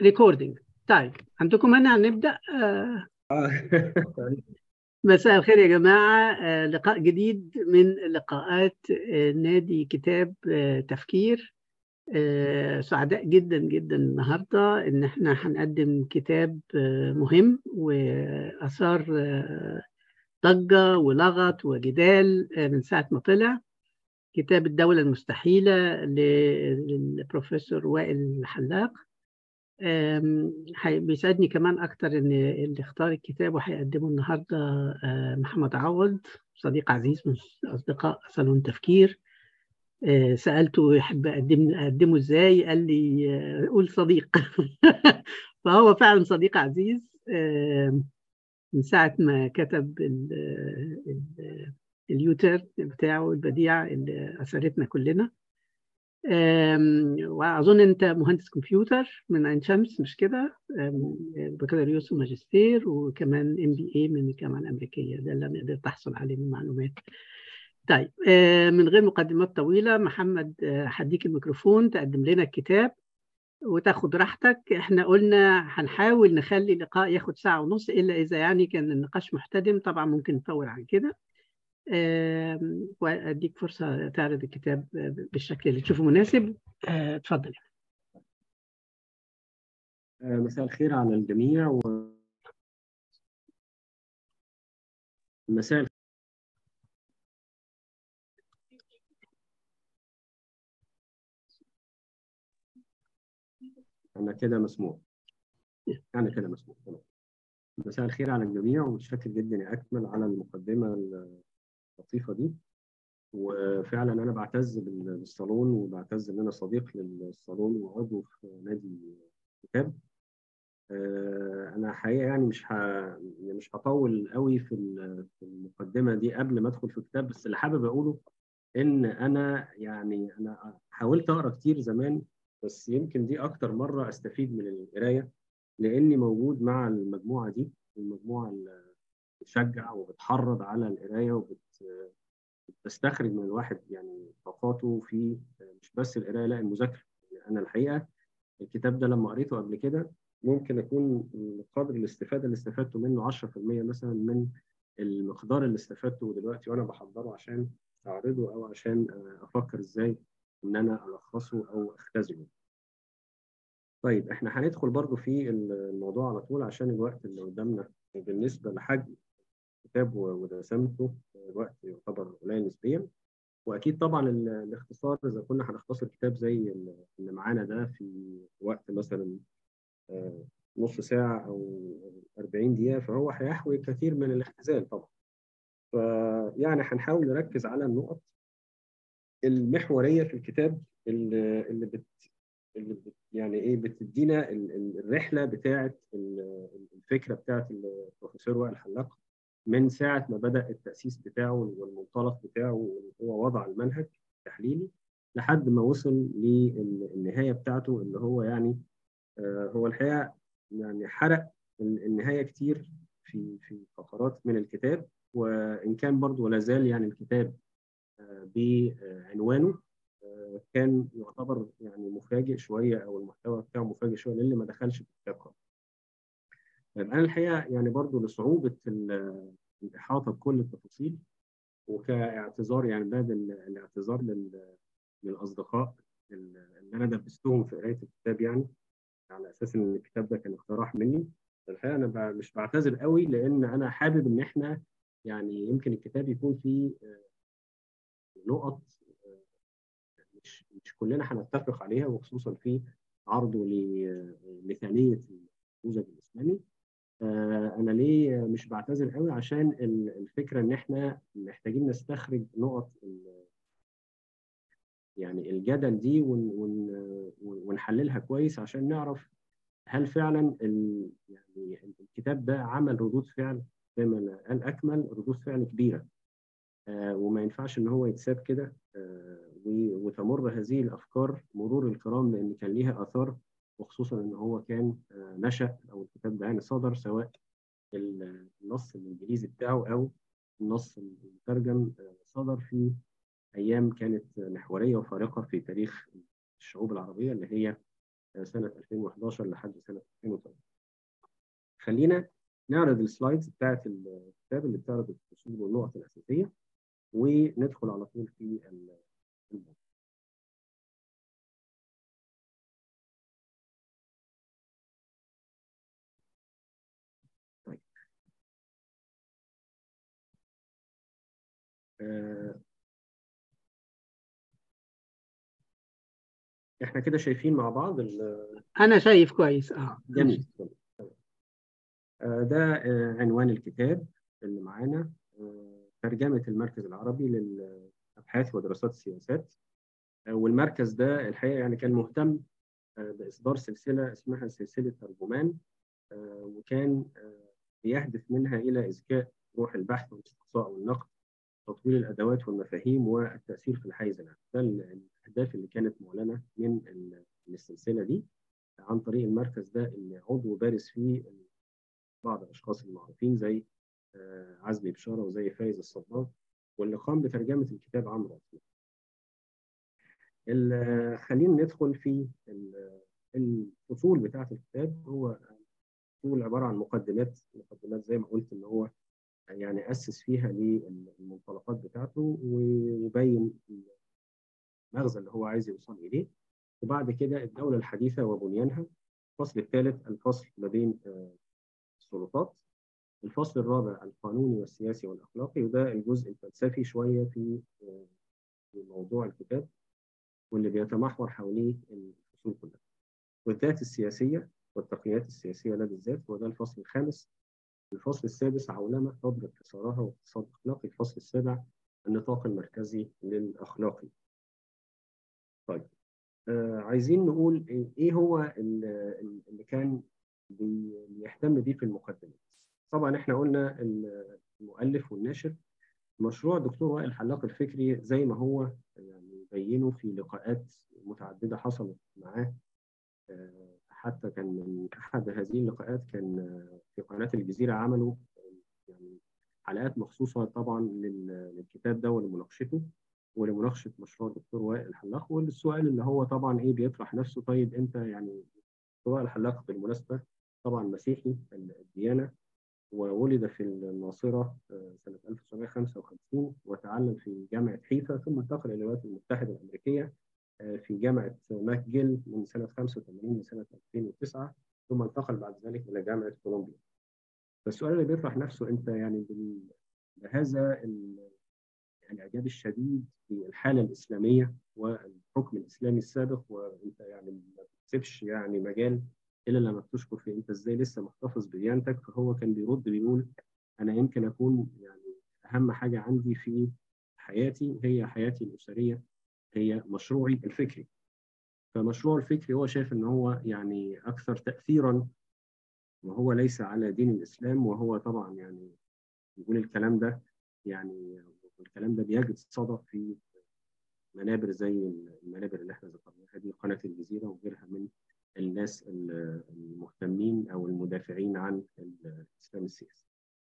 ريكوردينج طيب عندكم مانع نبدا آه، مساء الخير يا جماعه آه، لقاء جديد من لقاءات آه، نادي كتاب آه، تفكير آه، سعداء جدا جدا النهارده ان احنا هنقدم كتاب آه، مهم واثار آه، ضجه ولغط وجدال آه، من ساعه ما طلع كتاب الدولة المستحيلة للبروفيسور وائل الحلاق آم، حي- بيسعدني كمان أكتر إن اللي اختار الكتاب وهيقدمه النهاردة آه، محمد عوض صديق عزيز من أصدقاء صالون تفكير آه، سألته يحب أقدم أقدمه إزاي قال لي آه، قول صديق فهو فعلا صديق عزيز آم، من ساعة ما كتب ال- ال- اليوتر بتاعه البديع اللي أثرتنا كلنا أم، وأظن أنت مهندس كمبيوتر من عين شمس مش كده؟ أم، بكالوريوس وماجستير وكمان ام بي اي من الجامعة الأمريكية ده اللي أنا قدرت أحصل عليه من معلومات. طيب أه، من غير مقدمات طويلة محمد أه، هديك الميكروفون تقدم لنا الكتاب وتاخد راحتك احنا قلنا هنحاول نخلي اللقاء ياخد ساعة ونص إلا إذا يعني كان النقاش محتدم طبعا ممكن نطول عن كده آم، وأديك فرصة تعرض الكتاب بالشكل اللي تشوفه مناسب آه، اتفضل آه، مساء الخير على الجميع و... مساء أنا كده مسموع أنا كده مسموع تمام. مساء الخير على الجميع ومتشكر جدا يا أكمل على المقدمة اللطيفة دي وفعلا أنا بعتز بال- بالصالون وبعتز إن أنا صديق للصالون وعضو في نادي كتاب آه، أنا حقيقة يعني مش ه... يعني مش هطول قوي في ال- في المقدمة دي قبل ما أدخل في الكتاب بس اللي حابب أقوله ان انا يعني انا حاولت اقرا كتير زمان بس يمكن دي اكتر مره استفيد من القرايه لاني موجود مع المجموعه دي المجموعه اللي بتشجع وبتحرض على القرايه وبتستخرج من الواحد يعني طاقاته في مش بس القرايه لا المذاكره يعني انا الحقيقه الكتاب ده لما قريته قبل كده ممكن اكون قدر الاستفاده اللي استفدته منه 10% مثلا من المقدار اللي استفدته دلوقتي وانا بحضره عشان اعرضه او عشان افكر ازاي ان انا الخصه او اختزله. طيب احنا هندخل برضو في الموضوع على طول عشان الوقت اللي قدامنا بالنسبه لحجم الكتاب ودسمته الوقت يعتبر قليل نسبيا واكيد طبعا ال- الاختصار اذا كنا هنختصر كتاب زي اللي معانا ده في وقت مثلا آه، نص ساعه او 40 دقيقه فهو هيحوي كثير من الاختزال طبعا. فيعني هنحاول نركز على النقط المحوريه في الكتاب اللي اللي بت اللي بت يعني ايه بتدينا ال- ال- الرحله بتاعه ال- الفكره بتاعه البروفيسور وائل حلاق من ساعه ما بدا التاسيس بتاعه والمنطلق بتاعه وهو وضع المنهج التحليلي لحد ما وصل للنهايه بتاعته اللي هو يعني آه، هو الحقيقه يعني حرق ال- النهايه كتير في في فقرات من الكتاب وان كان برضه ولا زال يعني الكتاب آه، بعنوانه آه، كان يعتبر يعني مفاجئ شويه او المحتوى بتاعه مفاجئ شويه للي ما دخلش في الكتاب قبل. طيب انا الحقيقه يعني برضه لصعوبه ال- الاحاطه بكل التفاصيل وكاعتذار يعني بعد ال- الاعتذار لل- للاصدقاء اللي انا دبستهم في قرايه الكتاب يعني على اساس ان الكتاب ده كان اقتراح مني الحقيقه انا ب- مش بعتذر قوي لان انا حابب ان احنا يعني يمكن الكتاب يكون فيه آه، نقط آه، مش مش كلنا هنتفق عليها وخصوصا في عرضه ل- لثانيه النموذج الاسلامي آه، انا ليه مش بعتذر قوي عشان ال- الفكره ان احنا محتاجين نستخرج نقط ال- يعني الجدل دي ون- ون- ونحللها كويس عشان نعرف هل فعلا ال- يعني الكتاب ده عمل ردود فعل زي ما قال اكمل ردود فعل كبيره آه، وما ينفعش ان هو يتساب كده آه، و- وتمر هذه الافكار مرور الكرام لان كان ليها اثار وخصوصا ان هو كان آه، نشا او الكتاب ده يعني صدر سواء ال- النص الانجليزي بتاعه او النص المترجم آه، صدر في ايام كانت محوريه وفارقه في تاريخ الشعوب العربيه اللي هي سنه 2011 لحد سنه 2008 خلينا نعرض السلايدز بتاعت الكتاب اللي بتعرض الفصول والنقط الاساسيه وندخل على طول في الموضوع طيب آه احنا كده شايفين مع بعض انا شايف كويس اه جميل آه ده آه عنوان الكتاب اللي معانا آه ترجمة المركز العربي للأبحاث ودراسات السياسات والمركز ده الحقيقة يعني كان مهتم بإصدار سلسلة اسمها سلسلة ترجمان وكان بيهدف منها إلى إذكاء روح البحث والاستقصاء والنقد تطوير الأدوات والمفاهيم والتأثير في الحيز العام ده الأهداف اللي كانت معلنة من السلسلة دي عن طريق المركز ده اللي عضو بارز فيه بعض الأشخاص المعروفين زي عزمي بشارة وزي فايز الصباغ واللي قام بترجمة الكتاب عمرو عثمان. خلينا ندخل في الفصول بتاعة الكتاب هو فصول عبارة عن مقدمات مقدمات زي ما قلت إن هو يعني أسس فيها للمنطلقات بتاعته وبين المغزى اللي هو عايز يوصل إليه وبعد كده الدولة الحديثة وبنيانها الفصل الثالث الفصل ما بين السلطات الفصل الرابع القانوني والسياسي والأخلاقي وده الجزء الفلسفي شوية في موضوع الكتاب واللي بيتمحور حواليه الفصول كلها والذات السياسية والتقنيات السياسية لدى الذات وده الفصل الخامس الفصل السادس عولمة تضرب حصارها واقتصاد أخلاقي الفصل السابع النطاق المركزي للأخلاقي طيب آه عايزين نقول إيه هو اللي كان بيهتم بيه في المقدمات طبعا احنا قلنا المؤلف والناشر مشروع الدكتور وائل حلاق الفكري زي ما هو يعني بينه في لقاءات متعدده حصلت معاه حتى كان من احد هذه اللقاءات كان في قناه الجزيره عملوا يعني حلقات مخصوصه طبعا للكتاب ده ولمناقشته ولمناقشه مشروع الدكتور وائل الحلاق والسؤال اللي هو طبعا ايه بيطرح نفسه طيب انت يعني الدكتور وائل الحلاق بالمناسبه طبعا مسيحي الديانه وولد في الناصرة سنة 1955 وتعلم في جامعة حيفا ثم انتقل إلى الولايات المتحدة الأمريكية في جامعة ماكجيل من سنة 85 لسنة 2009 ثم انتقل بعد ذلك إلى جامعة كولومبيا. فالسؤال اللي بيطرح نفسه أنت يعني بهذا الإعجاب الشديد في الحالة الإسلامية والحكم الإسلامي السابق وأنت يعني ما بتسيبش يعني مجال الا لما بتشكر في انت ازاي لسه محتفظ بديانتك فهو كان بيرد بيقول انا يمكن اكون يعني اهم حاجه عندي في حياتي هي حياتي الاسريه هي مشروعي الفكري فمشروع الفكري هو شايف ان هو يعني اكثر تاثيرا وهو ليس على دين الاسلام وهو طبعا يعني يقول الكلام ده يعني الكلام ده بيجد صدى في منابر زي المنابر اللي احنا ذكرناها دي قناه الجزيره وغيرها من الناس المهتمين او المدافعين عن الاسلام السياسي.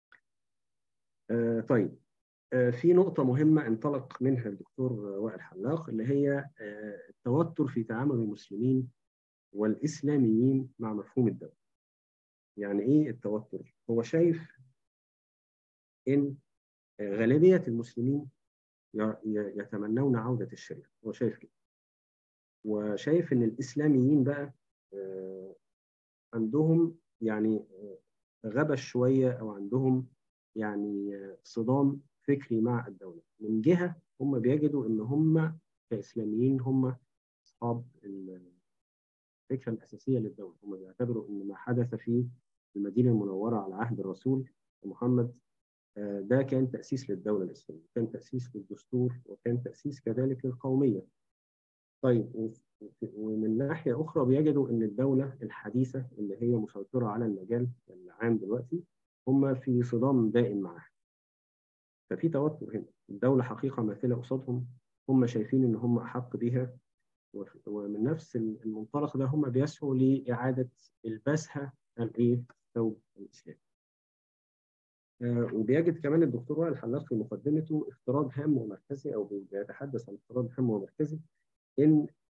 آه طيب آه في نقطة مهمة انطلق منها الدكتور وائل حلاق اللي هي آه التوتر في تعامل المسلمين والإسلاميين مع مفهوم الدولة. يعني إيه التوتر؟ هو شايف إن غالبية المسلمين يتمنون عودة الشريعة، هو شايف كده. وشايف إن الإسلاميين بقى عندهم يعني غبش شويه او عندهم يعني صدام فكري مع الدوله من جهه هم بيجدوا ان هم كاسلاميين هم اصحاب الفكره الاساسيه للدوله هم بيعتبروا ان ما حدث في المدينه المنوره على عهد الرسول محمد ده كان تاسيس للدوله الاسلاميه كان تاسيس للدستور وكان تاسيس كذلك للقوميه طيب ومن ناحيه اخرى بيجدوا ان الدوله الحديثه اللي هي مسيطره على المجال العام دلوقتي هم في صدام دائم معها. ففي توتر هنا، الدوله حقيقه ماثله قصادهم هم شايفين ان هم احق بها ومن نفس المنطلق ده هم بيسعوا لاعاده البسها الايه؟ الثوب الاسلامي. آه وبيجد كمان الدكتور وائل الحلاق في مقدمته افتراض هام ومركزي او بيتحدث عن افتراض هام ومركزي ان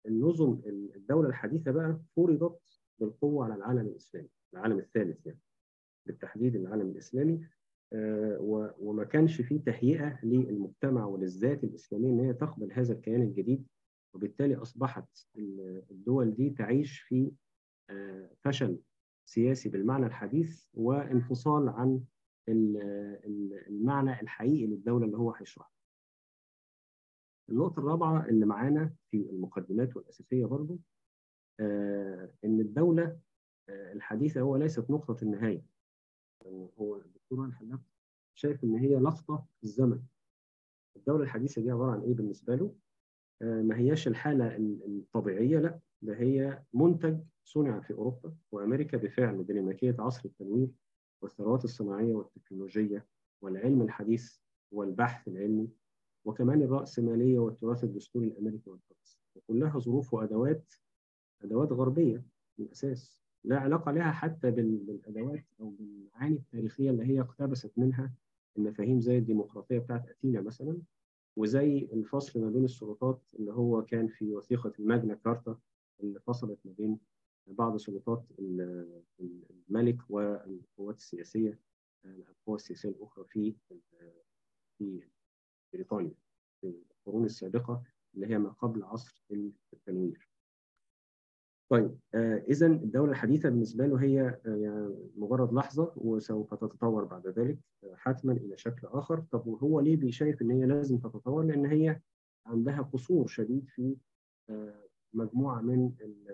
النظم الدوله الحديثه بقى فرضت بالقوه على العالم الاسلامي العالم الثالث يعني بالتحديد العالم الاسلامي وما كانش فيه تهيئه للمجتمع وللذات الاسلاميه ان هي تقبل هذا الكيان الجديد وبالتالي اصبحت الدول دي تعيش في فشل سياسي بالمعنى الحديث وانفصال عن المعنى الحقيقي للدوله اللي هو هيشرحها. النقطه الرابعه اللي معانا في المقدمات والاساسيه برضو ان الدوله الحديثه هو ليست نقطه النهايه. هو الدكتور الحلاق شايف ان هي لقطه في الزمن. الدوله الحديثه دي عباره عن ايه بالنسبه له؟ ما هياش الحاله الطبيعيه لا ده هي منتج صنع في اوروبا وامريكا بفعل ديناميكيه عصر التنوير والثروات الصناعيه والتكنولوجيه والعلم الحديث والبحث العلمي وكمان الراسماليه والتراث الدستوري الامريكي والفرنسي وكلها ظروف وادوات ادوات غربيه من الاساس لا علاقه لها حتى بالادوات او بالمعاني التاريخيه اللي هي اقتبست منها المفاهيم زي الديمقراطيه بتاعت اثينا مثلا وزي الفصل ما بين السلطات اللي هو كان في وثيقه الماجنا كارتا اللي فصلت ما بين بعض سلطات الملك والقوات السياسيه القوى السياسيه الاخرى في في بريطانيا في القرون السابقه اللي هي ما قبل عصر التنوير. طيب آه اذا الدوله الحديثه بالنسبه له هي آه يعني مجرد لحظه وسوف تتطور بعد ذلك آه حتما الى شكل اخر طب وهو ليه بيشايف ان هي لازم تتطور لان هي عندها قصور شديد في مجموعه من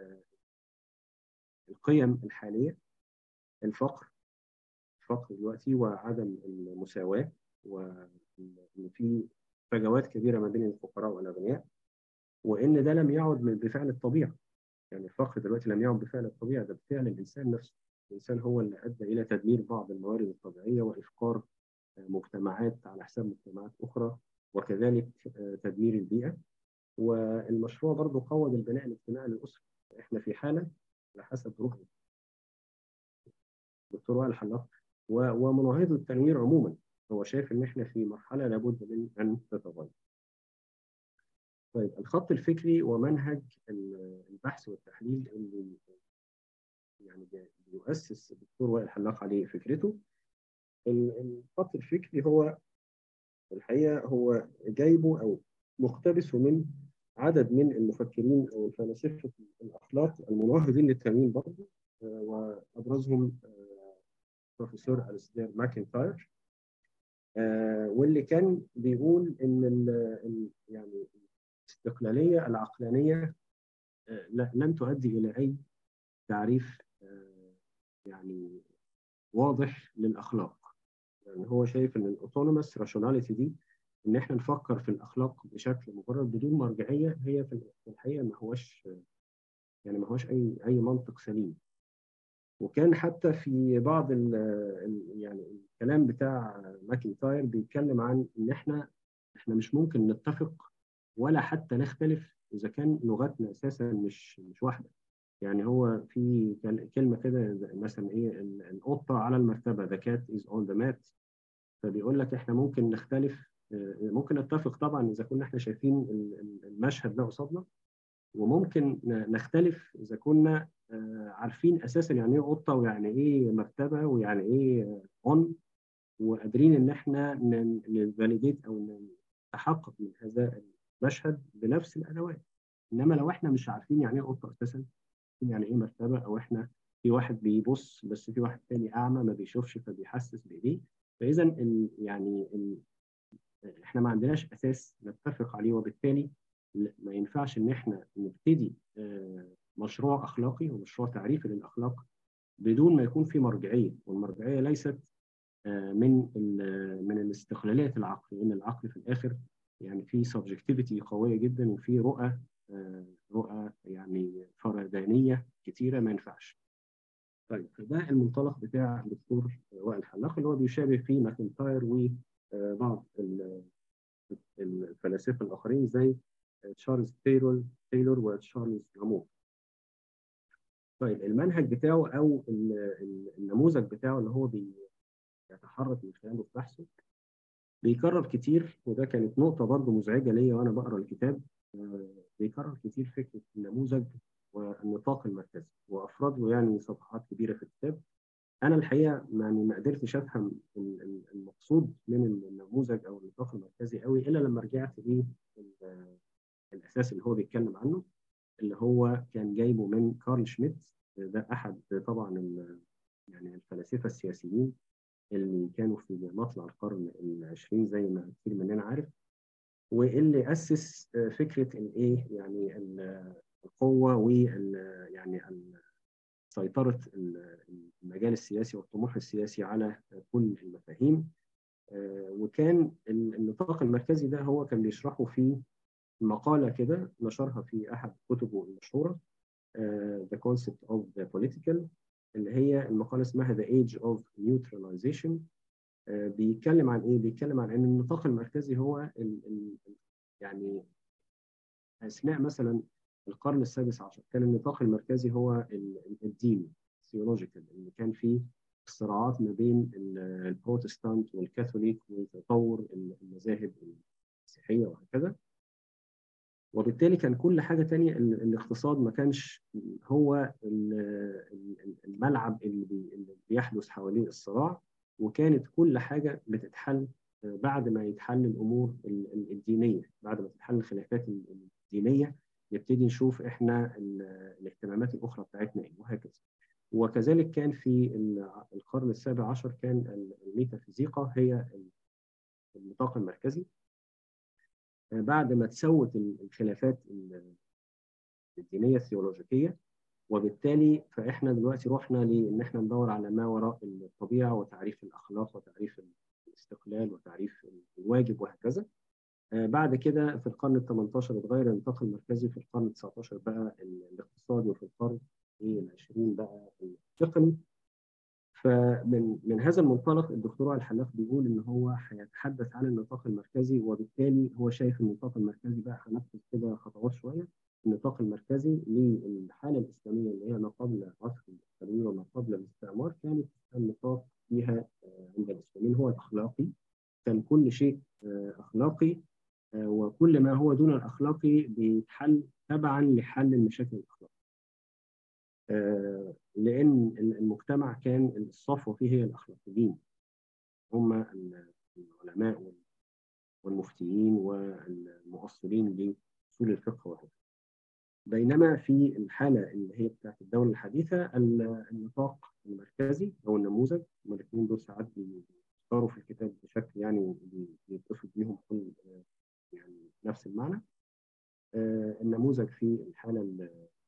القيم الحاليه الفقر الفقر دلوقتي وعدم المساواه وان في فجوات كبيره ما بين الفقراء والاغنياء وان ده لم يعد بفعل الطبيعه يعني الفقر دلوقتي لم يعد بفعل الطبيعه ده بفعل الانسان نفسه الانسان هو اللي ادى الى تدمير بعض الموارد الطبيعيه وافقار مجتمعات على حساب مجتمعات اخرى وكذلك تدمير البيئه والمشروع برضه قوض البناء الاجتماعي للاسره احنا في حاله على حسب رؤيه الدكتور وائل الحلاق ومناهض التنوير عموما هو شايف ان احنا في مرحله لابد من ان تتغير. طيب الخط الفكري ومنهج البحث والتحليل اللي يعني بيؤسس الدكتور وائل الحلاق عليه فكرته الخط الفكري هو الحقيقه هو جايبه او مقتبسه من عدد من المفكرين او الفلاسفه الاخلاق المناهضين للتنوير برضه وابرزهم بروفيسور ألستير ماكنتاير واللي كان بيقول ان ال يعني الاستقلاليه العقلانيه لن تؤدي الى اي تعريف يعني واضح للاخلاق يعني هو شايف ان الاوتونوموس راشوناليتي دي ان احنا نفكر في الاخلاق بشكل مجرد بدون مرجعيه هي في الحقيقه ما هوش يعني ما هوش اي اي منطق سليم وكان حتى في بعض ال ال يعني الكلام بتاع ماكنتاير بيتكلم عن ان احنا احنا مش ممكن نتفق ولا حتى نختلف اذا كان لغتنا اساسا مش مش واحده يعني هو في كلمه كده مثلا ايه القطه على المرتبه ذا كات از اون ذا مات فبيقول لك احنا ممكن نختلف ممكن نتفق طبعا اذا كنا احنا شايفين المشهد ده قصادنا وممكن نختلف اذا كنا عارفين اساسا يعني ايه قطه ويعني ايه مرتبه ويعني ايه اون وقادرين ان احنا نفاليديت او نتحقق من هذا المشهد بنفس الادوات انما لو احنا مش عارفين يعني ايه قطه اساسا يعني ايه مرتبه او احنا في واحد بيبص بس في واحد تاني اعمى ما بيشوفش فبيحسس بايديه فاذا ال يعني ال احنا ما عندناش اساس نتفق عليه وبالتالي ما ينفعش ان احنا نبتدي مشروع اخلاقي ومشروع تعريفي للاخلاق بدون ما يكون في مرجعيه والمرجعيه ليست من من الاستقلاليه العقل لان العقل في الاخر يعني في سبجكتيفيتي قويه جدا وفي رؤى رؤى يعني فردانيه كتيره ما ينفعش. طيب فده المنطلق بتاع الدكتور وائل الحلاق اللي هو بيشابه فيه ماكنتاير وبعض الفلاسفه الاخرين زي تشارلز تايلور تايلور وتشارلز لامور. طيب المنهج بتاعه او النموذج بتاعه اللي هو بيتحرك من خلاله في بحثه بيكرر كتير وده كانت نقطة برضه مزعجة ليا وأنا بقرا الكتاب بيكرر كتير فكره النموذج والنطاق المركزي وافراد له يعني صفحات كبيره في الكتاب انا الحقيقه يعني ما قدرتش افهم المقصود من النموذج او النطاق المركزي قوي الا لما رجعت ليه الاساس اللي هو بيتكلم عنه اللي هو كان جايبه من كارل شميت ده احد طبعا يعني الفلاسفه السياسيين اللي كانوا في مطلع القرن العشرين زي ما كثير مننا عارف واللي اسس فكره الايه يعني القوه وال يعني سيطره المجال السياسي والطموح السياسي على كل المفاهيم وكان النطاق المركزي ده هو كان بيشرحه في مقاله كده نشرها في احد كتبه المشهوره The Concept of the Political اللي هي المقاله اسمها The Age of Neutralization بيتكلم عن ايه؟ بيتكلم عن ان النطاق المركزي هو ال ال يعني اثناء مثلا القرن السادس عشر كان النطاق المركزي هو الدين الثيولوجيكال اللي كان فيه صراعات ما بين البروتستانت والكاثوليك وتطور المذاهب المسيحيه وهكذا وبالتالي كان كل حاجه تانية الاقتصاد ما كانش هو الملعب اللي بيحدث حواليه الصراع وكانت كل حاجه بتتحل بعد ما يتحل الامور الدينيه بعد ما تتحل الخلافات الدينيه نبتدي نشوف احنا الاهتمامات الاخرى بتاعتنا ايه وهكذا وكذلك كان في القرن السابع عشر كان الميتافيزيقا هي النطاق المركزي بعد ما تسوت الخلافات الدينيه الثيولوجيكيه وبالتالي فاحنا دلوقتي رحنا لان احنا ندور على ما وراء الطبيعه وتعريف الاخلاق وتعريف الاستقلال وتعريف الواجب وهكذا بعد كده في القرن ال 18 اتغير النطاق المركزي في القرن ال 19 بقى الاقتصادي وفي القرن ال 20 بقى التقني فمن من هذا المنطلق الدكتور الحلاق بيقول ان هو هيتحدث عن النطاق المركزي وبالتالي هو شايف النطاق المركزي بقى هنفذ كده خطوات شويه النطاق المركزي للحاله الاسلاميه اللي هي ما قبل عصر الاسلاميه وما قبل الاستعمار كانت النطاق فيها عند الاسلاميين هو الاخلاقي كان كل شيء اخلاقي وكل ما هو دون الاخلاقي بيتحل تبعا لحل المشاكل الاخلاقيه. لان المجتمع كان الصفوه فيه هي الاخلاقيين هم العلماء والمفتيين والمؤصلين لاصول الفقه وهكذا. بينما في الحاله اللي هي بتاعت الدوله الحديثه النطاق المركزي او النموذج هم الاثنين دول ساعات بيختاروا في الكتاب بشكل يعني بيتصف بيهم كل يعني نفس المعنى النموذج في الحاله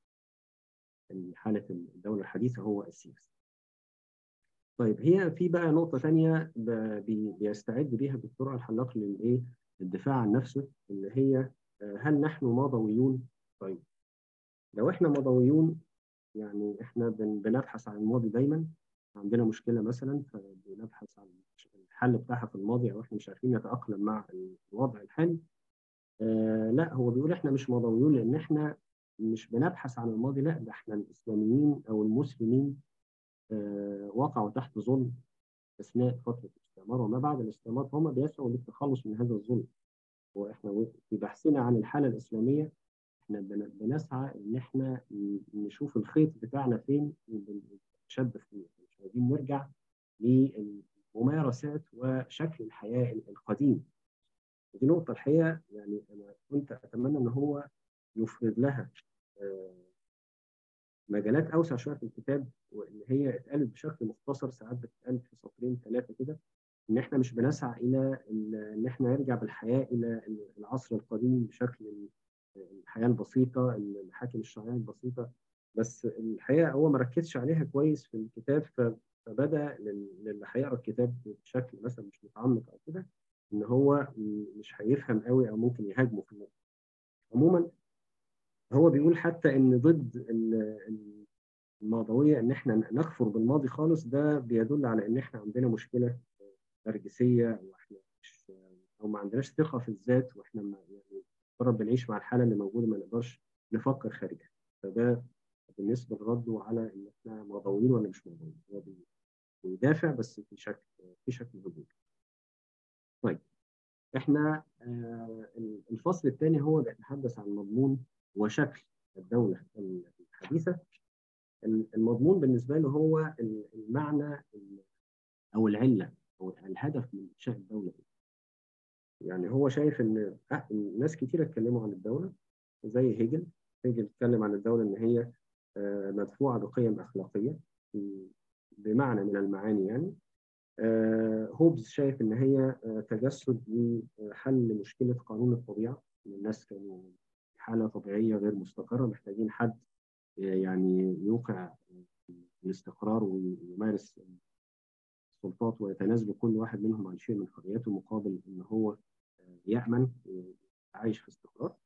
حاله الدوله الحديثه هو السياسي. طيب هي في بقى نقطه ثانيه بيستعد بيها الدكتور الحلاق للايه؟ الدفاع عن نفسه اللي هي هل نحن ماضويون؟ طيب لو احنا ماضويون يعني احنا بنبحث عن الماضي دايما عندنا مشكله مثلا فبنبحث عن الحل بتاعها في الماضي او احنا مش عارفين نتاقلم مع الوضع الحالي آه لا هو بيقول احنا مش ماضويون لان احنا مش بنبحث عن الماضي لا ده احنا الاسلاميين او المسلمين آه وقعوا تحت ظلم اثناء فتره الاستعمار وما بعد الاستعمار فهم بيسعوا للتخلص من هذا الظلم واحنا في بحثنا عن الحاله الاسلاميه احنا بنسعى ان احنا نشوف الخيط بتاعنا فين ونشبك فيه مش عايزين نرجع للممارسات وشكل الحياه القديم دي نقطه الحقيقه يعني انا كنت اتمنى ان هو يفرد لها مجالات اوسع شويه في الكتاب وان هي اتقالت بشكل مختصر ساعات بتتقال في سطرين ثلاثه كده ان احنا مش بنسعى الى ان احنا نرجع بالحياه الى العصر القديم بشكل الحياه البسيطه المحاكم الشرعيه البسيطه بس الحقيقه هو ما ركزش عليها كويس في الكتاب فبدا للي هيقرا الكتاب بشكل مثلا مش متعمق او كده ان هو مش هيفهم قوي او ممكن يهاجمه في النقطه. عموما هو بيقول حتى ان ضد الماضويه ان احنا نكفر بالماضي خالص ده بيدل على ان احنا عندنا مشكله نرجسيه او احنا مش او ما عندناش ثقه في الذات واحنا ما يعني مجرد بنعيش مع الحاله اللي موجوده ما نقدرش نفكر خارجها فده بالنسبه لرده على ان احنا ماضويين ولا مش ماضويين هو بيدافع بس في شكل في شكل هجومي. طيب احنا آه الفصل الثاني هو بيتحدث عن مضمون وشكل الدولة الحديثة المضمون بالنسبة له هو المعنى أو العلة أو الهدف من إنشاء الدولة دي. يعني هو شايف إن ناس كتير اتكلموا عن الدولة زي هيجل هيجل اتكلم عن الدولة إن هي مدفوعة بقيم أخلاقية بمعنى من المعاني يعني هوبز شايف إن هي تجسد لحل مشكلة قانون الطبيعة الناس كانوا حالة طبيعية غير مستقرة محتاجين حد يعني يوقع الاستقرار ويمارس السلطات ويتنازل كل واحد منهم عن شيء من حرياته مقابل ان هو يأمن ويعيش في استقرار.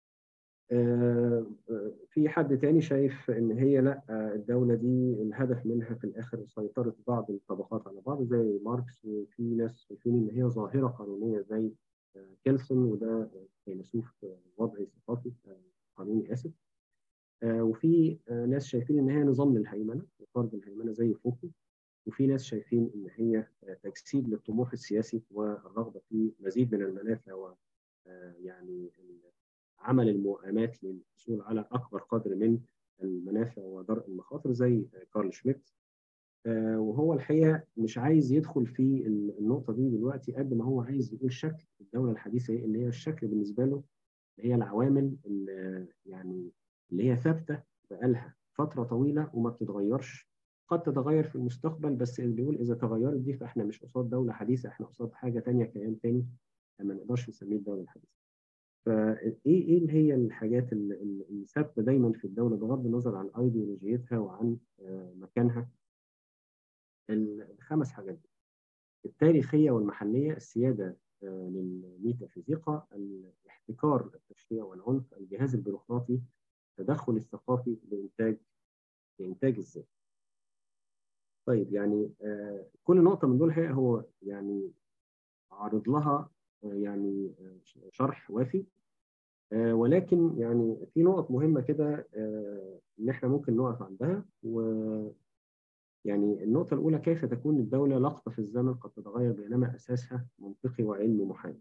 في حد تاني شايف ان هي لا الدولة دي الهدف منها في الاخر سيطرة بعض الطبقات على بعض زي ماركس وفي ناس شايفين ان هي ظاهرة قانونية زي كيلسون وده فيلسوف وضعي ثقافي قانوني اسف وفي ناس شايفين ان هي نظام للهيمنه وفرض الهيمنه زي فوكو وفي ناس شايفين ان هي تجسيد للطموح السياسي والرغبه في مزيد من المنافع و يعني عمل الموائمات للحصول على اكبر قدر من المنافع ودرء المخاطر زي كارل شميت وهو الحقيقه مش عايز يدخل في النقطه دي دلوقتي قد ما هو عايز يقول شكل الدوله الحديثه ايه اللي هي الشكل بالنسبه له اللي هي العوامل اللي يعني اللي هي ثابته بقالها فتره طويله وما بتتغيرش قد تتغير في المستقبل بس اللي بيقول اذا تغيرت دي فاحنا مش قصاد دوله حديثه احنا قصاد حاجه ثانيه كيان ثاني ما نقدرش نسميه الدوله الحديثه. فايه ايه اللي هي الحاجات اللي ثابته دايما في الدوله بغض النظر عن ايديولوجيتها وعن مكانها الخمس حاجات دي التاريخيه والمحليه السياده للميتافيزيقا الاحتكار التشريع والعنف الجهاز البيروقراطي التدخل الثقافي لإنتاج لإنتاج الذات. طيب يعني آه كل نقطة من دول هي هو يعني عارض لها آه يعني آه شرح وافي آه ولكن يعني في نقط مهمة كده آه إن إحنا ممكن نقف عندها و يعني النقطة الأولى كيف تكون الدولة لقطة في الزمن قد تتغير بينما أساسها منطقي وعلمي محايد.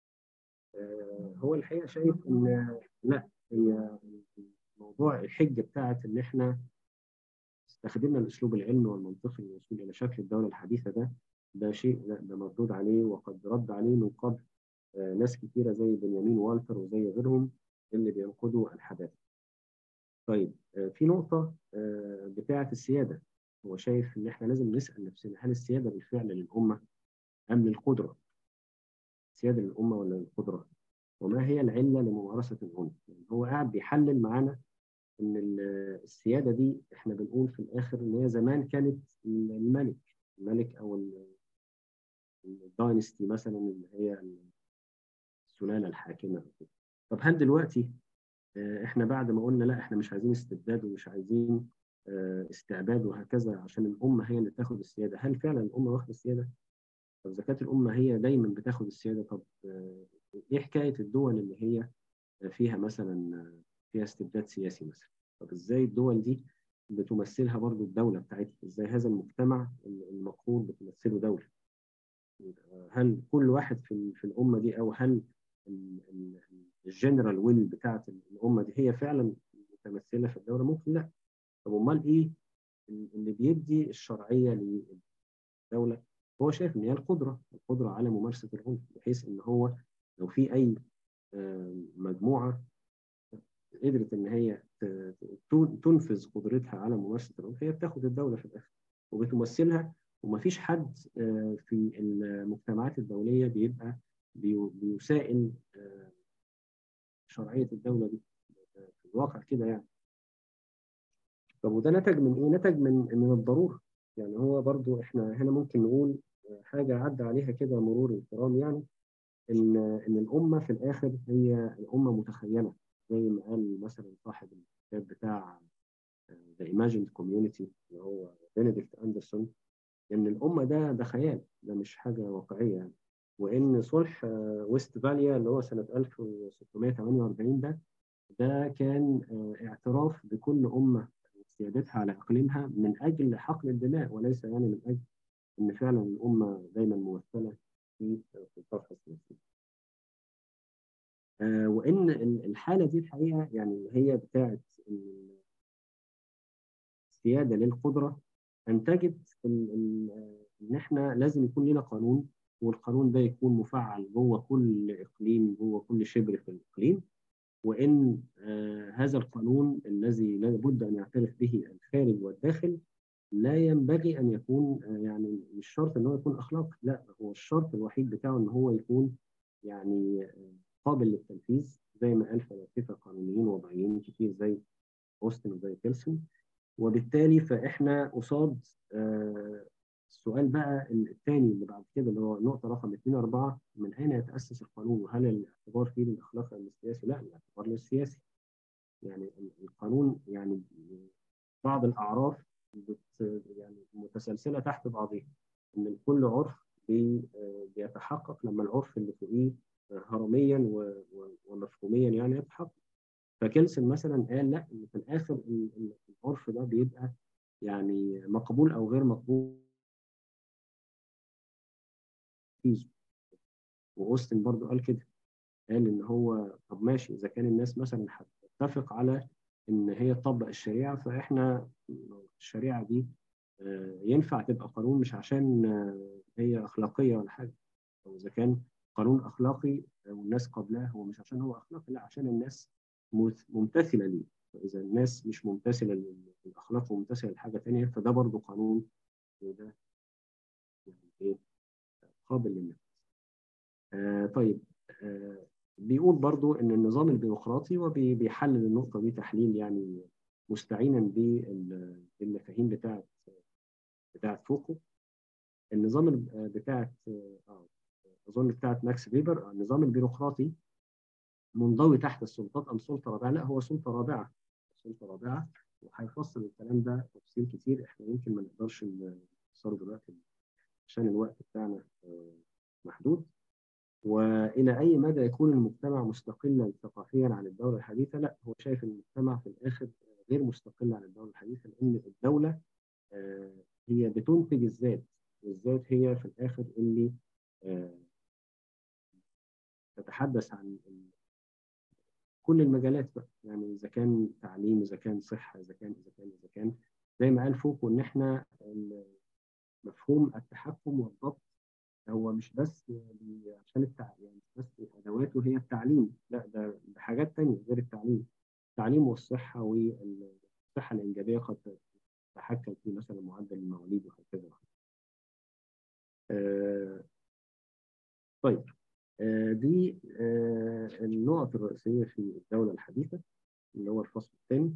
آه هو الحقيقة شايف إن لا هي موضوع الحجه بتاعت ان احنا استخدمنا الاسلوب العلمي والمنطقي للوصول الى شكل الدوله الحديثه ده ده شيء لا ده مردود عليه وقد رد عليه من قبل آه ناس كثيره زي بنيامين والتر وزي غيرهم اللي بينقدوا الحداثه. طيب آه في نقطه آه بتاعه السياده هو شايف ان احنا لازم نسال نفسنا هل السياده بالفعل للامه ام للقدره؟ السياده للامه ولا للقدره؟ وما هي العله لممارسه العنف؟ يعني هو قاعد بيحلل معانا ان السياده دي احنا بنقول في الاخر ان هي زمان كانت الملك الملك او الداينستي مثلا اللي هي السلاله الحاكمه طب هل دلوقتي احنا بعد ما قلنا لا احنا مش عايزين استبداد ومش عايزين استعباد وهكذا عشان الامه هي اللي تاخد السياده هل فعلا الامه واخده السياده؟ طب اذا كانت الامه هي دايما بتاخد السياده طب ايه حكايه الدول اللي هي فيها مثلا فيها استبداد سياسي مثلا طب ازاي الدول دي بتمثلها برضو الدوله بتاعتها ازاي هذا المجتمع المقهور بتمثله دوله هل كل واحد في, في الامه دي او هل الجنرال ويل بتاعت الامه دي هي فعلا متمثله في الدوله ممكن لا طب امال ايه اللي بيدي الشرعيه للدوله هو شايف ان هي القدره القدره على ممارسه العنف بحيث ان هو لو في اي مجموعه قدرت ان هي تنفذ قدرتها على ممارسه العنف هي بتاخد الدوله في الاخر وبتمثلها ومفيش حد في المجتمعات الدوليه بيبقى بيسائل شرعيه الدوله دي في الواقع كده يعني طب وده نتج من ايه؟ نتج من من الضروره يعني هو برضو احنا هنا ممكن نقول حاجه عدى عليها كده مرور الكرام يعني ان ان الامه في الاخر هي الامه متخيله زي ما قال مثلا صاحب الكتاب بتاع ذا ايماجيند كوميونتي اللي هو بنديكت اندرسون ان الامه ده ده خيال ده مش حاجه واقعيه يعني وان صلح ويست فاليا اللي هو سنه 1648 ده ده كان اعتراف بكل امه سيادتها على اقليمها من اجل حقن الدماء وليس يعني من اجل ان فعلا الامه دايما ممثله في الطرح السياسي. وان الحاله دي الحقيقه يعني هي بتاعت السياده للقدره انتجت ان احنا لازم يكون لنا قانون والقانون ده يكون مفعل جوه كل اقليم جوه كل شبر في الاقليم وان آه هذا القانون الذي لابد ان يعترف به الخارج والداخل لا ينبغي ان يكون آه يعني مش شرط ان هو يكون اخلاقي لا هو الشرط الوحيد بتاعه ان هو يكون يعني آه قابل للتنفيذ زي ما قال فلاسفه قانونيين وضعيين كتير زي اوستن وزي كيلسون وبالتالي فاحنا قصاد السؤال بقى الثاني اللي بعد كده اللي هو نقطه رقم 2 4 من اين يتاسس القانون وهل الاعتبار فيه للاخلاق ام السياسي؟ لا الاعتبار للسياسي. يعني القانون يعني بعض الاعراف يعني متسلسله تحت بعضها ان كل عرف بي بيتحقق لما العرف اللي فوقيه هرميا ومفهوميا يعني يتحقق. فكيلسن مثلا قال لا ان في الاخر العرف ده بيبقى يعني مقبول او غير مقبول تنفيذه واوستن برضو قال كده قال ان هو طب ماشي اذا كان الناس مثلا هتتفق على ان هي تطبق الشريعه فاحنا الشريعه دي ينفع تبقى قانون مش عشان هي اخلاقيه ولا حاجه او اذا كان قانون اخلاقي والناس قبلاه هو مش عشان هو اخلاقي لا عشان الناس ممتثله ليه فاذا الناس مش ممتثله للاخلاق وممتثله لحاجه ثانيه فده برضه قانون وده يعني ايه قابل للنفذ. آه طيب آه بيقول برضو ان النظام البيروقراطي وبيحلل النقطه دي تحليل يعني مستعينا بالمفاهيم بتاعه بتاعه فوكو النظام بتاعه اه اظن بتاعه ماكس فيبر النظام البيروقراطي منضوي تحت السلطات ام سلطه رابعه لا هو سلطه رابعه سلطه رابعه وهيفصل الكلام ده تفصيل كتير احنا يمكن ما نقدرش نوصله دلوقتي عشان الوقت بتاعنا محدود والى اي مدى يكون المجتمع مستقلا ثقافيا عن الدوله الحديثه لا هو شايف ان المجتمع في الاخر غير مستقل عن الدوله الحديثه لان الدوله هي بتنتج الذات والذات هي في الاخر اللي تتحدث عن كل المجالات بقى يعني اذا كان تعليم اذا كان صحه اذا كان اذا كان اذا كان زي ما قال فوكو ان احنا مفهوم التحكم والضبط هو مش بس عشان التعليم يعني مش بس ادواته هي التعليم لا ده حاجات تانية غير التعليم التعليم والصحه والصحه الانجابيه قد تتحكم في مثلا معدل المواليد وهكذا آه طيب آه دي آه النقط الرئيسيه في الدوله الحديثه اللي هو الفصل الثاني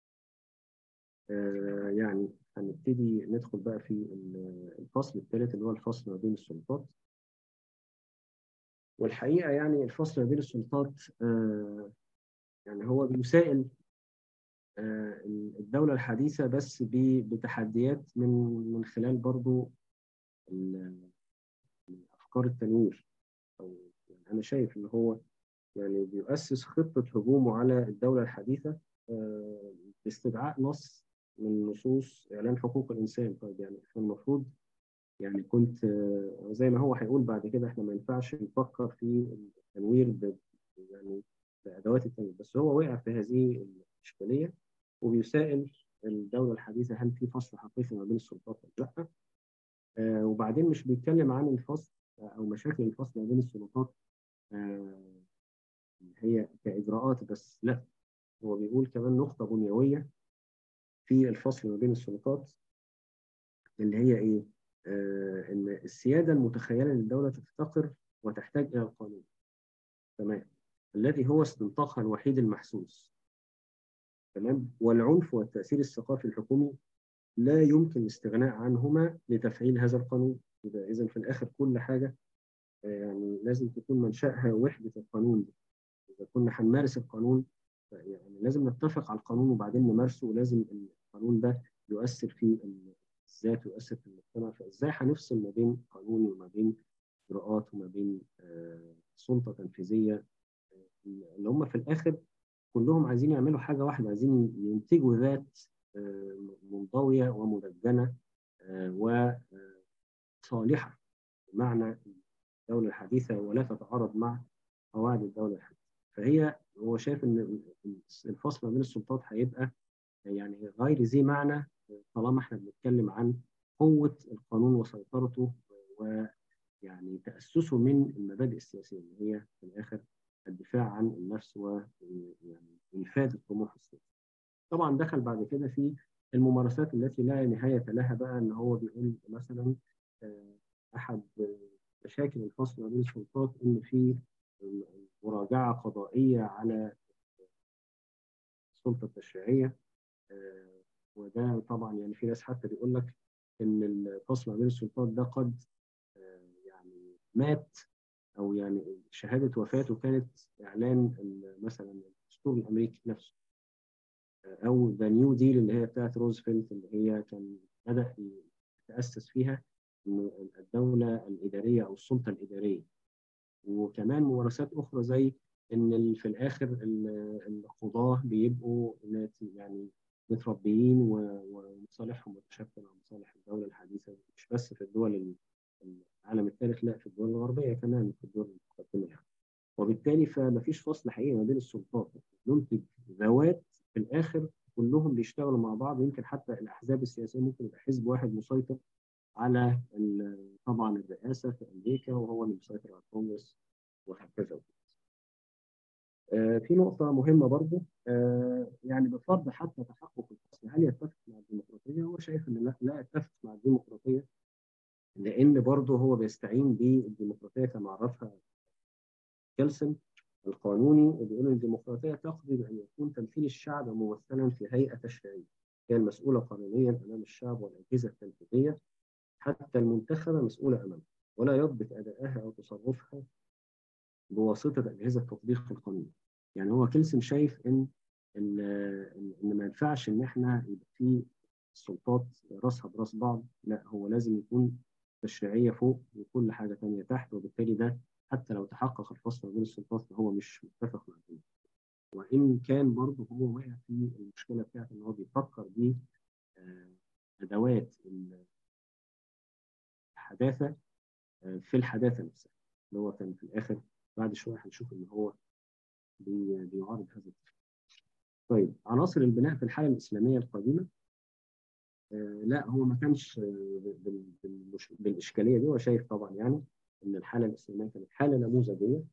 آه يعني هنبتدي ندخل بقى في الفصل الثالث اللي هو الفصل ما بين السلطات والحقيقه يعني الفصل ما بين السلطات آه يعني هو بيسائل آه الدوله الحديثه بس بتحديات من من خلال برضو افكار التنوير او يعني انا شايف ان هو يعني بيؤسس خطه هجومه على الدوله الحديثه آه باستدعاء نص من نصوص اعلان حقوق الانسان طيب يعني احنا المفروض يعني كنت زي ما هو هيقول بعد كده احنا ما ينفعش نفكر في التنوير ب يعني بادوات التنوير بس هو وقع في هذه الاشكاليه وبيسائل الدوله الحديثه هل في فصل حقيقي ما بين السلطات ولا لا آه وبعدين مش بيتكلم عن الفصل او مشاكل الفصل ما بين السلطات آه هي كاجراءات بس لا هو بيقول كمان نقطه بنيويه في الفصل ما بين السلطات اللي هي ايه؟ آه ان السياده المتخيله للدوله تفتقر وتحتاج الى القانون. تمام الذي هو استنطاقها الوحيد المحسوس. تمام والعنف والتاثير الثقافي الحكومي لا يمكن الاستغناء عنهما لتفعيل هذا القانون. يبقى اذا في الاخر كل حاجه آه يعني لازم تكون منشاها وحده القانون. اذا كنا هنمارس القانون يعني لازم نتفق على القانون وبعدين نمارسه ولازم القانون ده يؤثر في الذات ويؤثر في المجتمع فازاي هنفصل ما بين قانون وما بين اجراءات وما بين آه سلطه تنفيذيه اللي هم في الاخر كلهم عايزين يعملوا حاجه واحده عايزين ينتجوا ذات آه منضويه ومدجنه آه وصالحه بمعنى الدوله الحديثه ولا تتعارض مع قواعد الدوله الحديثه فهي هو شايف ان الفصل ما بين السلطات هيبقى يعني غير ذي معنى طالما احنا بنتكلم عن قوه القانون وسيطرته ويعني تاسسه من المبادئ السياسيه اللي هي في الاخر الدفاع عن النفس ويعني ايفاد الطموح السياسي. طبعا دخل بعد كده في الممارسات التي لا نهايه لها بقى ان هو بيقول مثلا احد مشاكل الفصل ما بين السلطات ان في مراجعه قضائيه على السلطه التشريعيه وده طبعا يعني في ناس حتى بيقول لك ان الفصل ما بين السلطات ده قد يعني مات او يعني شهاده وفاته كانت اعلان مثلا الدستور الامريكي نفسه او ذا نيو ديل اللي هي بتاعت روزفلت اللي هي كان بدا يتاسس فيها الدوله الاداريه او السلطه الاداريه وكمان ممارسات اخرى زي ان في الاخر القضاه بيبقوا يعني متربيين ومصالحهم متشابكه مع مصالح الدوله الحديثه مش بس في الدول العالم الثالث لا في الدول الغربيه كمان في الدول المتقدمه يعني وبالتالي فما فيش فصل حقيقي ما بين السلطات ننتج ذوات في الاخر كلهم بيشتغلوا مع بعض يمكن حتى الاحزاب السياسيه ممكن يبقى حزب واحد مسيطر على طبعا الرئاسه في امريكا وهو اللي مسيطر على الكونجرس وهكذا آه في نقطة مهمة برضو آه يعني بفرض حتى تحقق الفصل هل يتفق مع الديمقراطية؟ هو شايف إن لا, لا يتفق مع الديمقراطية لأن برضو هو بيستعين بالديمقراطية كما عرفها كيلسون القانوني وبيقول ان الديمقراطيه تقضي بان يكون تمثيل الشعب ممثلا في هيئه تشريعيه هي المسؤوله قانونيا امام الشعب والاجهزه التنفيذيه حتى المنتخبه مسؤوله امامه ولا يضبط ادائها او تصرفها بواسطه اجهزه تطبيق القانون يعني هو كيلسون شايف ان ان ان ما ينفعش ان احنا يبقى في السلطات راسها براس بعض لا هو لازم يكون تشريعيه فوق وكل حاجه ثانيه تحت وبالتالي ده حتى لو تحقق الفصل بين السلطات فهو مش متفق مع الدين وان كان برضه هو واقع في المشكله بتاعت ان هو بيفكر ب ادوات الحداثه في الحداثه نفسها اللي هو كان في الاخر بعد شويه هنشوف ان هو بيعارض هذا التفكير. طيب عناصر البناء في الحاله الاسلاميه القديمه لا هو ما كانش بالاشكاليه دي هو شايف طبعا يعني ان الحاله الاسلاميه كانت حاله نموذجيه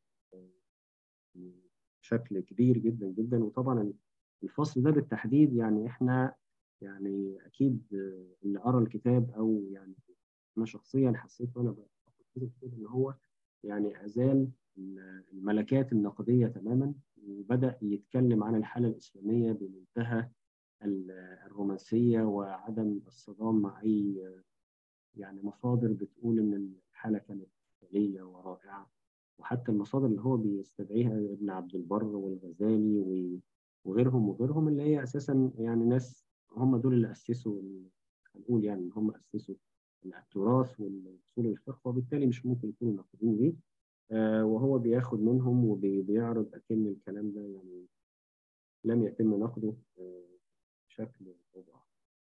بشكل كبير جدا جدا وطبعا الفصل ده بالتحديد يعني احنا يعني اكيد اللي قرا الكتاب او يعني انا شخصيا حسيت وانا بقرا الكتاب ان هو يعني ازال الملكات النقديه تماما وبدا يتكلم عن الحاله الاسلاميه بمنتهى الرومانسيه وعدم الصدام مع اي يعني مصادر بتقول ان الحاله كانت مثاليه ورائعه وحتى المصادر اللي هو بيستدعيها ابن عبد البر والغزالي وغيرهم وغيرهم اللي هي اساسا يعني ناس هم دول اللي اسسوا هنقول يعني هم اسسوا التراث والاصول الفقه وبالتالي مش ممكن يكونوا ناقدين ليه آه وهو بياخد منهم وبيعرض اكن الكلام ده يعني لم يتم نقده آه بشكل او باخر.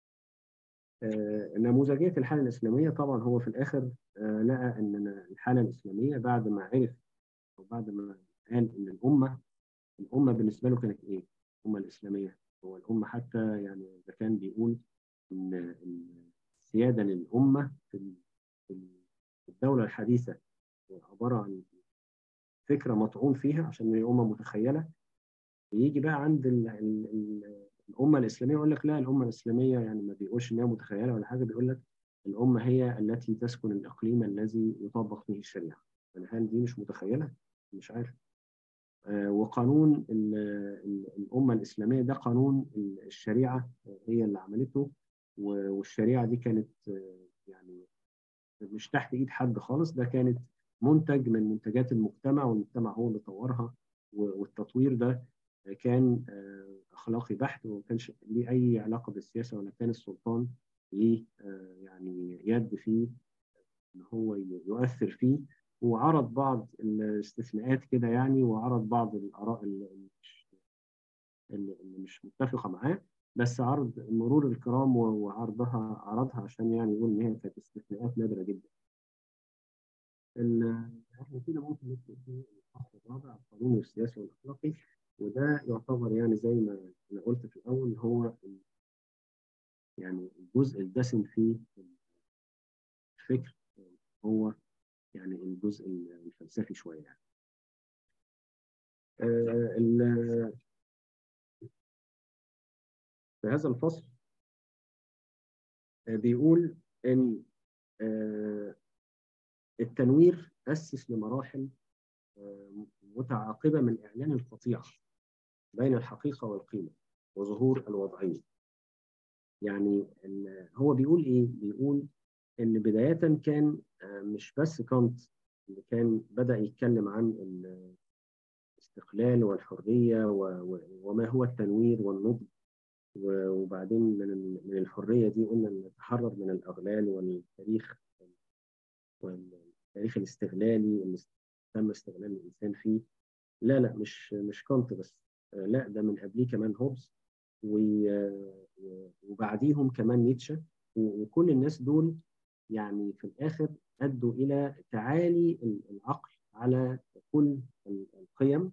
آه نموذجيه الحاله الاسلاميه طبعا هو في الاخر آه لقى ان الحاله الاسلاميه بعد ما عرف او بعد ما قال ان الامه الامه بالنسبه له كانت ايه؟ الامه الاسلاميه هو الامه حتى يعني اذا كان بيقول ان السياده للامه في الدوله الحديثه عباره عن فكره مطعون فيها عشان هي امه متخيله يجي بقى عند ال ال ال الامه الاسلاميه يقول لك لا الامه الاسلاميه يعني ما بيقولش ان هي متخيله ولا حاجه بيقول لك الامه هي التي تسكن الاقليم الذي يطبق فيه الشريعه يعني هل دي مش متخيله؟ مش عارف آه وقانون ال ال الامه الاسلاميه ده قانون الشريعه هي اللي عملته والشريعه دي كانت يعني مش تحت ايد حد خالص ده كانت منتج من منتجات المجتمع والمجتمع هو اللي طورها والتطوير ده كان اخلاقي بحت وما كانش ليه اي علاقه بالسياسه ولا كان السلطان ليه يعني يد فيه ان هو يؤثر فيه وعرض بعض الاستثناءات كده يعني وعرض بعض الاراء اللي مش متفقه معاه بس عرض مرور الكرام وعرضها عرضها عشان يعني يقول ان هي كانت استثناءات نادره جدا. احنا كده ممكن ندخل في الفصل الرابع القانوني والسياسي والاخلاقي وده يعتبر يعني زي ما انا قلت في الاول هو يعني الجزء الدسم في الفكر هو يعني الجزء الفلسفي شويه يعني. آه في هذا الفصل بيقول ان التنوير اسس لمراحل متعاقبه من اعلان القطيعه بين الحقيقه والقيمه وظهور الوضعيه. يعني هو بيقول ايه؟ بيقول ان بدايه كان مش بس كانت اللي كان بدا يتكلم عن الاستقلال والحريه وما هو التنوير والنضج وبعدين من من الحريه دي قلنا نتحرر من الاغلال والتاريخ والتاريخ الاستغلالي اللي تم استغلال الانسان فيه لا لا مش مش كانت بس لا ده من قبليه كمان هوبز وبعديهم كمان نيتشه وكل الناس دول يعني في الاخر ادوا الى تعالي العقل على كل القيم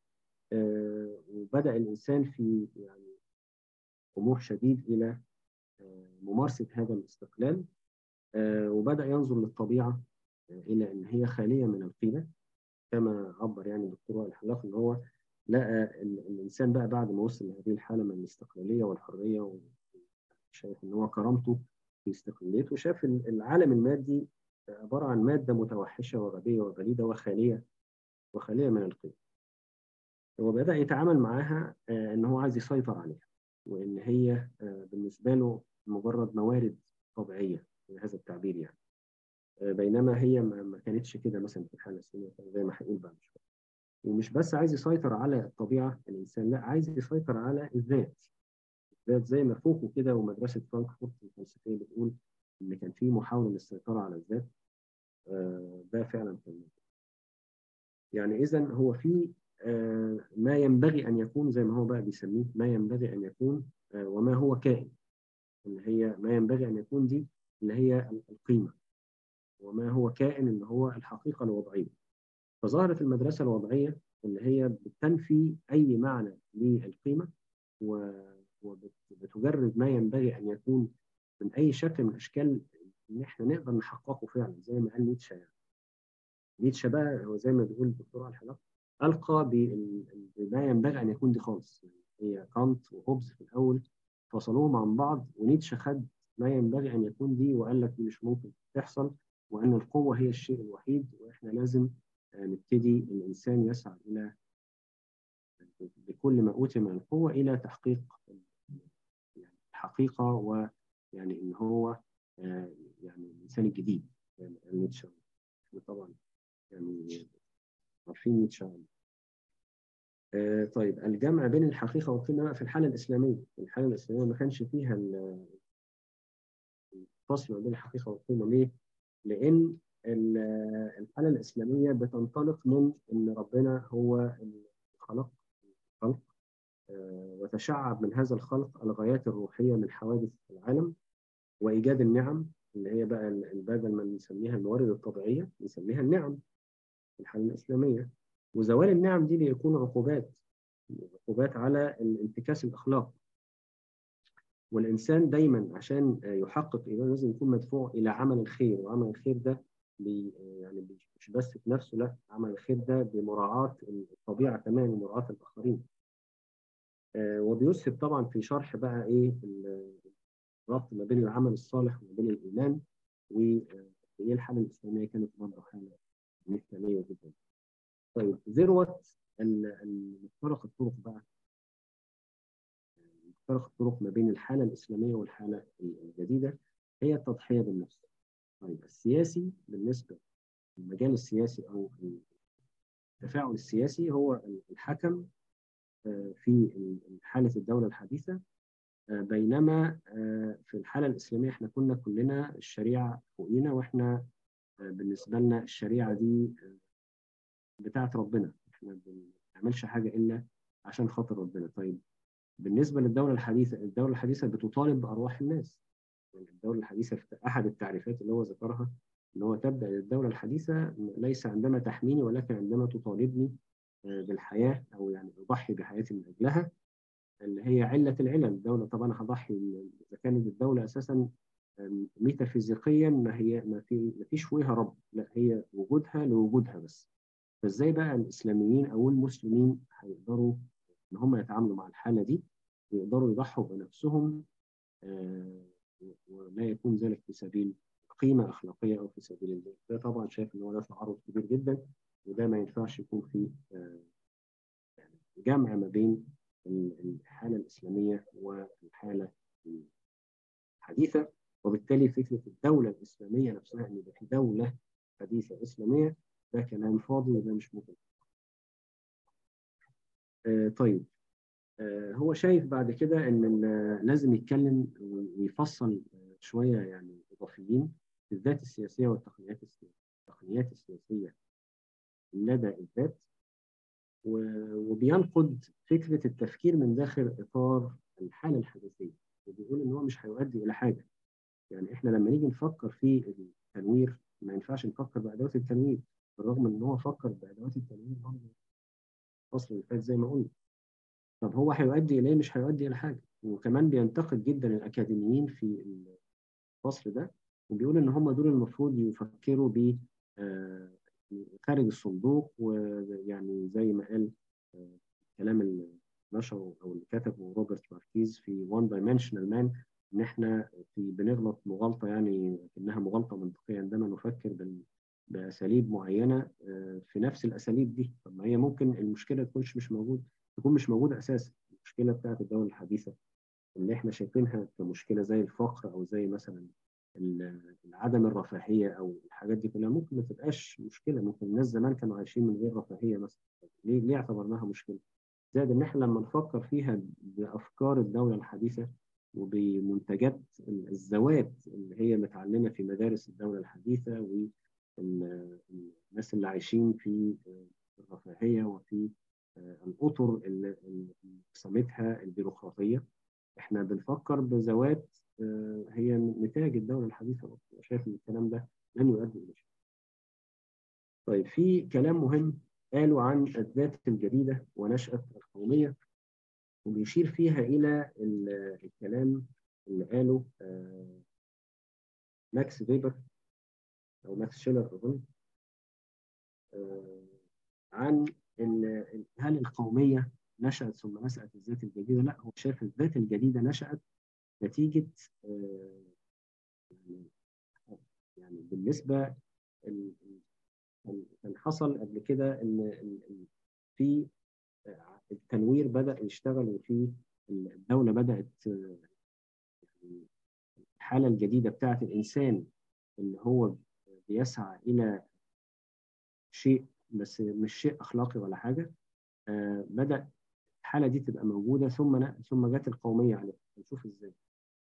وبدا الانسان في يعني طموح شديد الى ممارسه هذا الاستقلال وبدا ينظر للطبيعه الى ان هي خاليه من القيمه كما عبر يعني الدكتور وائل الحلاق ان هو لقى الانسان بقى بعد ما وصل لهذه الحاله من الاستقلاليه والحريه وشايف ان هو كرامته في استقلاليته وشاف العالم المادي عباره عن ماده متوحشه وغبيه وبليده وخاليه وخاليه من القيم. هو بدا يتعامل معاها ان هو عايز يسيطر عليها وان هي بالنسبه له مجرد موارد طبيعيه بهذا التعبير يعني. بينما هي ما كانتش كده مثلا في الحاله السنيه زي ما هنقول بعد شويه. ومش بس عايز يسيطر على الطبيعه الانسان لا عايز يسيطر على الذات. الذات زي ما فوكو كده ومدرسه فرانكفورت الفلسفيه بتقول ان كان في محاوله للسيطره على الذات ده فعلا كان يعني اذا هو في ما ينبغي ان يكون زي ما هو بقى بيسميه ما ينبغي ان يكون وما هو كائن اللي هي ما ينبغي ان يكون دي اللي هي القيمه وما هو كائن اللي هو الحقيقه الوضعيه فظهرت المدرسه الوضعيه اللي هي بتنفي اي معنى للقيمه وبتجرد ما ينبغي ان يكون من اي شكل من اشكال ان احنا نقدر نحققه فعلا زي ما قال نيتشه يعني. نيتشه بقى هو زي ما بيقول الدكتور علي الحلاق القى بما ينبغي ان يكون دي خالص يعني هي كانت وهوبز في الاول فصلوهم عن بعض ونيتشه خد ما ينبغي ان يكون دي وقال لك دي مش ممكن تحصل وان القوه هي الشيء الوحيد واحنا لازم نبتدي الانسان يسعى الى بكل ما اوتي من القوه الى تحقيق الحقيقه ويعني ان هو يعني الانسان الجديد يعني نيتشه طبعا يعني عارفين نيتشه آه طيب الجمع بين الحقيقه والقيمه بقى في الحاله الاسلاميه، الحاله الاسلاميه ما كانش فيها الفصل بين الحقيقه والقيمه ليه؟ لان الحاله الاسلاميه بتنطلق من ان ربنا هو خلق الخلق آه وتشعب من هذا الخلق الغايات الروحيه من حوادث العالم وايجاد النعم اللي هي بقى بدل ما نسميها الموارد الطبيعيه نسميها النعم في الحاله الاسلاميه وزوال النعم دي بيكون عقوبات عقوبات على الانتكاس الاخلاق والانسان دايما عشان يحقق ايمان لازم يكون مدفوع الى عمل الخير وعمل الخير ده بي يعني مش بس في نفسه لا عمل الخير ده بمراعاه الطبيعه كمان ومراعاه الاخرين آه وبيسهب طبعا في شرح بقى ايه الربط ما بين العمل الصالح وما بين الايمان وايه الحاله الاسلاميه كانت برضه حاله مثاليه جدا. طيب ذروه مفترق الطرق بقى مفترق الطرق ما بين الحاله الاسلاميه والحاله الجديده هي التضحيه بالنفس. طيب السياسي بالنسبه للمجال السياسي او التفاعل السياسي هو الحكم في حاله الدوله الحديثه بينما في الحاله الاسلاميه احنا كنا كلنا الشريعه فوقينا واحنا بالنسبه لنا الشريعه دي بتاعت ربنا احنا ما بنعملش حاجه الا عشان خاطر ربنا طيب بالنسبه للدوله الحديثه الدوله الحديثه بتطالب بارواح الناس يعني الدوله الحديثه في احد التعريفات اللي هو ذكرها ان هو تبدا الدوله الحديثه ليس عندما تحميني ولكن عندما تطالبني بالحياه او يعني اضحي بحياتي من اجلها اللي هي عله العلل الدوله طبعا هضحي اذا كانت الدوله اساسا ميتافيزيقيا ما هي ما في ما فيش فيها رب لا هي وجودها لوجودها بس فازاي بقى الاسلاميين او المسلمين هيقدروا ان هم يتعاملوا مع الحاله دي ويقدروا يضحوا بنفسهم ولا يكون ذلك في سبيل قيمه اخلاقيه او في سبيل الله ده طبعا شايف ان هو ده تعارض كبير جدا وده ما ينفعش يكون فيه جمع ما بين الحاله الاسلاميه والحاله الحديثه وبالتالي فكره الدوله الاسلاميه نفسها ان يبقى في دوله حديثه اسلاميه ده كلام فاضي وده مش ممكن. آه طيب آه هو شايف بعد كده ان لازم يتكلم ويفصل شويه يعني اضافيين في الذات السياسيه والتقنيات السياسيه التقنيات السياسيه لدى الذات وبينقد فكره التفكير من داخل اطار الحاله الحديثيه وبيقول ان هو مش هيؤدي الى حاجه يعني احنا لما نيجي نفكر في التنوير ما ينفعش نفكر بادوات التنوير بالرغم ان هو فكر بادوات التنوير برضه الفصل اللي فات زي ما قلنا طب هو هيؤدي اليه مش هيؤدي الى حاجه وكمان بينتقد جدا الاكاديميين في الفصل ده وبيقول ان هم دول المفروض يفكروا ب خارج الصندوق ويعني زي ما قال الكلام اللي نشره او اللي كتبه روبرت ماركيز في وان دايمنشنال مان ان احنا في بنغلط مغالطه يعني انها مغالطه منطقيه عندما نفكر باساليب معينه في نفس الاساليب دي طب ما هي ممكن المشكله تكونش مش موجود تكون مش موجوده اساسا المشكله بتاعت الدوله الحديثه اللي احنا شايفينها كمشكله زي الفقر او زي مثلا عدم الرفاهيه او الحاجات دي كلها ممكن ما تبقاش مشكله ممكن الناس زمان كانوا عايشين من غير رفاهيه مثلا ليه ليه اعتبرناها مشكله؟ زائد ان احنا لما نفكر فيها بافكار الدوله الحديثه وبمنتجات الزوات اللي هي متعلمه في مدارس الدوله الحديثه والناس اللي عايشين في الرفاهيه وفي الاطر اللي قسمتها البيروقراطيه احنا بنفكر بذوات هي نتاج الدوله الحديثه شايف ان الكلام ده لن يؤدي الى شيء. طيب في كلام مهم قالوا عن الذات الجديده ونشاه القوميه وبيشير فيها الى الكلام اللي قاله ماكس فيبر او ماكس شيلر اظن عن ان هل القوميه نشأت ثم نشأت الذات الجديده؟ لا هو شايف الذات الجديده نشأت نتيجه يعني بالنسبه كان حصل قبل كده ان في التنوير بدا يشتغل وفي الدوله بدات الحاله الجديده بتاعه الانسان اللي هو بيسعى الى شيء بس مش شيء اخلاقي ولا حاجه بدا الحاله دي تبقى موجوده ثم ثم جت القوميه عليها نشوف ازاي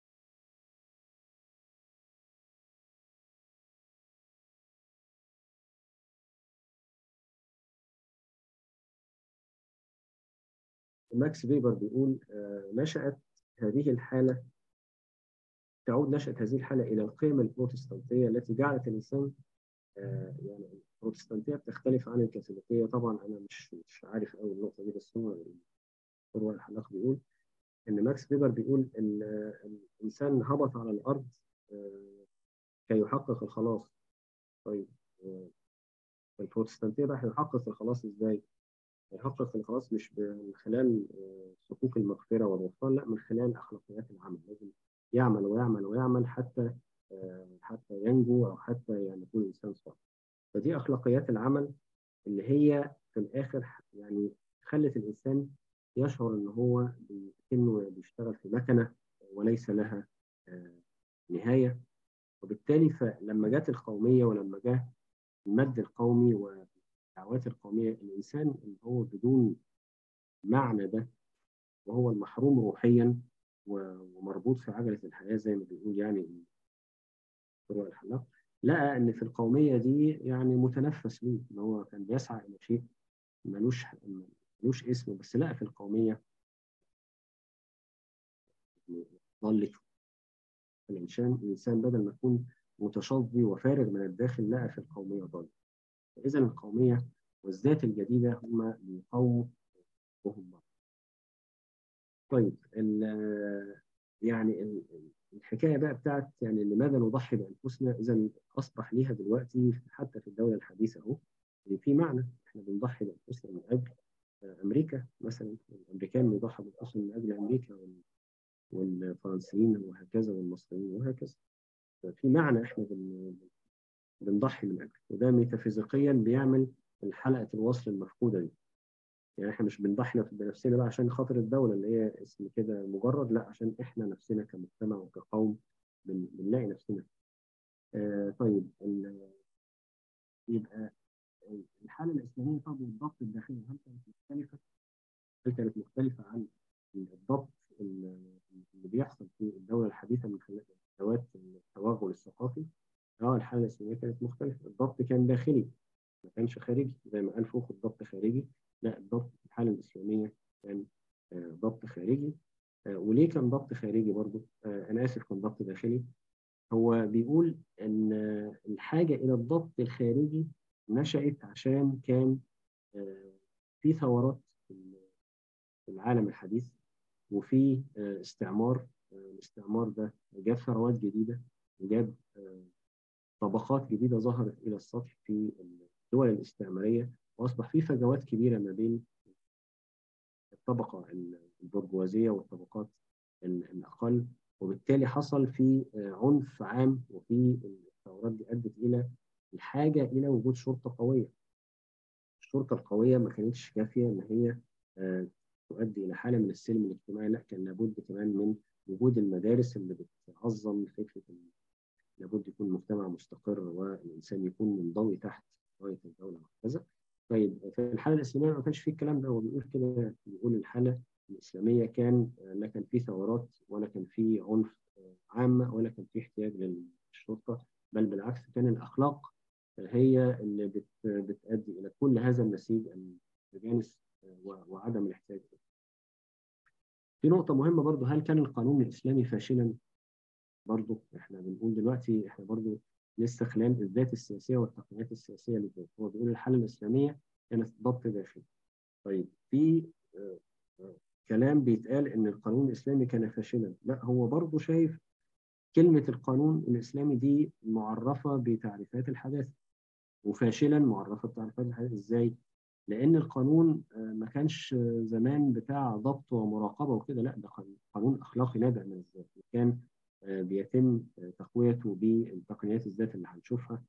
ماكس فيبر بيقول نشأت هذه الحالة تعود نشأة هذه الحالة إلى القيم البروتستانتية التي جعلت الإنسان يعني البروتستانتية بتختلف عن الكاثوليكية طبعا أنا مش مش عارف أوي النقطة دي بس هو هو الحلاق بيقول إن ماكس فيبر بيقول إن الإنسان هبط على الأرض كي يحقق الخلاص طيب البروتستانتية بقى هيحقق الخلاص إزاي؟ يحقق الخلاص مش من خلال صكوك المغفرة والغفران لا من خلال أخلاقيات العمل لازم يعمل ويعمل ويعمل حتى حتى ينجو أو حتى يعني يكون إنسان صالح فدي أخلاقيات العمل اللي هي في الآخر يعني خلت الإنسان يشعر إن هو كأنه بيشتغل في مكنة وليس لها نهاية وبالتالي فلما جت القومية ولما جاء المد القومي والدعوات القومية الإنسان اللي هو بدون معنى ده وهو المحروم روحيا ومربوط في عجلة الحياة زي ما بيقول يعني فروع الحلاق لقى ان في القوميه دي يعني متنفس ليه ان هو كان بيسعى الى شيء ملوش ملوش اسم بس لقى في القوميه ضلته الانسان الانسان بدل ما يكون متشظي وفارغ من الداخل لقى في القوميه ضال اذا القوميه والذات الجديده هما بيقووا وهم بعض طيب يعني الحكايه بقى بتاعت يعني لماذا نضحي بانفسنا اذا اصبح ليها دلوقتي حتى في الدوله الحديثه اهو في معنى احنا بنضحي بانفسنا من اجل امريكا مثلا الامريكان بيضحوا بانفسهم من اجل امريكا والفرنسيين وهكذا والمصريين وهكذا في معنى احنا بنضحي من اجله وده ميتافيزيقيا بيعمل حلقه الوصل المفقوده دي يعني احنا مش بنضحي بنفسنا بقى عشان خاطر الدوله اللي هي اسم كده مجرد لا عشان احنا نفسنا كمجتمع وكقوم بنلاقي نفسنا آه طيب يبقى الحاله الاسلاميه طب والضبط الداخلي هل كانت مختلفه؟ هل كانت مختلفه عن الضبط اللي بيحصل في الدوله الحديثه من خلال ادوات التوغل الثقافي؟ اه الحاله الاسلاميه كانت مختلفه، الضبط كان داخلي ما كانش خارجي زي ما قال فوق الضبط خارجي لا الضبط في الحاله الاسلاميه كان ضبط خارجي وليه كان ضبط خارجي برضه؟ انا اسف كان ضبط داخلي هو بيقول ان الحاجه الى الضبط الخارجي نشأت عشان كان في ثورات في العالم الحديث وفي استعمار الاستعمار ده جاب ثروات جديده وجاب طبقات جديده ظهرت الى السطح في الدول الاستعماريه واصبح في فجوات كبيره ما بين الطبقه البرجوازيه والطبقات الاقل وبالتالي حصل في عنف عام وفي الثورات دي ادت الى الحاجه الى وجود شرطه قويه. الشرطه القويه ما كانتش كافيه ان هي تؤدي الى حاله من السلم الاجتماعي لا كان لابد كمان من وجود المدارس اللي بتعظم فكره لابد يكون مجتمع مستقر والانسان يكون منضوي تحت رايه الدوله وهكذا. طيب في الحاله الاسلاميه ما كانش فيه الكلام ده هو بيقول كده بيقول الحاله الاسلاميه كان لا كان في ثورات ولا كان في عنف عامه ولا كان في احتياج للشرطه بل بالعكس كان الاخلاق هي اللي بت بتؤدي الى كل هذا النسيج التجانس وعدم الاحتياج في نقطه مهمه برضو هل كان القانون الاسلامي فاشلا برضو احنا بنقول دلوقتي احنا برضو لسه خلال الذات السياسيه والتقنيات السياسيه للذات هو بيقول الحاله الاسلاميه كانت ضبط داخلي طيب في كلام بيتقال ان القانون الاسلامي كان فاشلا لا هو برضه شايف كلمه القانون الاسلامي دي معرفه بتعريفات الحداثه وفاشلا معرفه بتعريفات الحداثه ازاي لان القانون ما كانش زمان بتاع ضبط ومراقبه وكده لا ده قانون اخلاقي نابع من الذات كان بيتم تقويته بالتقنيات الذات اللي هنشوفها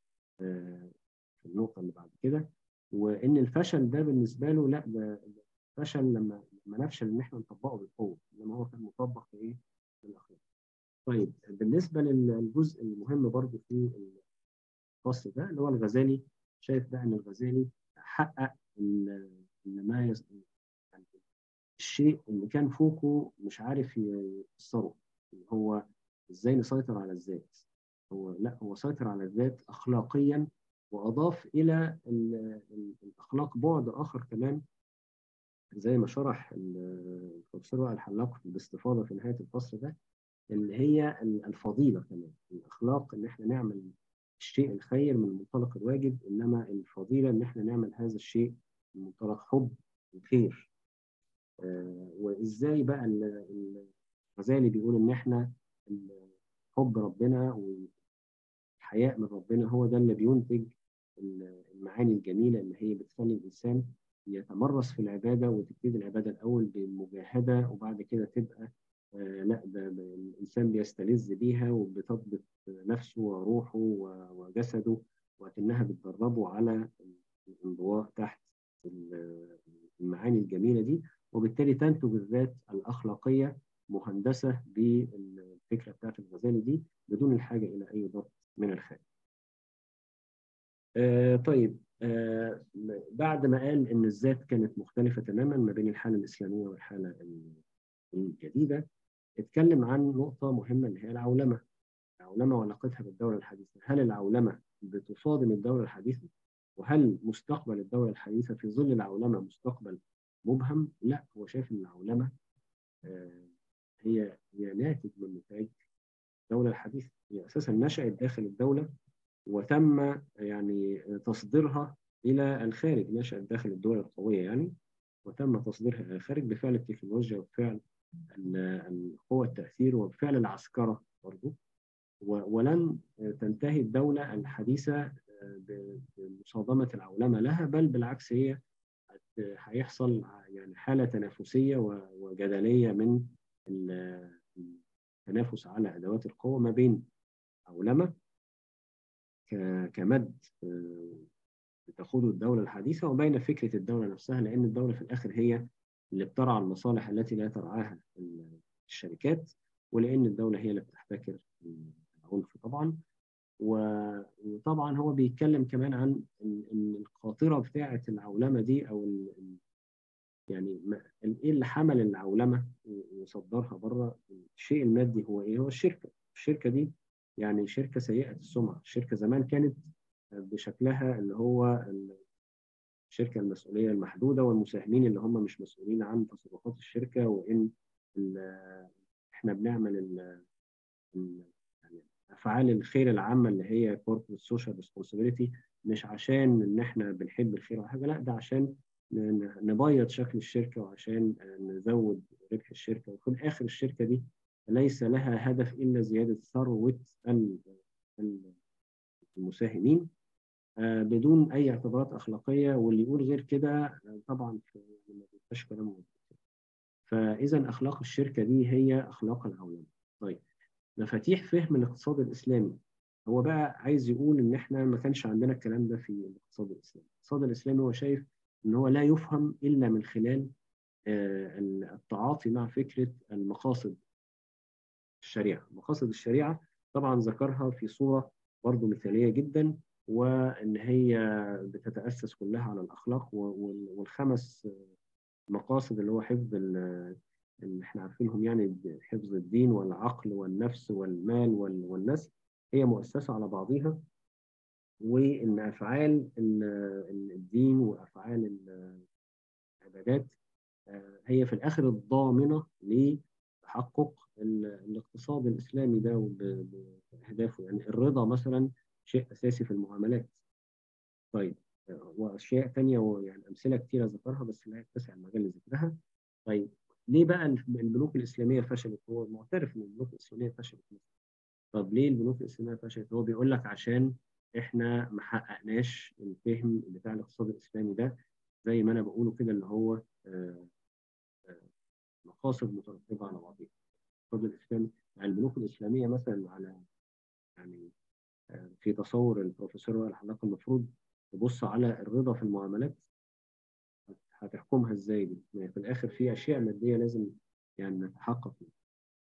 في النقطه اللي بعد كده وان الفشل ده بالنسبه له لا ده فشل لما لما نفشل ان احنا نطبقه بالقوه انما هو كان مطبق في ايه؟ في الاخلاق. طيب بالنسبه للجزء المهم برضو في الفصل ده اللي هو الغزالي شايف بقى ان الغزالي حقق ما يز... يعني الشيء اللي كان فوقه مش عارف يفسره اللي هو ازاي نسيطر على الذات هو لا هو سيطر على الذات اخلاقيا واضاف الى الاخلاق بعد اخر كمان زي ما شرح البروفيسور وائل الحلاق باستفاضه في نهايه الفصل ده اللي هي الفضيله كمان الاخلاق ان احنا نعمل الشيء الخير من منطلق الواجب انما الفضيله ان احنا نعمل هذا الشيء من منطلق حب الخير آه وازاي بقى الغزالي بيقول ان احنا حب ربنا والحياء من ربنا هو ده اللي بينتج المعاني الجميله اللي هي بتخلي الانسان يتمرس في العباده وتبتدي العباده الاول بالمجاهده وبعد كده تبقى آه لا ده الانسان بيستلذ بيها وبتضبط نفسه وروحه وجسده وكانها بتدربه على الانضواء تحت المعاني الجميله دي وبالتالي تنتج الذات الاخلاقيه مهندسه بالفكره بتاعت الغزالي دي بدون الحاجه الى اي ضبط من الخارج. آه طيب آه بعد ما قال ان الذات كانت مختلفه تماما ما بين الحاله الاسلاميه والحاله الجديده اتكلم عن نقطه مهمه اللي هي العولمه العولمه وعلاقتها بالدوله الحديثه هل العولمه بتصادم الدوله الحديثه وهل مستقبل الدوله الحديثه في ظل العولمه مستقبل مبهم لا هو شايف ان العولمه آه هي هي ناتج من نتاج الدوله الحديثه هي اساسا نشات داخل الدوله وتم يعني تصديرها الى الخارج نشات داخل الدول القويه يعني وتم تصديرها الى الخارج بفعل التكنولوجيا وبفعل قوة التأثير وبفعل العسكرة برضو ولن تنتهي الدولة الحديثة بمصادمة العولمة لها بل بالعكس هي هيحصل يعني حالة تنافسية وجدلية من التنافس على أدوات القوة ما بين عولمة كمد تقوده الدولة الحديثة وبين فكرة الدولة نفسها لأن الدولة في الآخر هي اللي بترعى المصالح التي لا ترعاها الشركات ولأن الدولة هي اللي بتحتكر العنف طبعا وطبعا هو بيتكلم كمان عن ان القاطره بتاعه العولمه دي او يعني ايه اللي حمل العولمه وصدرها بره الشيء المادي هو ايه؟ هو الشركه، الشركه دي يعني شركه سيئه السمعه، الشركه زمان كانت بشكلها اللي هو الشركه المسؤوليه المحدوده والمساهمين اللي هم مش مسؤولين عن تصرفات الشركه وان احنا بنعمل ال يعني افعال الخير العامه اللي هي كوربريت سوشيال ريسبونسبيلتي مش عشان ان احنا بنحب الخير او حاجه لا ده عشان نبيض شكل الشركه وعشان نزود ربح الشركه وفي الاخر الشركه دي ليس لها هدف الا زياده ثروه المساهمين بدون اي اعتبارات اخلاقيه واللي يقول غير كده طبعا ما بيبقاش كلام فاذا اخلاق الشركه دي هي اخلاق العولمه. طيب مفاتيح فهم الاقتصاد الاسلامي هو بقى عايز يقول ان احنا ما كانش عندنا الكلام ده في الاقتصاد الاسلامي، الاقتصاد الاسلامي هو شايف ان هو لا يفهم الا من خلال التعاطي مع فكره المقاصد الشريعه، مقاصد الشريعه طبعا ذكرها في صوره برضه مثاليه جدا وان هي بتتاسس كلها على الاخلاق والخمس مقاصد اللي هو حفظ اللي احنا عارفينهم يعني حفظ الدين والعقل والنفس والمال والنسل هي مؤسسه على بعضها وان افعال الدين وافعال العبادات هي في الاخر الضامنه لتحقق الاقتصاد الاسلامي ده باهدافه يعني الرضا مثلا شيء اساسي في المعاملات. طيب واشياء ثانيه يعني امثله كثيره ذكرها بس لا يتسع المجال لذكرها. طيب ليه بقى البنوك الاسلاميه فشلت؟ هو معترف ان البنوك الاسلاميه فشلت. طب ليه البنوك الاسلاميه فشلت؟ هو بيقول لك عشان احنا ما حققناش الفهم بتاع الاقتصاد الاسلامي ده زي ما انا بقوله كده اللي هو مقاصد مترتبه على بعضها. الاقتصاد الاسلامي يعني البنوك الاسلاميه مثلا على يعني في تصور البروفيسور وائل حلاق المفروض تبص على الرضا في المعاملات هتحكمها ازاي دي؟ يعني في الاخر في اشياء ماديه لازم يعني نتحقق منها.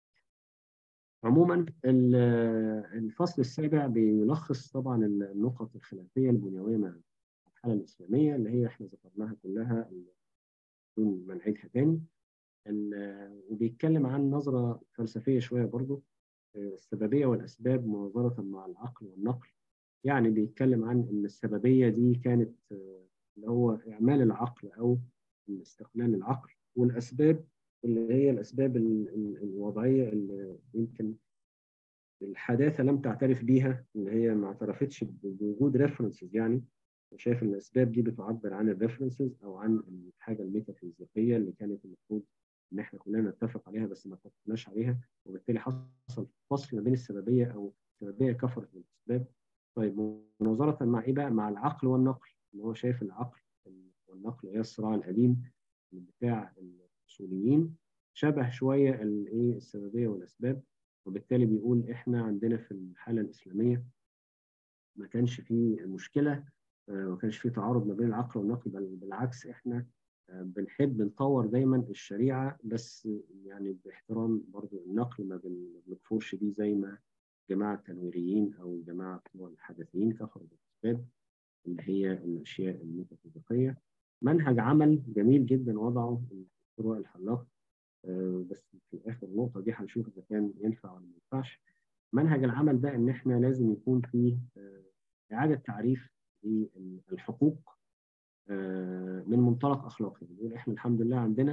عموما الفصل السابع بيلخص طبعا النقط الخلافيه البنيويه مع الحاله الاسلاميه اللي هي احنا ذكرناها كلها بدون ما نعيدها تاني وبيتكلم عن نظره فلسفيه شويه برضه السببيه والاسباب مناظره مع العقل والنقل يعني بيتكلم عن ان السببيه دي كانت اللي هو اعمال العقل او استقلال العقل والاسباب اللي هي الاسباب الوضعيه اللي يمكن الحداثه لم تعترف بيها اللي هي ما اعترفتش بوجود ريفرنسز يعني شايف ان الاسباب دي بتعبر عن الريفرنسز او عن الحاجه الميتافيزيقيه اللي كانت المفروض ان احنا كلنا نتفق عليها بس ما اتفقناش عليها وبالتالي حصل فصل ما بين السببيه او السببيه كفرت بالاسباب طيب مناظره مع ايه بقى؟ مع العقل والنقل اللي هو شايف العقل والنقل هي الصراع القديم بتاع الاصوليين شبه شويه الايه السببيه والاسباب وبالتالي بيقول احنا عندنا في الحاله الاسلاميه ما كانش فيه مشكله ما كانش فيه تعارض ما بين العقل والنقل بل بالعكس احنا بنحب نطور دايما الشريعه بس يعني باحترام برضو النقل ما بنكفرش بيه زي ما جماعه التنويريين او الجماعه الحدثيين كفروا بالاسباب اللي هي الاشياء الميتافيزيقيه منهج عمل جميل جدا وضعه الدكتور وائل الحلاق بس في اخر نقطه دي هنشوف اذا كان ينفع ولا ما ينفعش منهج العمل ده ان احنا لازم يكون فيه اعاده تعريف للحقوق من منطلق اخلاقي بنقول احنا الحمد لله عندنا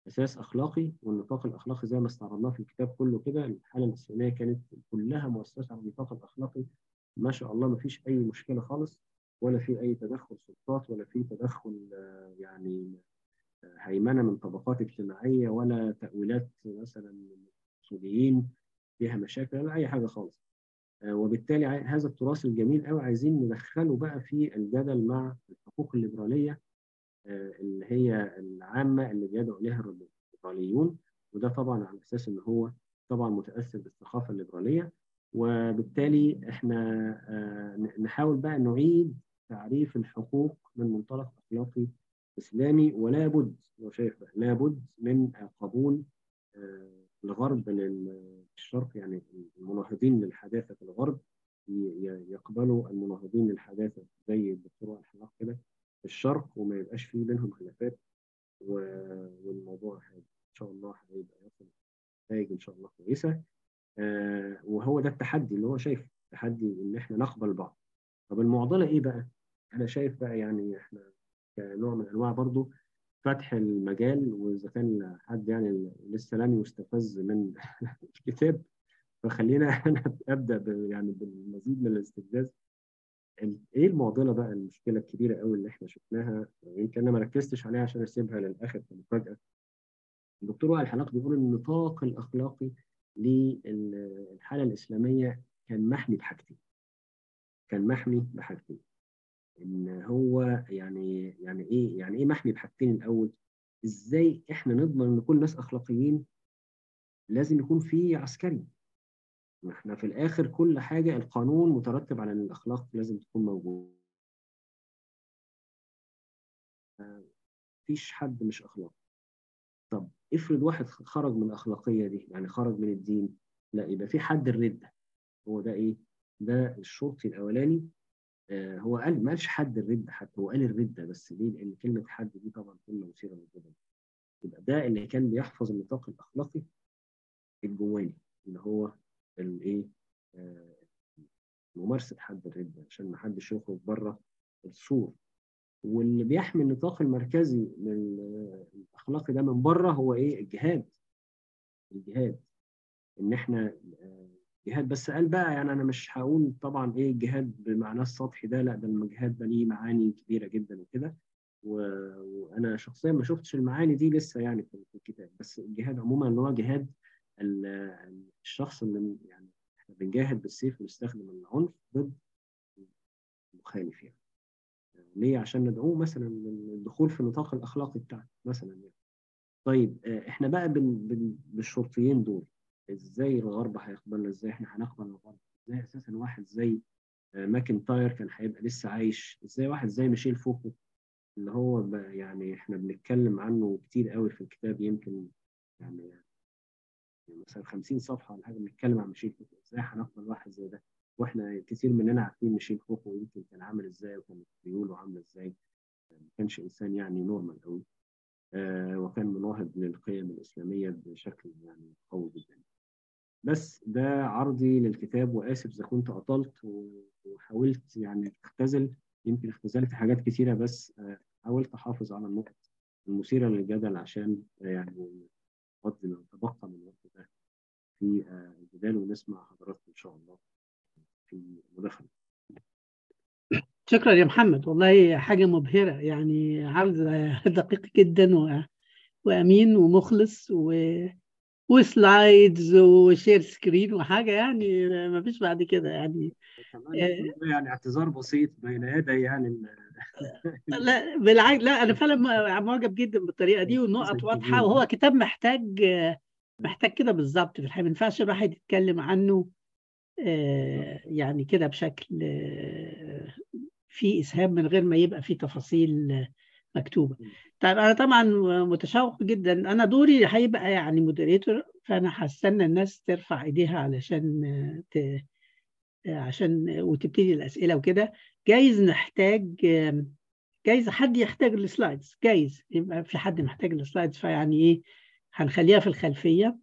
اساس اخلاقي والنطاق الاخلاقي زي ما استعرضناه في الكتاب كله كده الحاله الاسلاميه كانت كلها مؤسسه على النطاق الاخلاقي ما شاء الله ما فيش اي مشكله خالص ولا في اي تدخل سلطات ولا في تدخل يعني هيمنه من طبقات اجتماعيه ولا تاويلات مثلا سوريين فيها مشاكل ولا اي حاجه خالص وبالتالي هذا التراث الجميل قوي عايزين ندخله بقى في الجدل مع الحقوق الليبراليه اللي هي العامه اللي بيدعو اليها الليبراليون وده طبعا على اساس ان هو طبعا متاثر بالثقافه الليبراليه وبالتالي احنا نحاول بقى نعيد تعريف الحقوق من منطلق اخلاقي اسلامي ولا بد لو شايف لا بد من قبول الغرب للشرق يعني المناهضين للحداثه في الغرب يقبلوا المناهضين للحداثه زي الدكتور الحلاق كده في الشرق وما يبقاش فيه بينهم خلافات والموضوع ان شاء الله هيبقى يصل نتائج ان شاء الله كويسه وهو ده التحدي اللي هو شايف تحدي ان احنا نقبل بعض طب المعضله ايه بقى؟ انا شايف بقى يعني احنا كنوع من انواع برضو فتح المجال واذا كان حد يعني لسه لم يستفز من الكتاب فخلينا انا ابدا يعني بالمزيد من الاستفزاز ايه المعضله بقى المشكله الكبيره قوي اللي احنا شفناها يمكن انا ما ركزتش عليها عشان اسيبها للاخر كمفاجاه الدكتور وائل الحلاق بيقول ان النطاق الاخلاقي للحاله الاسلاميه كان محمي بحاجتين كان محمي بحاجتين ان هو يعني يعني ايه يعني ايه محمي بحاجتين الاول ازاي احنا نضمن ان كل الناس اخلاقيين لازم يكون في عسكري ما احنا في الاخر كل حاجه القانون مترتب على ان الاخلاق لازم تكون موجوده مفيش حد مش اخلاقي طب افرض واحد خرج من الاخلاقيه دي يعني خرج من الدين لا يبقى في حد الرده هو ده ايه ده الشرطي الاولاني آه هو قال ما قالش حد الرده حتى هو قال الرده بس ليه لان كلمه حد دي طبعا كلمه مثيره للجدل يبقى ده اللي كان بيحفظ النطاق الاخلاقي الجواني اللي هو الايه آه ممارسه حد الرده عشان ما حدش يخرج بره السور واللي بيحمي النطاق المركزي الاخلاقي ده من بره هو ايه الجهاد الجهاد ان احنا جهاد بس قال بقى يعني انا مش هقول طبعا ايه الجهاد بمعناه السطحي ده لا ده الجهاد ده ليه معاني كبيره جدا وكده وانا شخصيا ما شفتش المعاني دي لسه يعني في الكتاب بس الجهاد عموما اللي هو جهاد الشخص اللي يعني احنا بنجاهد بالسيف ونستخدم العنف ضد المخالف يعني ليه عشان ندعوه مثلا للدخول في النطاق الاخلاقي بتاعنا مثلا يعني. طيب احنا بقى بال... بال... بالشرطيين دول ازاي الغرب هيقبلنا ازاي احنا هنقبل الغرب ازاي اساسا واحد زي ماكنتاير كان هيبقى لسه عايش ازاي واحد زي ميشيل فوكو اللي هو يعني احنا بنتكلم عنه كتير قوي في الكتاب يمكن يعني, يعني مثلا 50 صفحه ولا حاجه بنتكلم عن ميشيل فوكو ازاي هنقبل واحد زي ده واحنا كتير مننا عارفين ميشيل فوكو يمكن كان عامل ازاي وكان ميوله عامله ازاي ما كانش انسان يعني نورمال قوي آه وكان مناهض للقيم الاسلاميه بشكل يعني قوي جدا بس ده عرضي للكتاب واسف اذا كنت اطلت وحاولت يعني اختزل يمكن اختزلت حاجات كثيره بس آه حاولت احافظ على النقط المثيره للجدل عشان آه يعني نقضي ما تبقى من الوقت ده في الجدال ونسمع حضراتكم ان شاء الله في المداخله شكرا يا محمد والله حاجه مبهره يعني عرض دقيق جدا و... وامين ومخلص و... وسلايدز وشير سكرين وحاجه يعني ما فيش بعد كده يعني يعني اعتذار بسيط بين يدي يعني لا بالعكس لا انا فعلا معجب جدا بالطريقه دي والنقط واضحه وهو كتاب محتاج محتاج كده بالظبط في الحقيقه ما ينفعش الواحد يتكلم عنه يعني كده بشكل في اسهام من غير ما يبقى في تفاصيل مكتوبه طيب انا طبعا متشوق جدا انا دوري هيبقى يعني مودريتور فانا هستنى الناس ترفع ايديها علشان ت... عشان وتبتدي الاسئله وكده جايز نحتاج جايز حد يحتاج السلايدز جايز يبقى في حد محتاج السلايدز فيعني ايه هنخليها في الخلفيه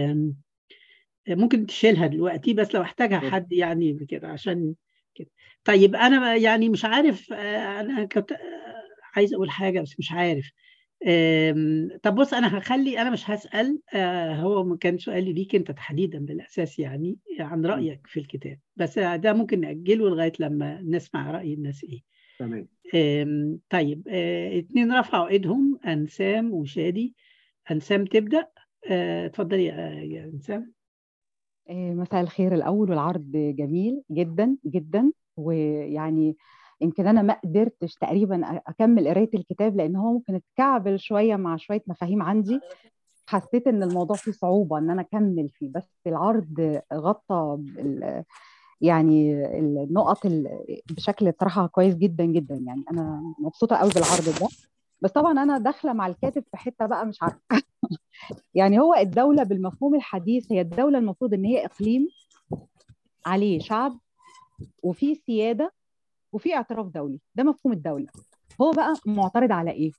ممكن تشيلها دلوقتي بس لو احتاجها حد يعني كده عشان كده طيب انا يعني مش عارف انا كنت عايز اقول حاجه بس مش عارف أم، طب بص انا هخلي انا مش هسال آه، هو كان سؤالي ليك انت تحديدا بالاساس يعني عن رايك في الكتاب بس ده ممكن ناجله لغايه لما نسمع راي الناس ايه تمام أم، طيب آه، اتنين رفعوا ايدهم انسام وشادي انسام تبدا آه، اتفضلي يا يا انسام آه، مساء الخير الأول والعرض جميل جدا جدا ويعني يمكن أنا ما قدرتش تقريبا أكمل قراية الكتاب لأن هو ممكن اتكعبل شوية مع شوية مفاهيم عندي حسيت إن الموضوع فيه صعوبة إن أنا أكمل فيه بس العرض غطى ال- يعني النقط ال- بشكل بصراحة كويس جدا جدا يعني أنا مبسوطة قوي بالعرض ده بس طبعا أنا داخلة مع الكاتب في حتة بقى مش عارفة يعني هو الدولة بالمفهوم الحديث هي الدولة المفروض إن هي إقليم عليه شعب وفي سيادة وفي اعتراف دولي ده مفهوم الدولة هو بقى معترض على إيه؟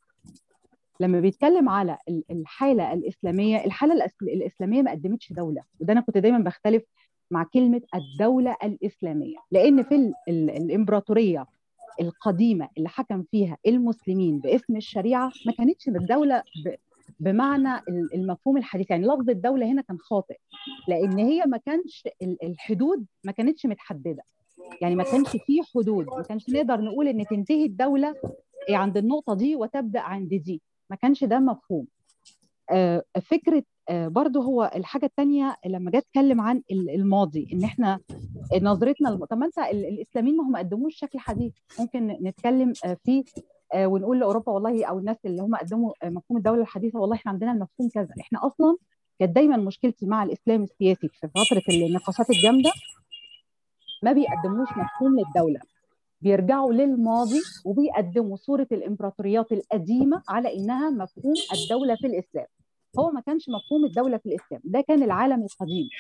لما بيتكلم على ال- الحالة الإسلامية الحالة الأس- الإسلامية ما قدمتش دولة وده أنا كنت دايما بختلف مع كلمة الدولة الإسلامية لأن في ال- ال- الإمبراطورية القديمة اللي حكم فيها المسلمين باسم الشريعة ما كانتش الدولة ب- بمعنى ال- المفهوم الحديث يعني لفظ الدولة هنا كان خاطئ لأن هي ما كانش ال- الحدود ما كانتش متحددة يعني ما كانش فيه حدود ما كانش نقدر نقول ان تنتهي الدولة عند النقطة دي وتبدأ عند دي ما كانش ده مفهوم آه، فكرة آه، برضو هو الحاجة التانية لما جه اتكلم عن ال- الماضي ان احنا نظرتنا الم... طب ما انت ال- الاسلاميين ما هم قدموش شكل حديث ممكن نتكلم آه، فيه آه، ونقول لاوروبا والله او الناس اللي هم قدموا آه، مفهوم الدولة الحديثة والله احنا عندنا المفهوم كذا احنا اصلا كانت دايما مشكلتي مع الاسلام السياسي في فترة النقاشات الجامدة ما بيقدموش مفهوم للدولة بيرجعوا للماضي وبيقدموا صورة الإمبراطوريات القديمة على إنها مفهوم الدولة في الإسلام هو ما كانش مفهوم الدولة في الإسلام ده كان العالم القديم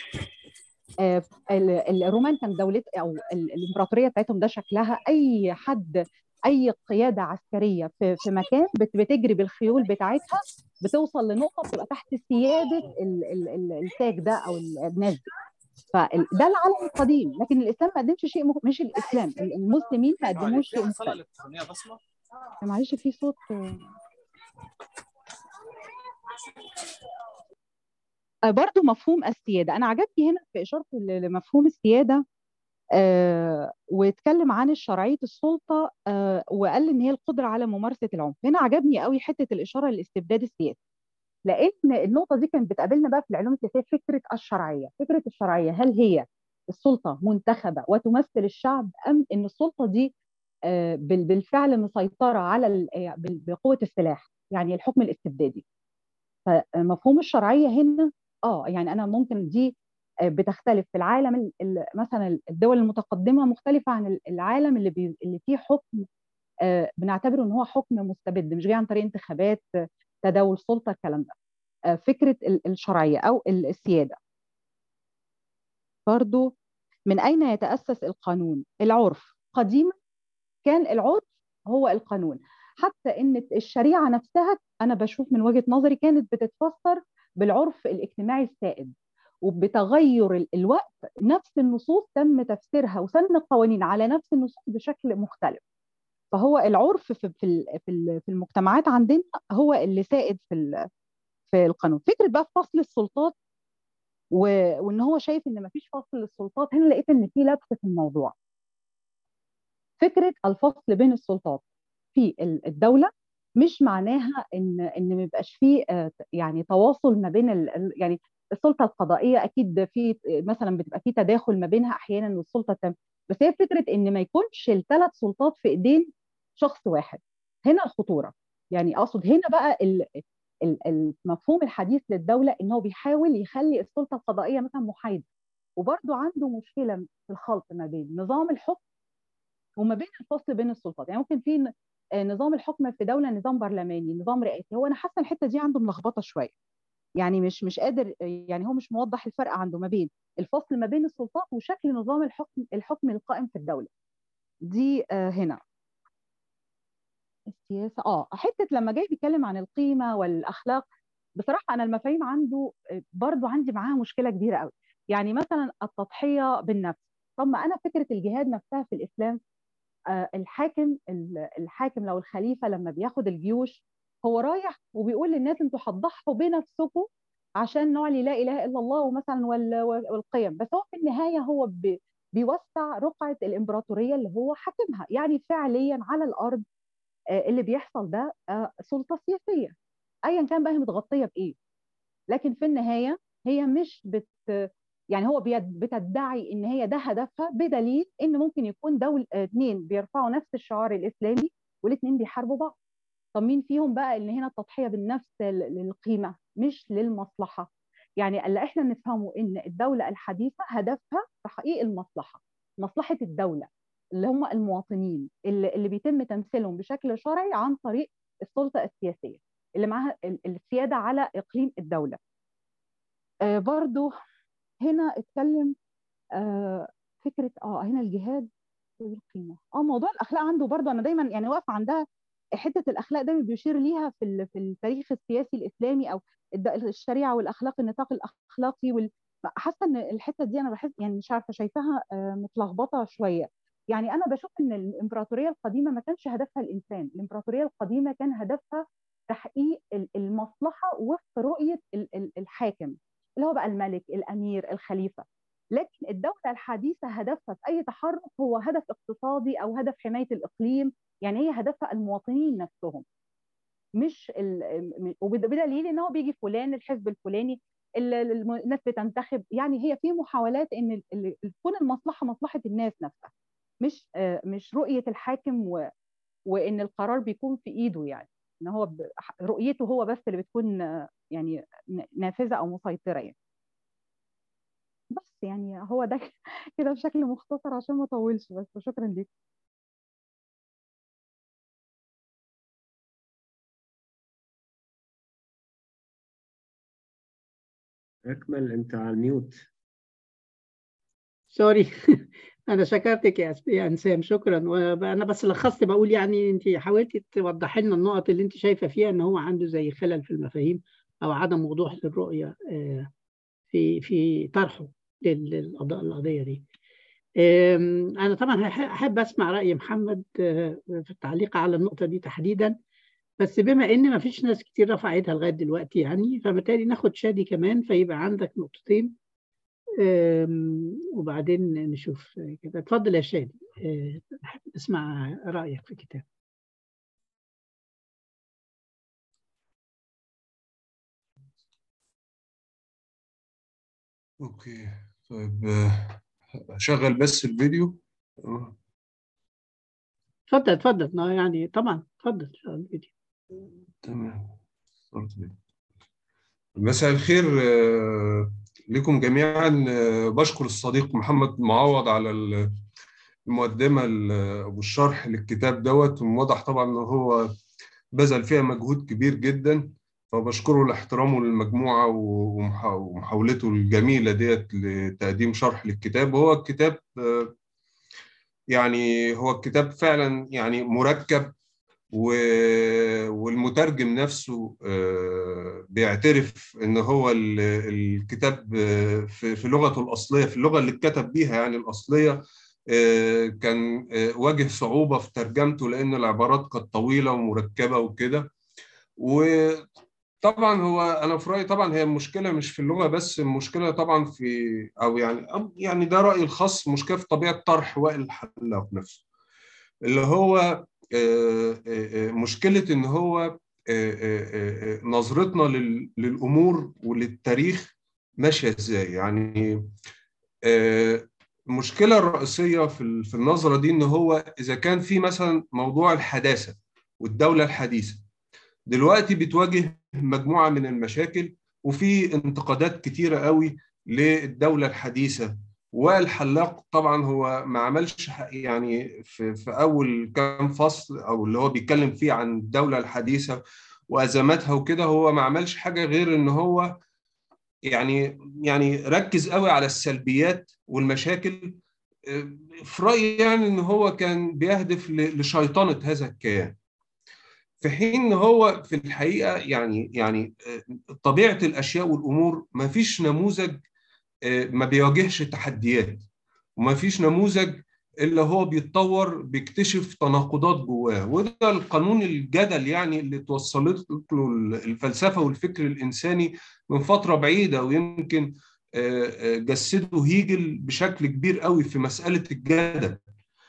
آه، ال- الرومان كان دولة أو ال- الإمبراطورية بتاعتهم ده شكلها أي حد أي قيادة عسكرية في في مكان بت- بتجري بالخيول بتاعتها بتوصل لنقطة بتبقى تحت سيادة ال- ال- ال- التاج ده أو ال- الناس دي فده العالم القديم لكن الاسلام ما قدمش شيء مخ... مش الاسلام المسلمين ما قدموش شيء الصلاة مختلف الإلكترونية بصمة معلش في صوت آه، برضو مفهوم السيادة أنا عجبني هنا في إشارته ل- لمفهوم السيادة آه واتكلم عن شرعية السلطة آه وقال إن هي القدرة على ممارسة العنف هنا عجبني قوي حتة الإشارة للاستبداد السياسي لأن النقطة دي كانت بتقابلنا بقى في العلوم السياسية فكرة الشرعية فكرة الشرعية هل هي السلطة منتخبة وتمثل الشعب أم إن السلطة دي آه، بال- بالفعل مسيطرة على ال- آه، بال- بقوة السلاح يعني الحكم الاستبدادي فمفهوم الشرعية هنا اه يعني أنا ممكن دي آه، بتختلف في العالم ال- ال- مثلا الدول المتقدمة مختلفة عن ال- العالم اللي بي اللي فيه حكم آه، بنعتبره ان هو حكم مستبد مش جاي عن طريق انتخابات آه، تداول سلطة الكلام ده آه، فكرة ال- الشرعية أو ال- السيادة برضو من أين يتأسس القانون العرف قديما كان العرف هو القانون حتى ان الشريعه نفسها انا بشوف من وجهه نظري كانت بتتفسر بالعرف الاجتماعي السائد وبتغير ال- الوقت نفس النصوص تم تفسيرها وسن القوانين على نفس النصوص بشكل مختلف فهو العرف في في ال- في ال- في المجتمعات عندنا هو اللي سائد في ال- في القانون فكره بقى فصل السلطات و- وان هو شايف ان مفيش فصل للسلطات هنا لقيت ان في لبس في الموضوع فكره الفصل بين السلطات في ال- الدوله مش معناها ان ان ما يبقاش فيه آه، يعني تواصل ما بين ال- ال- يعني السلطه القضائيه اكيد في مثلا بتبقى في تداخل ما بينها احيانا والسلطه التم بس هي فكره ان ما يكونش الثلاث سلطات في ايدين شخص واحد هنا الخطوره يعني اقصد هنا بقى ال- ال- المفهوم الحديث للدوله ان هو بيحاول يخلي السلطه القضائيه مثلا محايده وبرضه عنده مشكله في الخلط ما بين نظام الحكم وما بين الفصل بين السلطات يعني ممكن في ن- آه، نظام الحكم في دوله نظام برلماني نظام رئاسي هو انا حاسه الحته دي عنده ملخبطه شويه يعني مش مش قادر يعني هو مش موضح الفرق عنده ما بين الفصل ما بين السلطات وشكل نظام الحكم الحكم القائم في الدوله دي آه، هنا السياسه اه حته لما جاي بيتكلم عن القيمه والاخلاق بصراحه انا المفاهيم عنده آه، برضو عندي معاها مشكله كبيره قوي يعني مثلا التضحيه بالنفس طب ما انا فكره الجهاد نفسها في الاسلام آه، الحاكم ال- الحاكم لو الخليفه لما بياخد الجيوش هو رايح وبيقول للناس انتوا هتضحوا بنفسكم عشان نعلي لا اله الا الله ومثلا والقيم بس هو في النهايه هو بي بيوسع رقعه الامبراطوريه اللي هو حاكمها يعني فعليا على الارض اللي بيحصل ده سلطه سياسيه ايا كان بقى هي متغطيه بايه لكن في النهايه هي مش بت يعني هو بتدعي ان هي ده هدفها بدليل ان ممكن يكون دول اثنين بيرفعوا نفس الشعار الاسلامي والاثنين بيحاربوا بعض طب مين فيهم بقى اللي هنا التضحيه بالنفس للقيمه مش للمصلحه يعني اللي احنا نفهمه ان الدوله الحديثه هدفها تحقيق المصلحه مصلحه الدوله اللي هم المواطنين اللي, اللي بيتم تمثيلهم بشكل شرعي عن طريق السلطه السياسيه اللي معاها السياده على اقليم الدوله آه برضو هنا اتكلم آه فكره اه هنا الجهاد والقيمه اه موضوع الاخلاق عنده برضو انا دايما يعني واقفه عندها حته الاخلاق دايما بيشير ليها في في التاريخ السياسي الاسلامي او الشريعه والاخلاق النطاق الاخلاقي وال... حاسه ان الحته دي انا بحس يعني مش عارفه شايفاها متلخبطه شويه يعني انا بشوف ان الامبراطوريه القديمه ما كانش هدفها الانسان الامبراطوريه القديمه كان هدفها تحقيق المصلحه وفق رؤيه الحاكم اللي هو بقى الملك الامير الخليفه لكن الدوله الحديثه هدفها في اي تحرك هو هدف اقتصادي او هدف حمايه الاقليم يعني هي هدفها المواطنين نفسهم مش ال... وبدليل ان هو بيجي فلان الحزب الفلاني الناس بتنتخب يعني هي في محاولات ان تكون المصلحه مصلحه الناس نفسها مش مش رؤيه الحاكم و... وان القرار بيكون في ايده يعني ان هو ب... رؤيته هو بس اللي بتكون يعني نافذه او مسيطره يعني بس يعني هو ده كده بشكل مختصر عشان ما اطولش بس شكرا ليك اكمل انت على الميوت سوري انا شكرتك يا يا انسام شكرا وانا بس لخصت بقول يعني انت حاولتي توضحي لنا النقط اللي انت شايفه فيها ان هو عنده زي خلل في المفاهيم او عدم وضوح للرؤيه في في طرحه للقضيه دي انا طبعا احب اسمع راي محمد في التعليق على النقطه دي تحديدا بس بما ان ما فيش ناس كتير رفعتها لغايه دلوقتي يعني فبالتالي ناخد شادي كمان فيبقى عندك نقطتين وبعدين نشوف كده اتفضل يا شادي احب اسمع رايك في الكتاب اوكي طيب اشغل بس الفيديو اتفضل اتفضل يعني طبعا اتفضل شغل الفيديو تمام مساء الخير لكم جميعا بشكر الصديق محمد معوض على المقدمة والشرح للكتاب دوت وواضح طبعا ان هو بذل فيها مجهود كبير جدا فبشكره لاحترامه للمجموعة ومحاولته الجميلة ديت لتقديم شرح للكتاب وهو الكتاب يعني هو الكتاب فعلا يعني مركب والمترجم نفسه بيعترف ان هو الكتاب في لغته الاصليه في اللغه اللي اتكتب بيها يعني الاصليه كان واجه صعوبه في ترجمته لان العبارات كانت طويله ومركبه وكده وطبعا هو انا في رايي طبعا هي المشكله مش في اللغه بس المشكله طبعا في او يعني يعني ده رايي الخاص مشكله في طبيعه طرح وائل الحلاق نفسه اللي هو مشكله ان هو نظرتنا للامور وللتاريخ ماشيه ازاي يعني المشكله الرئيسيه في النظره دي ان هو اذا كان في مثلا موضوع الحداثه والدوله الحديثه دلوقتي بتواجه مجموعه من المشاكل وفي انتقادات كتيره قوي للدوله الحديثه والحلاق طبعا هو ما عملش يعني في, في اول كام فصل او اللي هو بيتكلم فيه عن الدوله الحديثه وازماتها وكده هو ما عملش حاجه غير ان هو يعني يعني ركز قوي على السلبيات والمشاكل في رايي يعني ان هو كان بيهدف لشيطنه هذا الكيان في حين ان هو في الحقيقه يعني يعني طبيعه الاشياء والامور ما فيش نموذج ما بيواجهش تحديات وما فيش نموذج اللي هو بيتطور بيكتشف تناقضات جواه وده القانون الجدل يعني اللي توصلت له الفلسفه والفكر الانساني من فتره بعيده ويمكن جسده هيجل بشكل كبير قوي في مساله الجدل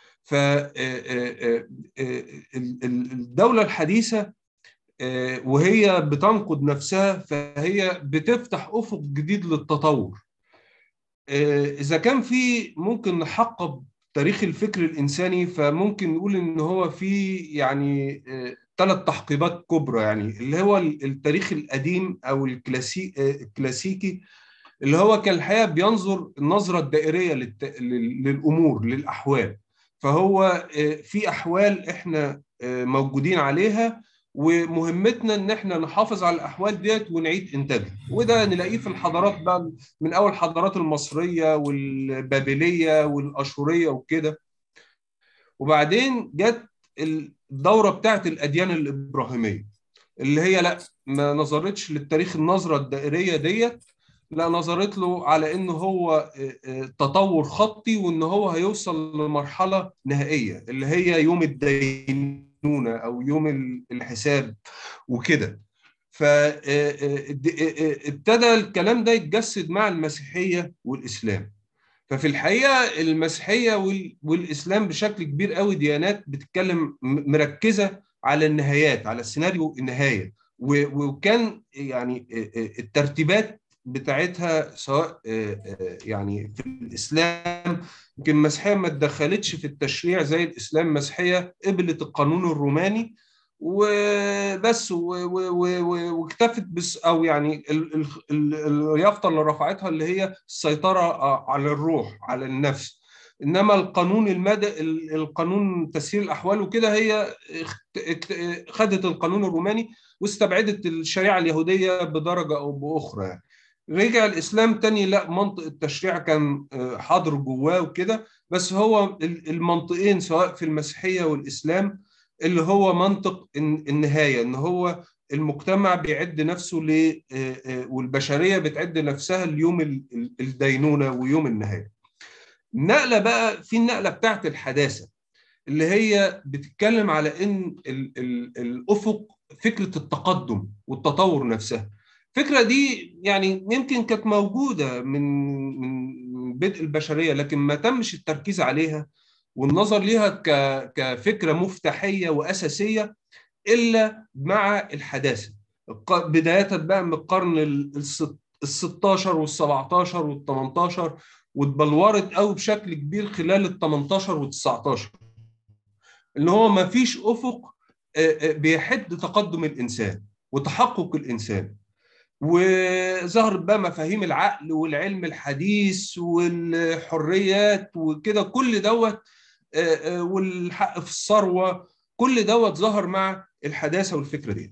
فالدوله الحديثه وهي بتنقد نفسها فهي بتفتح افق جديد للتطور اذا كان في ممكن نحقب تاريخ الفكر الانساني فممكن نقول ان هو في يعني ثلاث تحقيبات كبرى يعني اللي هو التاريخ القديم او الكلاسي الكلاسيكي اللي هو كان الحقيقه بينظر النظره الدائريه للامور للاحوال فهو في احوال احنا موجودين عليها ومهمتنا ان احنا نحافظ على الاحوال ديت ونعيد انتاجها وده نلاقيه في الحضارات بقى من اول الحضارات المصريه والبابليه والاشوريه وكده وبعدين جت الدوره بتاعت الاديان الابراهيميه اللي هي لا ما نظرتش للتاريخ النظره الدائريه ديت لا نظرت له على انه هو تطور خطي وان هو هيوصل لمرحله نهائيه اللي هي يوم الدينونه او يوم الحساب وكده فابتدى الكلام ده يتجسد مع المسيحيه والاسلام ففي الحقيقه المسيحيه والاسلام بشكل كبير قوي ديانات بتتكلم مركزه على النهايات على السيناريو النهايه وكان يعني الترتيبات بتاعتها سواء يعني في الاسلام يمكن المسيحيه ما اتدخلتش في التشريع زي الاسلام المسيحيه قبلت القانون الروماني وبس واكتفت بس او يعني اليافطه اللي رفعتها اللي هي السيطره على الروح على النفس انما القانون المدى القانون تسيير الاحوال وكده هي خدت القانون الروماني واستبعدت الشريعه اليهوديه بدرجه او باخرى يعني. رجع الاسلام تاني لا منطق التشريع كان حاضر جواه وكده بس هو المنطقين سواء في المسيحيه والاسلام اللي هو منطق النهايه ان هو المجتمع بيعد نفسه ل والبشريه بتعد نفسها ليوم الدينونه ويوم النهايه. النقله بقى في النقله بتاعت الحداثه اللي هي بتتكلم على ان الافق فكره التقدم والتطور نفسها. الفكره دي يعني يمكن كانت موجوده من من بدء البشريه لكن ما تمش التركيز عليها والنظر ليها كفكره مفتاحيه واساسيه الا مع الحداثه بدايه بقى من القرن ال 16 وال 17 وال 18 واتبلورت قوي بشكل كبير خلال ال 18 وال 19 اللي هو ما فيش افق بيحد تقدم الانسان وتحقق الانسان وظهرت بقى مفاهيم العقل والعلم الحديث والحريات وكده كل دوت والحق في الثروه كل دوت ظهر مع الحداثه والفكره دي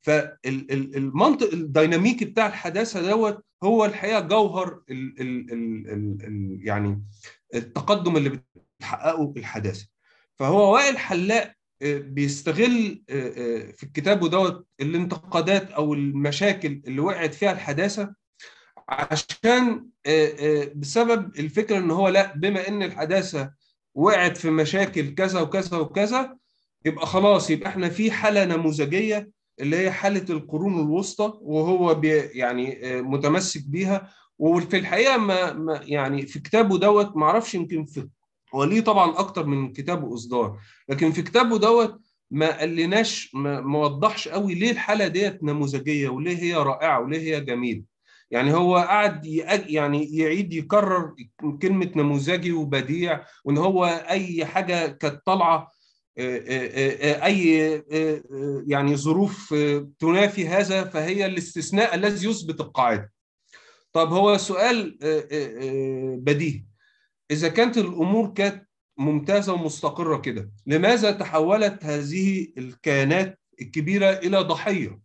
فالمنطق الديناميكي بتاع الحداثه دوت هو الحقيقه جوهر ال ال ال ال ال يعني التقدم اللي بتحققه الحداثه فهو وائل حلاق بيستغل في الكتاب دوت الانتقادات او المشاكل اللي وقعت فيها الحداثه عشان بسبب الفكره ان هو لا بما ان الحداثه وقعت في مشاكل كذا وكذا وكذا يبقى خلاص يبقى احنا في حاله نموذجيه اللي هي حاله القرون الوسطى وهو بي يعني متمسك بيها وفي الحقيقه ما, ما يعني في كتابه دوت ما اعرفش يمكن في هو ليه طبعا اكتر من كتابه اصدار لكن في كتابه دوت ما قالناش ما, ما وضحش قوي ليه الحاله ديت نموذجيه وليه هي رائعه وليه هي جميله يعني هو قعد يعني يعيد يكرر كلمه نموذجي وبديع وان هو اي حاجه كانت طالعه اي يعني ظروف تنافي هذا فهي الاستثناء الذي يثبت القاعده طب هو سؤال بديهي إذا كانت الأمور كانت ممتازة ومستقرة كده لماذا تحولت هذه الكيانات الكبيرة إلى ضحية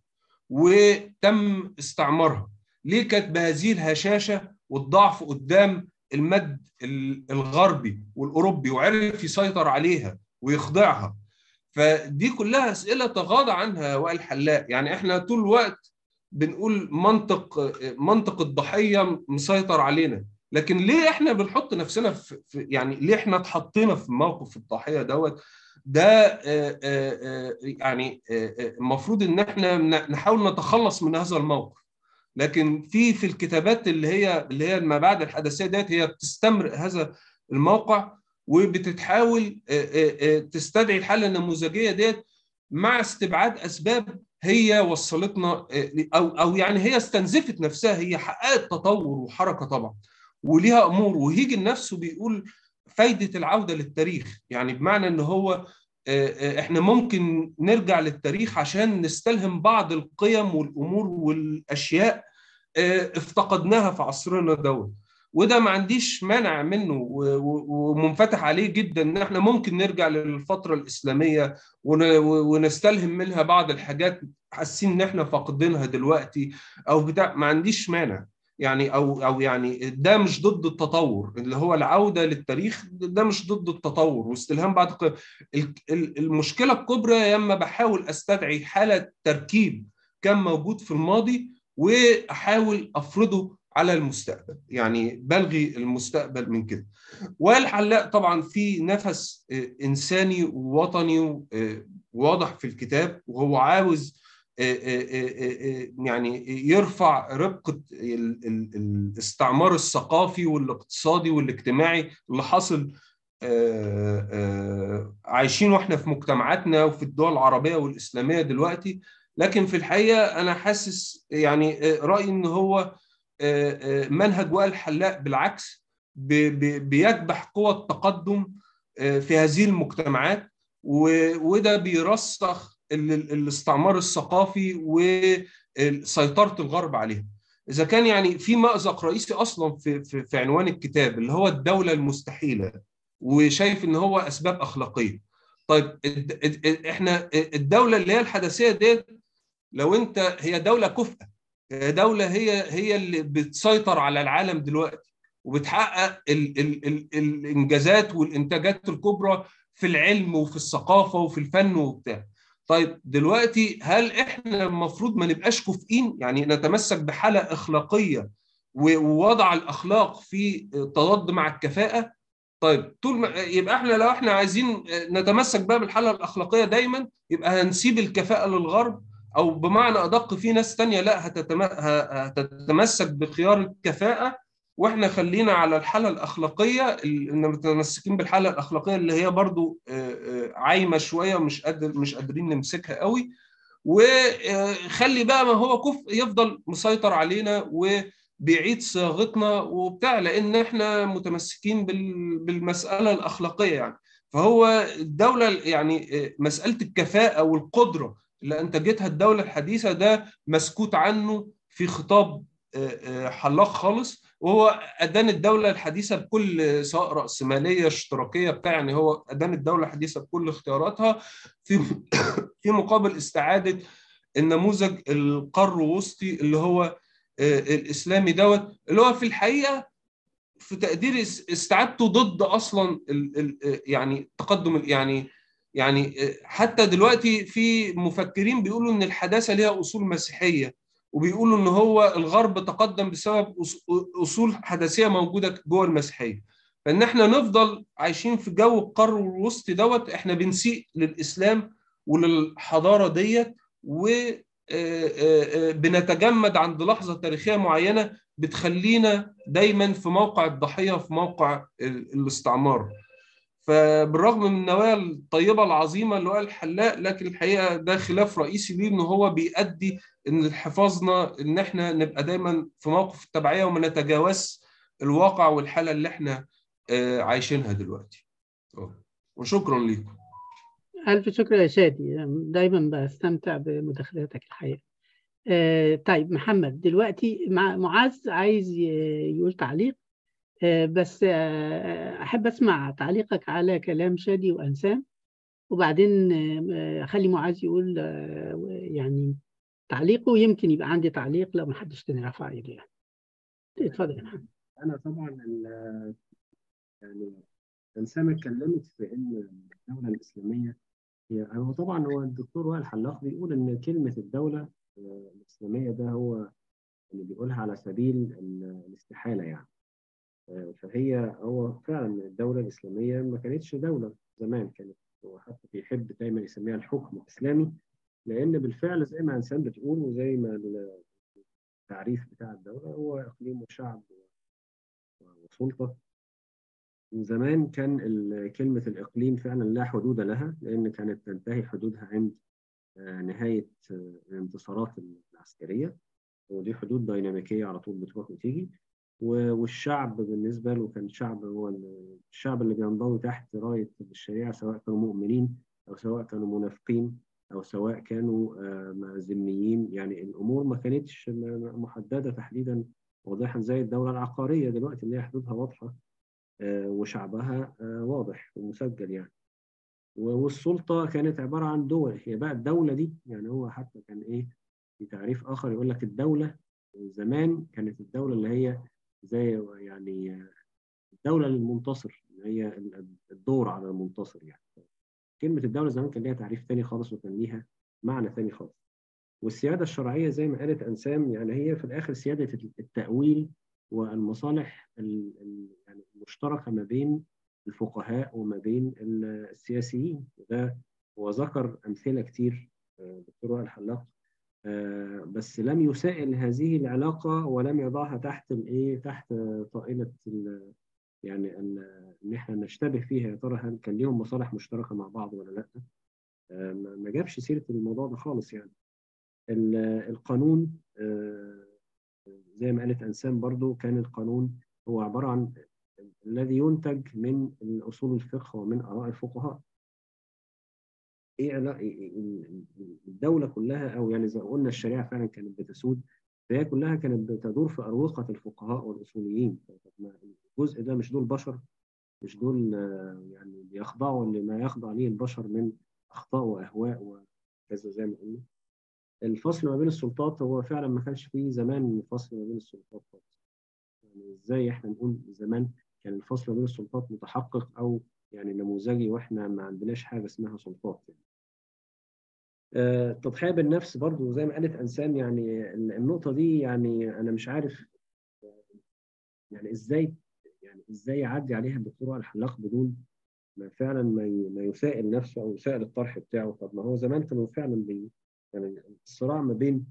وتم استعمارها ليه كانت بهذه الهشاشة والضعف قدام المد الغربي والأوروبي وعرف يسيطر عليها ويخضعها فدي كلها أسئلة تغاضى عنها وائل حلاق يعني احنا طول الوقت بنقول منطق منطق الضحية مسيطر علينا لكن ليه احنا بنحط نفسنا في يعني ليه احنا اتحطينا في موقف الضحيه دوت ده يعني المفروض ان احنا نحاول نتخلص من هذا الموقف لكن في في الكتابات اللي هي اللي هي ما بعد الحدثيه ديت هي بتستمر هذا الموقع وبتحاول تستدعي الحاله النموذجيه ديت مع استبعاد اسباب هي وصلتنا او او يعني هي استنزفت نفسها هي حققت تطور وحركه طبعا وليها امور وهيجل نفسه بيقول فايده العوده للتاريخ يعني بمعنى ان هو احنا ممكن نرجع للتاريخ عشان نستلهم بعض القيم والامور والاشياء افتقدناها في عصرنا دوت وده ما عنديش مانع منه ومنفتح عليه جدا ان احنا ممكن نرجع للفتره الاسلاميه ونستلهم منها بعض الحاجات حاسين ان احنا فاقدينها دلوقتي او بتاع ما عنديش مانع يعني او او يعني ده مش ضد التطور اللي هو العوده للتاريخ ده مش ضد التطور واستلهام بعض المشكله الكبرى لما بحاول استدعي حاله تركيب كان موجود في الماضي واحاول افرضه على المستقبل يعني بلغي المستقبل من كده والحلاق طبعا في نفس انساني ووطني واضح في الكتاب وهو عاوز يعني يرفع ربقة الاستعمار الثقافي والاقتصادي والاجتماعي اللي حصل عايشين واحنا في مجتمعاتنا وفي الدول العربية والإسلامية دلوقتي لكن في الحقيقة أنا حاسس يعني رأيي إن هو منهج وائل الحلاق بالعكس بيكبح قوى التقدم في هذه المجتمعات وده بيرسخ الاستعمار الثقافي وسيطره الغرب عليها. اذا كان يعني في مأزق رئيسي اصلا في, في في عنوان الكتاب اللي هو الدوله المستحيله وشايف ان هو اسباب اخلاقيه. طيب احنا الدوله اللي هي الحدثيه ديت لو انت هي دوله كفءه دوله هي هي اللي بتسيطر على العالم دلوقتي وبتحقق ال ال ال الانجازات والانتاجات الكبرى في العلم وفي الثقافه وفي الفن وبتاع. طيب دلوقتي هل احنا المفروض ما نبقاش كفءين يعني نتمسك بحاله اخلاقيه ووضع الاخلاق في تضاد مع الكفاءه طيب طول ما يبقى احنا لو احنا عايزين نتمسك بقى بالحاله الاخلاقيه دايما يبقى هنسيب الكفاءه للغرب او بمعنى ادق في ناس تانية لا هتتمسك بخيار الكفاءه واحنا خلينا على الحاله الاخلاقيه ان متمسكين بالحاله الاخلاقيه اللي هي برضو عايمه شويه مش قادر مش قادرين نمسكها قوي وخلي بقى ما هو كفء يفضل مسيطر علينا وبيعيد صياغتنا وبتاع لان احنا متمسكين بالمساله الاخلاقيه يعني فهو الدوله يعني مساله الكفاءه والقدره اللي انتجتها الدوله الحديثه ده مسكوت عنه في خطاب حلاق خالص وهو ادان الدوله الحديثه بكل سواء راسماليه اشتراكيه بتاع يعني هو ادان الدوله الحديثه بكل اختياراتها في في مقابل استعاده النموذج القار وسطي اللي هو الاسلامي دوت اللي هو في الحقيقه في تقدير استعادته ضد اصلا يعني التقدم يعني يعني حتى دلوقتي في مفكرين بيقولوا ان الحداثه ليها اصول مسيحيه وبيقولوا ان هو الغرب تقدم بسبب اصول حداثيه موجوده جوه المسيحيه فان احنا نفضل عايشين في جو القرن الوسطي دوت احنا بنسيء للاسلام وللحضاره ديت وبنتجمد عند لحظه تاريخيه معينه بتخلينا دايما في موقع الضحيه في موقع الاستعمار فبالرغم من النوايا الطيبه العظيمه اللي هو الحلاق لكن الحقيقه ده خلاف رئيسي ليه ان هو بيؤدي ان حفاظنا ان احنا نبقى دايما في موقف التبعيه وما نتجاوز الواقع والحاله اللي احنا عايشينها دلوقتي وشكرا لكم ألف شكر يا شادي دايما بستمتع بمداخلاتك الحقيقة آه طيب محمد دلوقتي مع معاذ عايز يقول تعليق آه بس آه أحب أسمع تعليقك على كلام شادي وأنسام وبعدين أخلي معاذ يقول يعني تعليقه يمكن يبقى عندي تعليق لو ما حدش تاني رفع ايده يعني اتفضل يا محمد انا طبعا يعني انسان اتكلمت في ان الدوله الاسلاميه هي هو طبعا هو الدكتور وائل حلاق بيقول ان كلمه الدوله الاسلاميه ده هو اللي بيقولها على سبيل الاستحاله يعني فهي هو فعلا الدولة الإسلامية ما كانتش دولة زمان كانت هو حتى بيحب دايما يسميها الحكم الإسلامي لأن بالفعل زي ما إنسان بتقول وزي ما التعريف بتاع الدولة هو إقليم وشعب وسلطة وزمان كان كلمة الإقليم فعلا لا حدود لها لأن كانت تنتهي حدودها عند نهاية الانتصارات العسكرية ودي حدود ديناميكية على طول بتروح وتيجي والشعب بالنسبة له كان شعب هو الشعب اللي بينضوي تحت راية الشريعة سواء كانوا مؤمنين أو سواء كانوا منافقين أو سواء كانوا ذميين يعني الأمور ما كانتش محددة تحديدا واضحا زي الدولة العقارية دلوقتي اللي هي حدودها واضحة وشعبها واضح ومسجل يعني والسلطة كانت عبارة عن دول هي بقى الدولة دي يعني هو حتى كان إيه في تعريف آخر يقول لك الدولة زمان كانت الدولة اللي هي زي يعني الدولة المنتصر اللي هي الدور على المنتصر يعني كلمة الدولة زمان كان ليها تعريف تاني خالص وكان ليها معنى تاني خالص والسيادة الشرعية زي ما قالت أنسام يعني هي في الآخر سيادة التأويل والمصالح يعني المشتركة ما بين الفقهاء وما بين السياسيين وده وذكر أمثلة كتير دكتور وائل الحلاق بس لم يسائل هذه العلاقة ولم يضعها تحت الايه تحت طائلة يعني ان احنا نشتبه فيها يا ترى هل كان ليهم مصالح مشتركة مع بعض ولا لا ما جابش سيرة الموضوع ده خالص يعني القانون زي ما قالت أنسام برضو كان القانون هو عبارة عن الذي ينتج من أصول الفقه ومن آراء الفقهاء ايه الدوله كلها او يعني زي ما قلنا الشريعه فعلا كانت بتسود فهي كلها كانت بتدور في اروقه الفقهاء والاصوليين الجزء ده مش دول بشر مش دول يعني بيخضعوا لما يخضع ليه البشر من اخطاء واهواء وكذا زي ما قلنا الفصل ما بين السلطات هو فعلا ما كانش فيه زمان فصل ما بين السلطات خالص يعني ازاي احنا نقول زمان كان الفصل ما بين السلطات متحقق او يعني نموذجي واحنا ما عندناش حاجه اسمها سلطات يعني. التضحيه بالنفس برضو زي ما قالت انسان يعني النقطه دي يعني انا مش عارف يعني ازاي يعني ازاي يعدي عليها الدكتور الحلاق بدون ما فعلا ما ما يسائل نفسه او يسائل الطرح بتاعه طب ما هو زمان كانوا فعلا بي يعني الصراع ما بين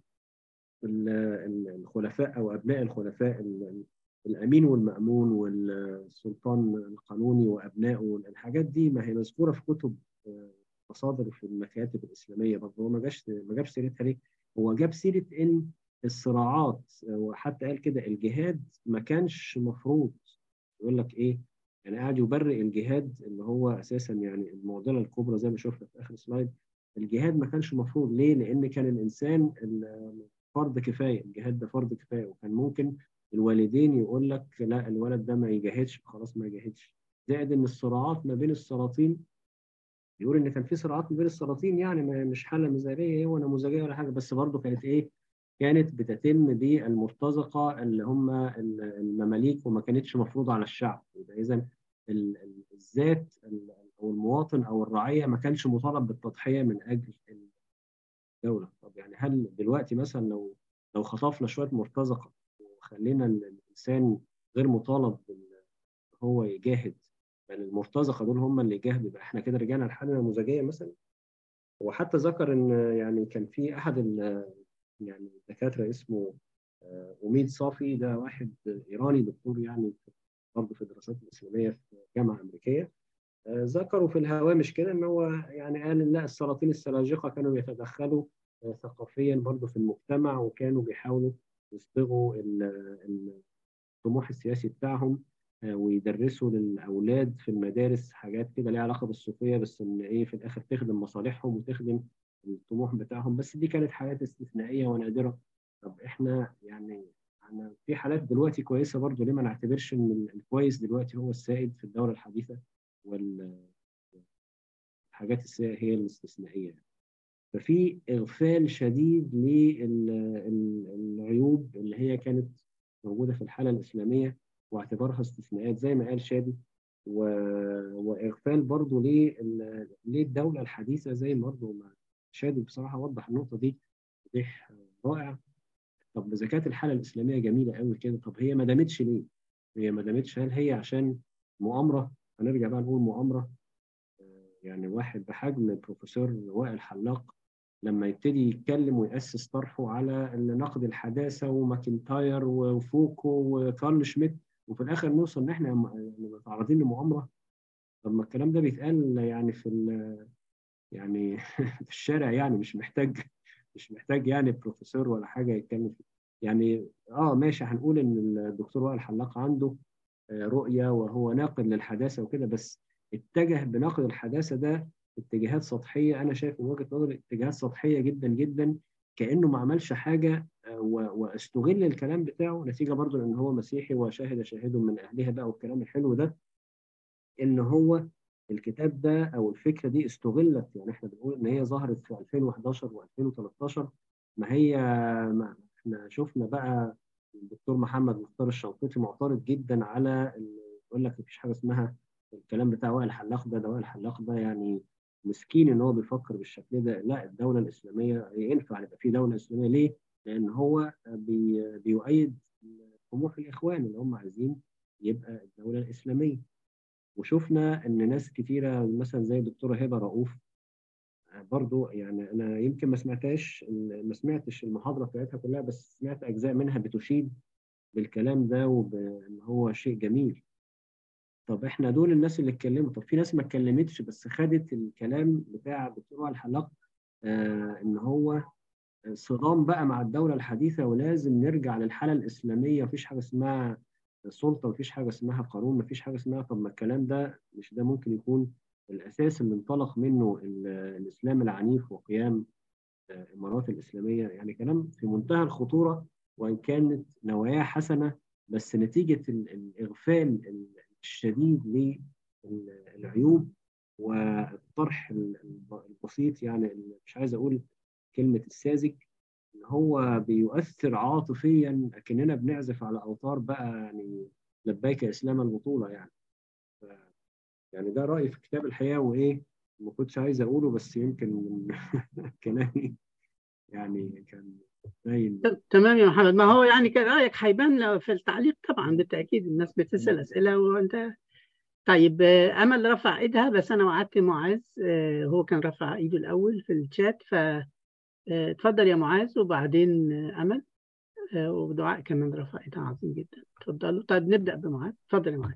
الخلفاء او ابناء الخلفاء الامين والمامون والسلطان القانوني وابنائه الحاجات دي ما هي مذكوره في كتب مصادر في المكاتب الاسلاميه برضه هو ما جاش ما جابش سيرتها ليه؟ هو جاب سيره ان الصراعات وحتى قال كده الجهاد ما كانش مفروض يقول لك ايه؟ يعني قاعد يبرئ الجهاد اللي هو اساسا يعني المعضله الكبرى زي ما شفنا في اخر سلايد الجهاد ما كانش مفروض ليه؟ لان كان الانسان فرض كفايه الجهاد ده فرض كفايه وكان ممكن الوالدين يقول لك لا الولد ده ما يجاهدش خلاص ما يجاهدش زائد ان الصراعات ما بين السلاطين يقول ان كان في صراعات ما بين السلاطين يعني مش حاله مثاليه ولا نموذجيه ولا حاجه بس برضه كانت ايه؟ كانت بتتم بالمرتزقه اللي هم المماليك وما كانتش مفروضه على الشعب يبقى اذا الذات او المواطن او الرعيه ما كانش مطالب بالتضحيه من اجل الدوله طب يعني هل دلوقتي مثلا لو لو خطفنا شويه مرتزقه وخلينا الانسان غير مطالب هو يجاهد يعني المرتزقه دول هم اللي يجاهدوا يبقى احنا كده رجعنا لحاله نموذجيه مثلا وحتى ذكر ان يعني كان في احد يعني الدكاتره اسمه أميد صافي ده واحد ايراني دكتور يعني برضه في الدراسات الاسلاميه في جامعه امريكيه ذكروا في الهوامش كده ان هو يعني قال لا السلاطين السلاجقه كانوا يتدخلوا ثقافيا برضه في المجتمع وكانوا بيحاولوا يصبغوا الطموح السياسي بتاعهم ويدرسوا للاولاد في المدارس حاجات كده ليها علاقه بالصوفيه بس ان ايه في الاخر تخدم مصالحهم وتخدم الطموح بتاعهم بس دي كانت حالات استثنائيه ونادره طب احنا يعني أنا في حالات دلوقتي كويسه برضه ليه ما نعتبرش ان الكويس دلوقتي هو السائد في الدوله الحديثه والحاجات السيئه هي الاستثنائيه ففي اغفال شديد للعيوب اللي هي كانت موجوده في الحاله الاسلاميه واعتبارها استثناءات زي ما قال شادي و... واغفال برضه للدوله الحديثه زي برضه ما شادي بصراحه وضح النقطه دي توضيح رائع طب اذا كانت الحاله الاسلاميه جميله قوي كده طب هي ما دامتش ليه؟ هي ما دامتش هل هي عشان مؤامره هنرجع بقى نقول مؤامره يعني واحد بحجم البروفيسور وائل حلاق لما يبتدي يتكلم ويأسس طرحه على نقد الحداثه وماكنتاير وفوكو وكارل شميت وفي الاخر نوصل ان احنا متعرضين لمؤامره طب ما الكلام ده بيتقال يعني في يعني في الشارع يعني مش محتاج مش محتاج يعني بروفيسور ولا حاجه يتكلم فيه يعني اه ماشي هنقول ان الدكتور وائل حلاق عنده رؤيه وهو ناقد للحداثه وكده بس اتجه بنقد الحداثه ده اتجاهات سطحيه انا شايف من وجهه نظري اتجاهات سطحيه جدا جدا كانه ما عملش حاجه واستغل الكلام بتاعه نتيجه برضه لان هو مسيحي وشاهد شاهد من اهلها بقى والكلام الحلو ده ان هو الكتاب ده او الفكره دي استغلت يعني احنا بنقول ان هي ظهرت في 2011 و2013 ما هي ما احنا شفنا بقى الدكتور محمد مختار الشنقيطي معترض جدا على يقول لك مفيش حاجه اسمها الكلام بتاع وائل الحلاق ده ده وائل الحلاق ده يعني مسكين ان هو بيفكر بالشكل ده لا الدوله الاسلاميه ينفع يبقى في دوله اسلاميه ليه؟ لان هو بي بيؤيد طموح الاخوان اللي هم عايزين يبقى الدوله الاسلاميه وشفنا ان ناس كتيره مثلا زي الدكتوره هبه رؤوف برضو يعني انا يمكن ما سمعتهاش ما سمعتش المحاضره بتاعتها كلها بس سمعت اجزاء منها بتشيد بالكلام ده وبان هو شيء جميل طب احنا دول الناس اللي اتكلموا طب في ناس ما اتكلمتش بس خدت الكلام بتاع الدكتور وائل الحلاق آه ان هو صدام بقى مع الدوله الحديثه ولازم نرجع للحاله الاسلاميه مفيش حاجه اسمها سلطه مفيش حاجه اسمها قانون مفيش حاجه اسمها طب ما الكلام ده مش ده ممكن يكون الاساس اللي انطلق منه الاسلام العنيف وقيام الامارات الاسلاميه يعني كلام في منتهى الخطوره وان كانت نواياه حسنه بس نتيجه الاغفال الشديد للعيوب والطرح البسيط يعني مش عايز اقول كلمه الساذج ان هو بيؤثر عاطفيا اكننا بنعزف على اوتار بقى يعني لبيك اسلام البطوله يعني يعني ده رايي في كتاب الحياه وايه ما كنتش عايز اقوله بس يمكن من كلامي يعني كان باين تمام يا محمد ما هو يعني كان رايك هيبان في التعليق طبعا بالتاكيد الناس بتسال اسئله وانت طيب امل رفع ايدها بس انا وعدت معاذ هو كان رفع ايده الاول في الشات ف اتفضل يا معاذ وبعدين امل ودعاء كمان رفع ايدها عظيم جدا اتفضلوا طيب نبدا بمعاذ اتفضل يا معاذ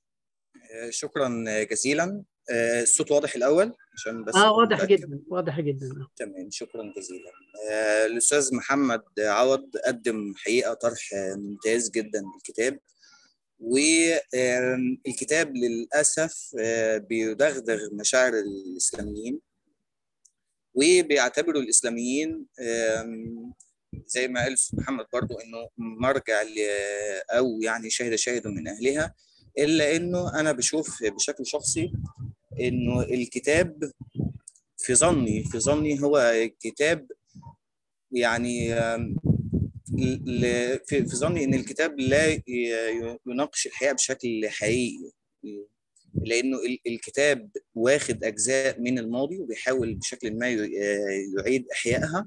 شكرا جزيلا الصوت واضح الاول عشان بس اه واضح جدا واضح جدا تمام شكرا جزيلا الاستاذ محمد عوض قدم حقيقه طرح ممتاز جدا للكتاب والكتاب للاسف بيدغدغ مشاعر الاسلاميين وبيعتبروا الاسلاميين زي ما قال محمد برضو انه مرجع او يعني شهد شاهد من اهلها الا انه انا بشوف بشكل شخصي انه الكتاب في ظني في ظني هو كتاب يعني في ظني ان الكتاب لا يناقش الحقيقه بشكل حقيقي لانه الكتاب واخد اجزاء من الماضي وبيحاول بشكل ما يعيد احيائها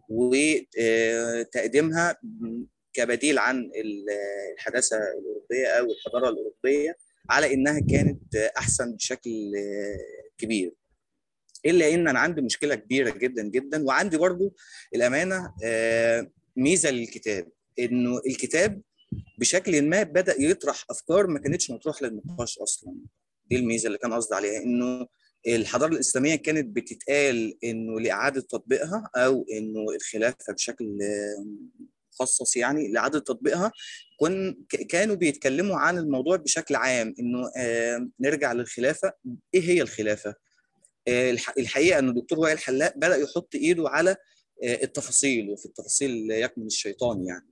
وتقديمها كبديل عن الحداثه الاوروبيه او الحضاره الاوروبيه على انها كانت احسن بشكل كبير الا ان انا عندي مشكله كبيره جدا جدا وعندي برضو الامانه ميزه للكتاب انه الكتاب بشكل ما بدا يطرح افكار ما كانتش مطروحه للنقاش اصلا دي الميزه اللي كان قصدي عليها انه الحضاره الاسلاميه كانت بتتقال انه لاعاده تطبيقها او انه الخلافه بشكل مخصص يعني لاعاده تطبيقها كن كانوا بيتكلموا عن الموضوع بشكل عام انه آه نرجع للخلافه ايه هي الخلافه آه الحقيقه ان الدكتور وائل حلاق بدا يحط ايده على آه التفاصيل وفي التفاصيل يكمن الشيطان يعني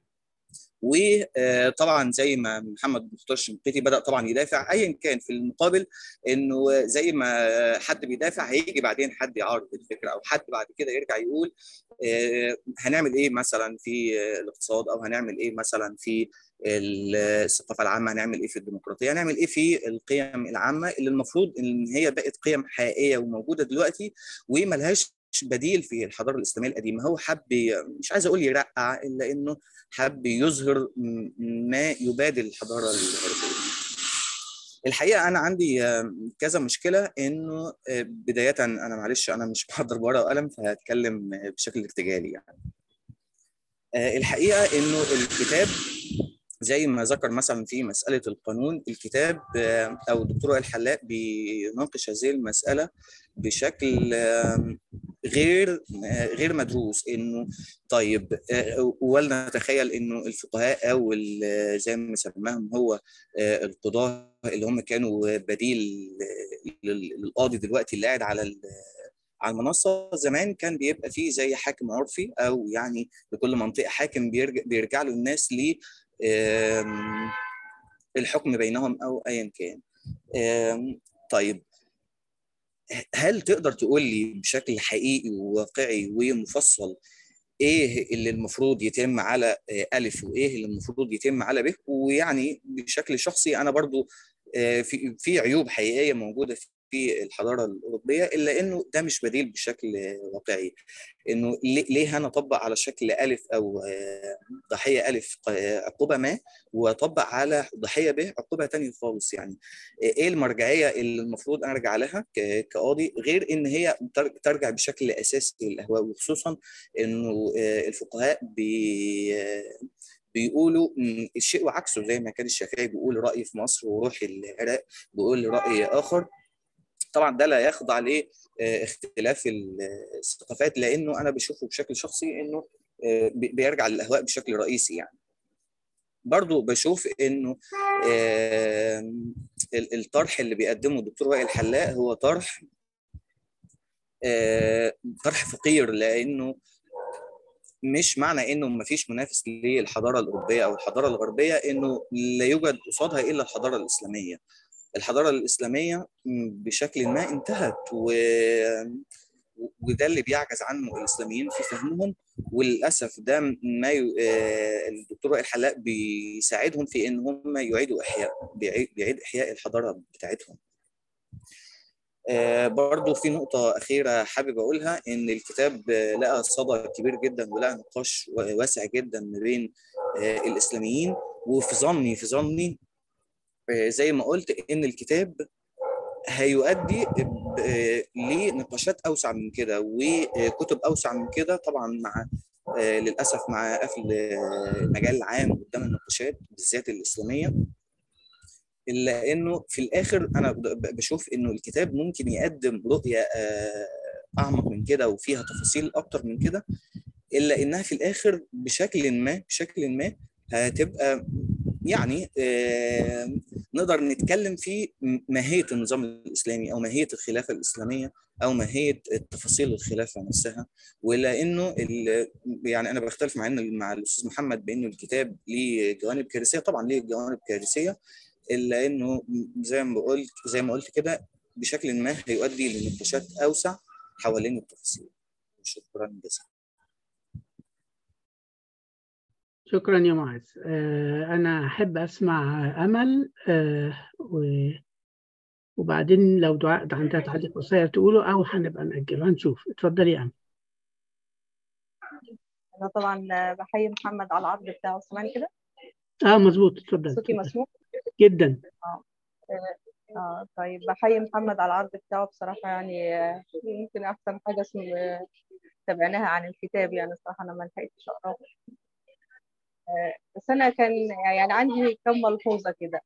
وطبعا زي ما محمد مختار الشنقيطي بدا طبعا يدافع ايا كان في المقابل انه زي ما حد بيدافع هيجي بعدين حد يعارض الفكره او حد بعد كده يرجع يقول هنعمل ايه مثلا في الاقتصاد او هنعمل ايه مثلا في الثقافه العامه هنعمل ايه في الديمقراطيه هنعمل ايه في القيم العامه اللي المفروض ان هي بقت قيم حقيقيه وموجوده دلوقتي وملهاش بديل في الحضاره الاسلاميه القديمه هو حب مش عايز اقول يرقع الا انه حب يظهر ما يبادل الحضاره الغربيه الحقيقه انا عندي كذا مشكله انه بدايه انا معلش انا مش بحضر بورقه وقلم فهتكلم بشكل ارتجالي يعني الحقيقه انه الكتاب زي ما ذكر مثلا في مساله القانون الكتاب او الدكتور وائل الحلاق بيناقش هذه المساله بشكل غير غير مدروس انه طيب ولنتخيل انه الفقهاء او زي ما سماهم هو القضاه اللي هم كانوا بديل للقاضي دلوقتي اللي قاعد على على المنصه زمان كان بيبقى فيه زي حاكم عرفي او يعني لكل منطقه حاكم بيرجع, بيرجع له الناس ل الحكم بينهم او ايا كان طيب هل تقدر تقول لي بشكل حقيقي وواقعي ومفصل ايه اللي المفروض يتم على الف وايه اللي المفروض يتم على ب ويعني بشكل شخصي انا برضو في في عيوب حقيقيه موجوده في الحضاره الاوروبيه الا انه ده مش بديل بشكل واقعي انه ليه انا اطبق على شكل الف او ضحيه الف عقوبه ما واطبق على ضحيه ب عقوبه ثانيه خالص يعني ايه المرجعيه اللي المفروض ارجع لها كقاضي غير ان هي ترجع بشكل اساسي للاهواء وخصوصا انه الفقهاء بي بيقولوا الشيء وعكسه زي ما كان الشافعي بيقول راي في مصر وروح العراق بيقول راي اخر طبعا ده لا يخضع لاختلاف الثقافات لانه انا بشوفه بشكل شخصي انه بيرجع للاهواء بشكل رئيسي يعني برضو بشوف انه الطرح اللي بيقدمه الدكتور وائل الحلاق هو طرح طرح فقير لانه مش معنى انه ما فيش منافس للحضاره الاوروبيه او الحضاره الغربيه انه لا يوجد قصادها الا الحضاره الاسلاميه الحضاره الاسلاميه بشكل ما انتهت و... وده اللي بيعجز عنه الاسلاميين في فهمهم وللاسف ده ما ي... الدكتور وائل الحلاق بيساعدهم في ان هم يعيدوا احياء بيعيد احياء الحضاره بتاعتهم برضو في نقطة أخيرة حابب أقولها إن الكتاب لقى صدى كبير جدا ولقى نقاش واسع جدا ما بين الإسلاميين وفي ظني في ظني زي ما قلت إن الكتاب هيؤدي لنقاشات أوسع من كده وكتب أوسع من كده طبعا مع للأسف مع قفل المجال العام قدام النقاشات بالذات الإسلامية الا انه في الاخر انا بشوف انه الكتاب ممكن يقدم رؤيه اعمق من كده وفيها تفاصيل اكتر من كده الا انها في الاخر بشكل ما بشكل ما هتبقى يعني نقدر نتكلم في ماهيه النظام الاسلامي او ماهيه الخلافه الاسلاميه او ماهيه تفاصيل الخلافه نفسها ولا انه يعني انا بختلف مع ان مع الاستاذ محمد بانه الكتاب ليه جوانب كارثيه طبعا ليه جوانب كارثيه الا انه زي ما قلت زي ما قلت كده بشكل ما هيؤدي لنقاشات اوسع حوالين التفاصيل شكرا جزيلا شكرا يا معاذ انا احب اسمع امل وبعدين لو دعاء عندها تعليق قصير تقوله او هنبقى ناجله هنشوف اتفضلي يا امل انا طبعا بحيي محمد على العرض بتاعه سامعني كده اه مظبوط اتفضل صوتي مسموع جدا اه اه طيب بحيي محمد على العرض بتاعه بصراحه يعني يمكن احسن حاجه تابعناها عن الكتاب يعني الصراحه انا ما لحقتش اقراه بس انا كان يعني عندي كم ملحوظه كده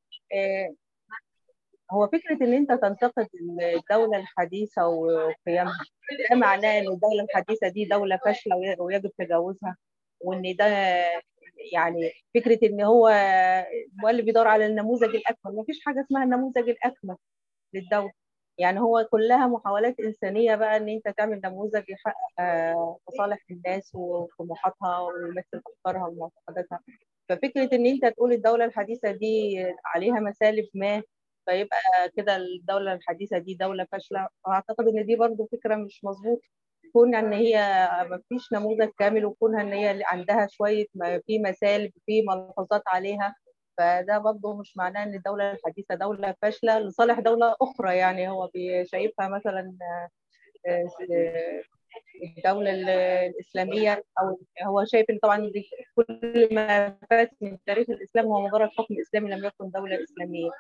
هو فكره ان انت تنتقد الدوله الحديثه وقيمها ده معناه ان الدوله الحديثه دي دوله فاشله ويجب تجاوزها وان ده يعني فكره ان هو المؤلف بيدور على النموذج الاكمل ما فيش حاجه اسمها النموذج الاكمل للدوله يعني هو كلها محاولات انسانيه بقى ان انت تعمل نموذج يحقق مصالح الناس وطموحاتها ويمثل افكارها ومعتقداتها ففكره ان انت تقول الدوله الحديثه دي عليها مسالب ما فيبقى كده الدوله الحديثه دي دوله فاشله اعتقد ان دي برضو فكره مش مظبوطه كون ان هي ما فيش نموذج كامل وكونها ان هي عندها شويه في مسالب في ملحوظات عليها فده برضه مش معناه ان الدوله الحديثه دوله فاشله لصالح دوله اخرى يعني هو شايفها مثلا الدولة الإسلامية أو هو شايف إن طبعا كل ما فات من تاريخ الإسلام هو مجرد حكم إسلامي لم يكن دولة إسلامية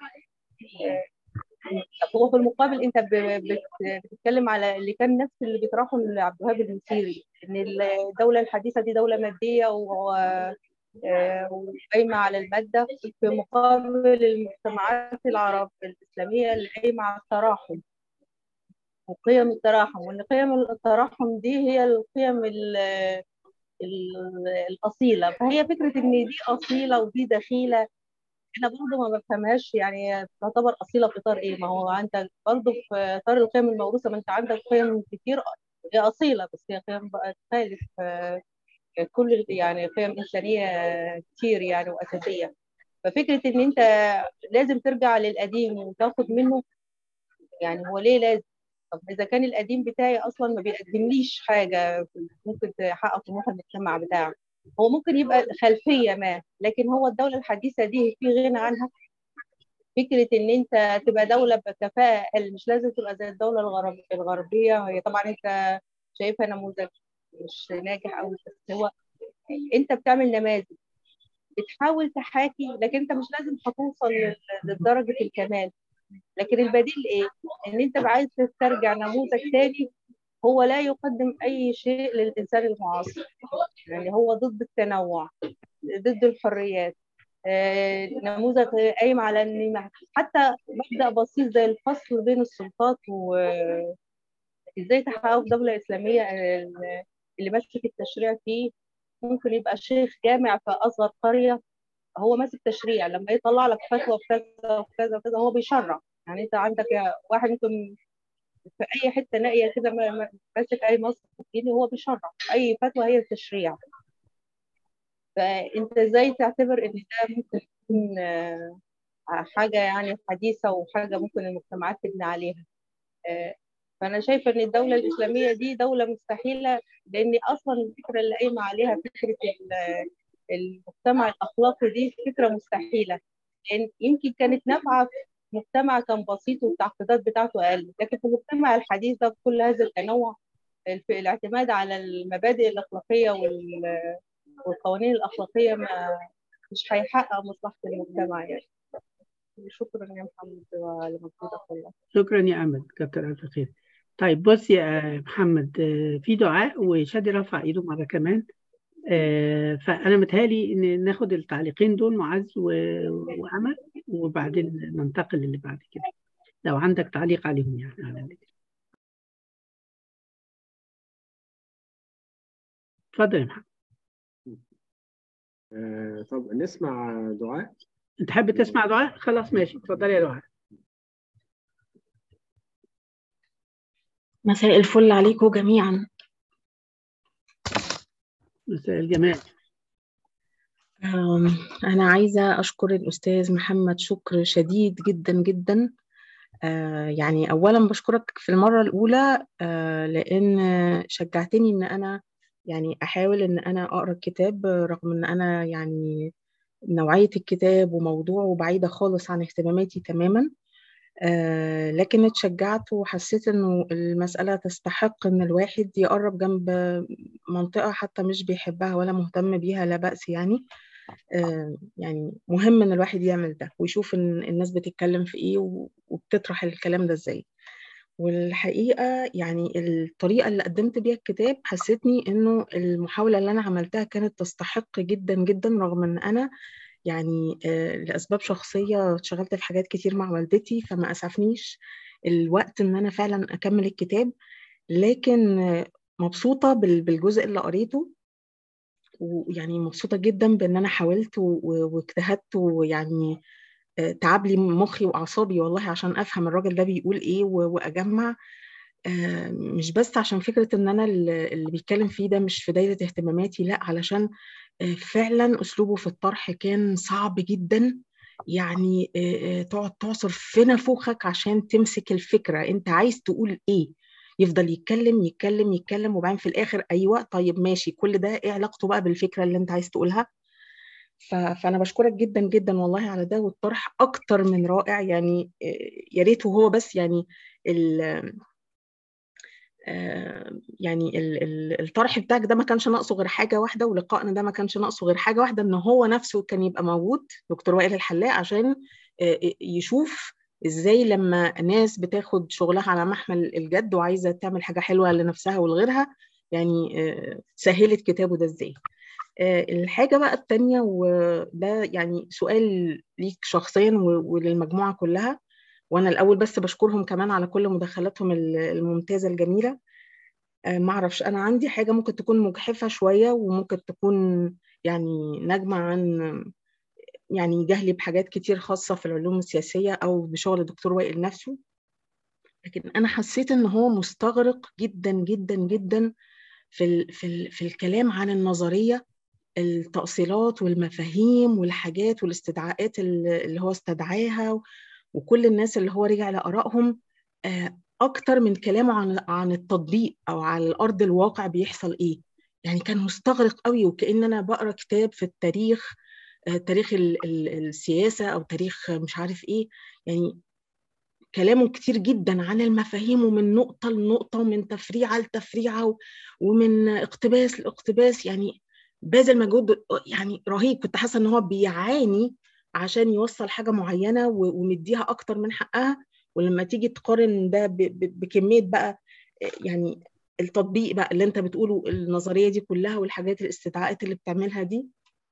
طب هو في المقابل انت بتتكلم على اللي كان نفس اللي بيطرحه عبد الوهاب المسيري ان الدوله الحديثه دي دوله ماديه وقايمه على الماده في مقابل المجتمعات العرب الاسلاميه اللي قايمه على التراحم وقيم التراحم وان قيم التراحم دي هي القيم الاصيله فهي فكره ان دي اصيله ودي دخيله انا برضه ما بفهمهاش يعني تعتبر اصيله في اطار ايه ما هو عندك برضه في اطار القيم الموروثه ما انت عندك قيم كتير هي اصيله بس هي قيم بقى تخالف كل يعني قيم انسانيه كتير يعني واساسيه ففكره ان انت لازم ترجع للقديم وتاخد منه يعني هو ليه لازم طب اذا كان القديم بتاعي اصلا ما بيقدمليش حاجه ممكن تحقق طموح المجتمع بتاعك هو ممكن يبقى خلفيه ما لكن هو الدوله الحديثه دي في غنى عنها فكره ان انت تبقى دوله بكفاءه اقل مش لازم تبقى زي الدوله الغرب الغربيه هي طبعا انت شايفها نموذج مش ناجح قوي بس هو انت بتعمل نماذج بتحاول تحاكي لكن انت مش لازم هتوصل لدرجه الكمال لكن البديل ايه؟ ان انت عايز تسترجع نموذج تاني هو لا يقدم اي شيء للانسان المعاصر يعني هو ضد التنوع ضد الحريات آه، نموذج قايم على ان حتى مبدا بسيط زي الفصل بين السلطات وازاي تحققه في دوله اسلاميه اللي ماسك التشريع فيه ممكن يبقى شيخ جامع في اصغر قريه هو ماسك تشريع لما يطلع لك فتوى في كذا وكذا وكذا هو بيشرع يعني انت عندك واحد ممكن في اي حته نائيه كده ماسك اي مصدر ديني هو بيشرع اي فتوى هي التشريع فانت ازاي تعتبر ان ده ممكن تكون حاجه يعني حديثه وحاجه ممكن المجتمعات تبني عليها فانا شايفه ان الدوله الاسلاميه دي دوله مستحيله لان اصلا الفكره اللي قايمه عليها فكره المجتمع الاخلاقي دي فكره مستحيله لان يمكن كانت نافعه في مجتمع كان بسيط والتعقيدات بتاعته اقل لكن في المجتمع الحديث ده بكل هذا التنوع في الاعتماد على المبادئ الاخلاقيه والقوانين الاخلاقيه ما مش هيحقق مصلحه المجتمع يعني شكرا يا محمد على مجهودك والله شكرا يا امل كتر الف خير طيب بص يا محمد في دعاء وشادي رفع ايده مره كمان فانا متهيألي ان ناخد التعليقين دول معز وامل وبعدين ننتقل للي بعد كده لو عندك تعليق عليهم يعني على اللي اتفضل يا محمد آه طب نسمع دعاء انت حابب تسمع دعاء خلاص ماشي اتفضل يا دعاء مساء الفل عليكم جميعا مساء الجمال أنا عايزة أشكر الأستاذ محمد شكر شديد جدا جدا يعني أولا بشكرك في المرة الأولى لأن شجعتني إن أنا يعني أحاول إن أنا أقرأ الكتاب رغم إن أنا يعني نوعية الكتاب وموضوعه بعيدة خالص عن اهتماماتي تماما آه لكن اتشجعت وحسيت انه المسألة تستحق ان الواحد يقرب جنب منطقة حتى مش بيحبها ولا مهتم بيها لا بأس يعني آه يعني مهم ان الواحد يعمل ده ويشوف ان الناس بتتكلم في ايه وبتطرح الكلام ده ازاي والحقيقة يعني الطريقة اللي قدمت بيها الكتاب حسيتني انه المحاولة اللي انا عملتها كانت تستحق جدا جدا رغم ان انا يعني لأسباب شخصية اشتغلت في حاجات كتير مع والدتي فما أسعفنيش الوقت إن أنا فعلا أكمل الكتاب لكن مبسوطة بالجزء اللي قريته ويعني مبسوطة جدا بإن أنا حاولت واجتهدت ويعني تعب لي مخي وأعصابي والله عشان أفهم الراجل ده بيقول إيه وأجمع مش بس عشان فكرة إن أنا اللي بيتكلم فيه ده مش في دايرة اهتماماتي لا علشان فعلا أسلوبه في الطرح كان صعب جدا يعني تقعد تعصر في نافوخك عشان تمسك الفكرة أنت عايز تقول إيه يفضل يتكلم يتكلم يتكلم وبعدين في الآخر أيوة طيب ماشي كل ده إيه علاقته بقى بالفكرة اللي أنت عايز تقولها فانا بشكرك جدا جدا والله على ده والطرح اكتر من رائع يعني يا ريت هو بس يعني يعني الطرح بتاعك ده ما كانش ناقصه غير حاجه واحده ولقائنا ده ما كانش ناقصه غير حاجه واحده ان هو نفسه كان يبقى موجود دكتور وائل الحلاق عشان يشوف ازاي لما ناس بتاخد شغلها على محمل الجد وعايزه تعمل حاجه حلوه لنفسها ولغيرها يعني سهلت كتابه ده ازاي الحاجه بقى التانية وده يعني سؤال ليك شخصيا وللمجموعه كلها وانا الاول بس بشكرهم كمان على كل مداخلاتهم الممتازه الجميله ما اعرفش انا عندي حاجه ممكن تكون مجحفه شويه وممكن تكون يعني ناجمه عن يعني جهلي بحاجات كتير خاصه في العلوم السياسيه او بشغل الدكتور وائل نفسه لكن انا حسيت ان هو مستغرق جدا جدا جدا في ال في ال في الكلام عن النظريه التأصيلات والمفاهيم والحاجات والاستدعاءات اللي هو استدعاها وكل الناس اللي هو رجع لآرائهم أكتر من كلامه عن عن التطبيق أو على أرض الواقع بيحصل إيه يعني كان مستغرق قوي وكأن أنا بقرأ كتاب في التاريخ تاريخ ال ال السياسة أو تاريخ مش عارف إيه يعني كلامه كتير جدا عن المفاهيم ومن نقطة لنقطة ومن تفريعة لتفريعة ومن اقتباس لاقتباس يعني باذل مجهود يعني رهيب كنت حاسه ان هو بيعاني عشان يوصل حاجه معينه ومديها اكتر من حقها ولما تيجي تقارن ده بكميه بقى يعني التطبيق بقى اللي انت بتقوله النظريه دي كلها والحاجات الاستدعاءات اللي بتعملها دي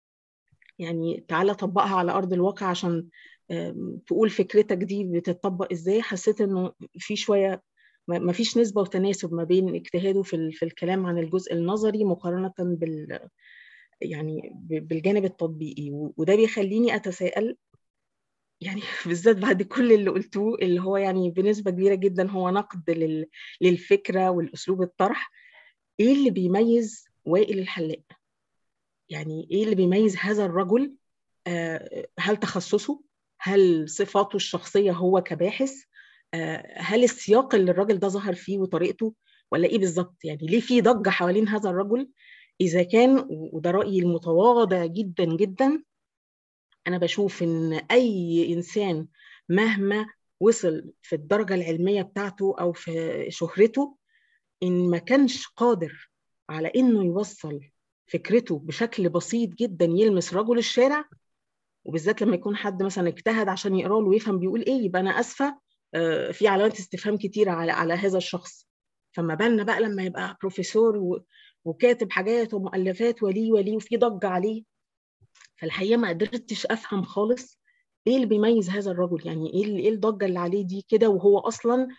يعني تعالى طبقها على ارض الواقع عشان تقول فكرتك دي بتطبق ازاي حسيت انه في شويه ما فيش نسبه وتناسب ما بين اجتهاده في في الكلام عن الجزء النظري مقارنه بال يعني بالجانب التطبيقي وده بيخليني اتساءل يعني بالذات بعد كل اللي قلتوه اللي هو يعني بنسبه كبيره جدا هو نقد لل... للفكره والاسلوب الطرح ايه اللي بيميز وائل الحلاق يعني ايه اللي بيميز هذا الرجل هل تخصصه هل صفاته الشخصيه هو كباحث هل السياق اللي الراجل ده ظهر فيه وطريقته ولا ايه بالظبط يعني ليه في ضجه حوالين هذا الرجل اذا كان وده رايي المتواضع جدا جدا انا بشوف ان اي انسان مهما وصل في الدرجه العلميه بتاعته او في شهرته ان ما كانش قادر على انه يوصل فكرته بشكل بسيط جدا يلمس رجل الشارع وبالذات لما يكون حد مثلا اجتهد عشان يقرا له ويفهم بيقول ايه يبقى انا اسفه في علامات استفهام كتيره على على هذا الشخص فما بالنا بقى لما يبقى بروفيسور وكاتب حاجات ومؤلفات وليه وليه وفي ضجه عليه فالحقيقه ما قدرتش افهم خالص ايه اللي بيميز هذا الرجل يعني ايه ايه الضجه اللي عليه دي كده وهو اصلا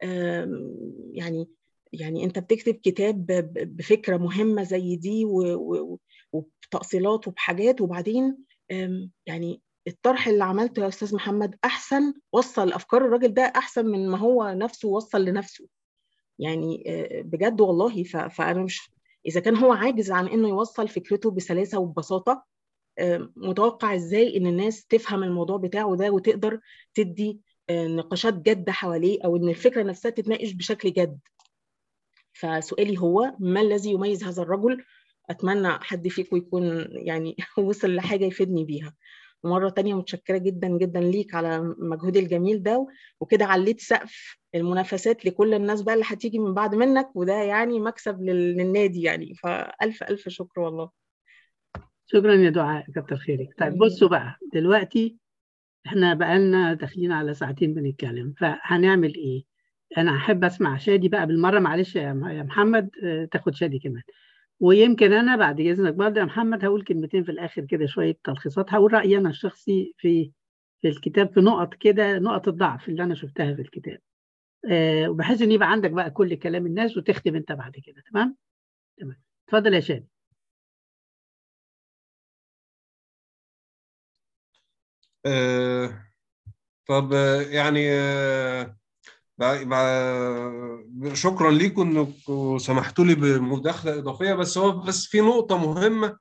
يعني يعني انت بتكتب كتاب بفكره مهمه زي دي وبتأصيلات وبحاجات وبعدين يعني الطرح اللي عملته يا استاذ محمد احسن وصل افكار الراجل ده احسن من ما هو نفسه وصل لنفسه يعني بجد والله فانا مش اذا كان هو عاجز عن انه يوصل فكرته بسلاسه وببساطه متوقع ازاي ان الناس تفهم الموضوع بتاعه ده وتقدر تدي نقاشات جاده حواليه او ان الفكره نفسها تتناقش بشكل جد فسؤالي هو ما الذي يميز هذا الرجل اتمنى حد فيكم يكون يعني وصل لحاجه يفيدني بيها ومره تانية متشكره جدا جدا ليك على المجهود الجميل ده وكده عليت سقف المنافسات لكل الناس بقى اللي هتيجي من بعد منك وده يعني مكسب للنادي يعني فالف الف شكر والله شكرا يا دعاء كتر خيرك طيب بصوا بقى دلوقتي احنا بقالنا داخلين على ساعتين بنتكلم فهنعمل ايه انا احب اسمع شادي بقى بالمره معلش يا محمد تاخد شادي كمان ويمكن انا بعد اذنك برضه يا محمد هقول كلمتين في الاخر كده شويه تلخيصات هقول رايي انا الشخصي في في الكتاب في نقط كده نقط الضعف اللي انا شفتها في الكتاب أه وبحيث ان يبقى عندك بقى كل كلام الناس وتختم انت بعد كده تمام تمام اتفضل يا شادي أه طب يعني أه شكرا لكم انكم سمحتوا لي بمداخله اضافيه بس هو بس في نقطه مهمه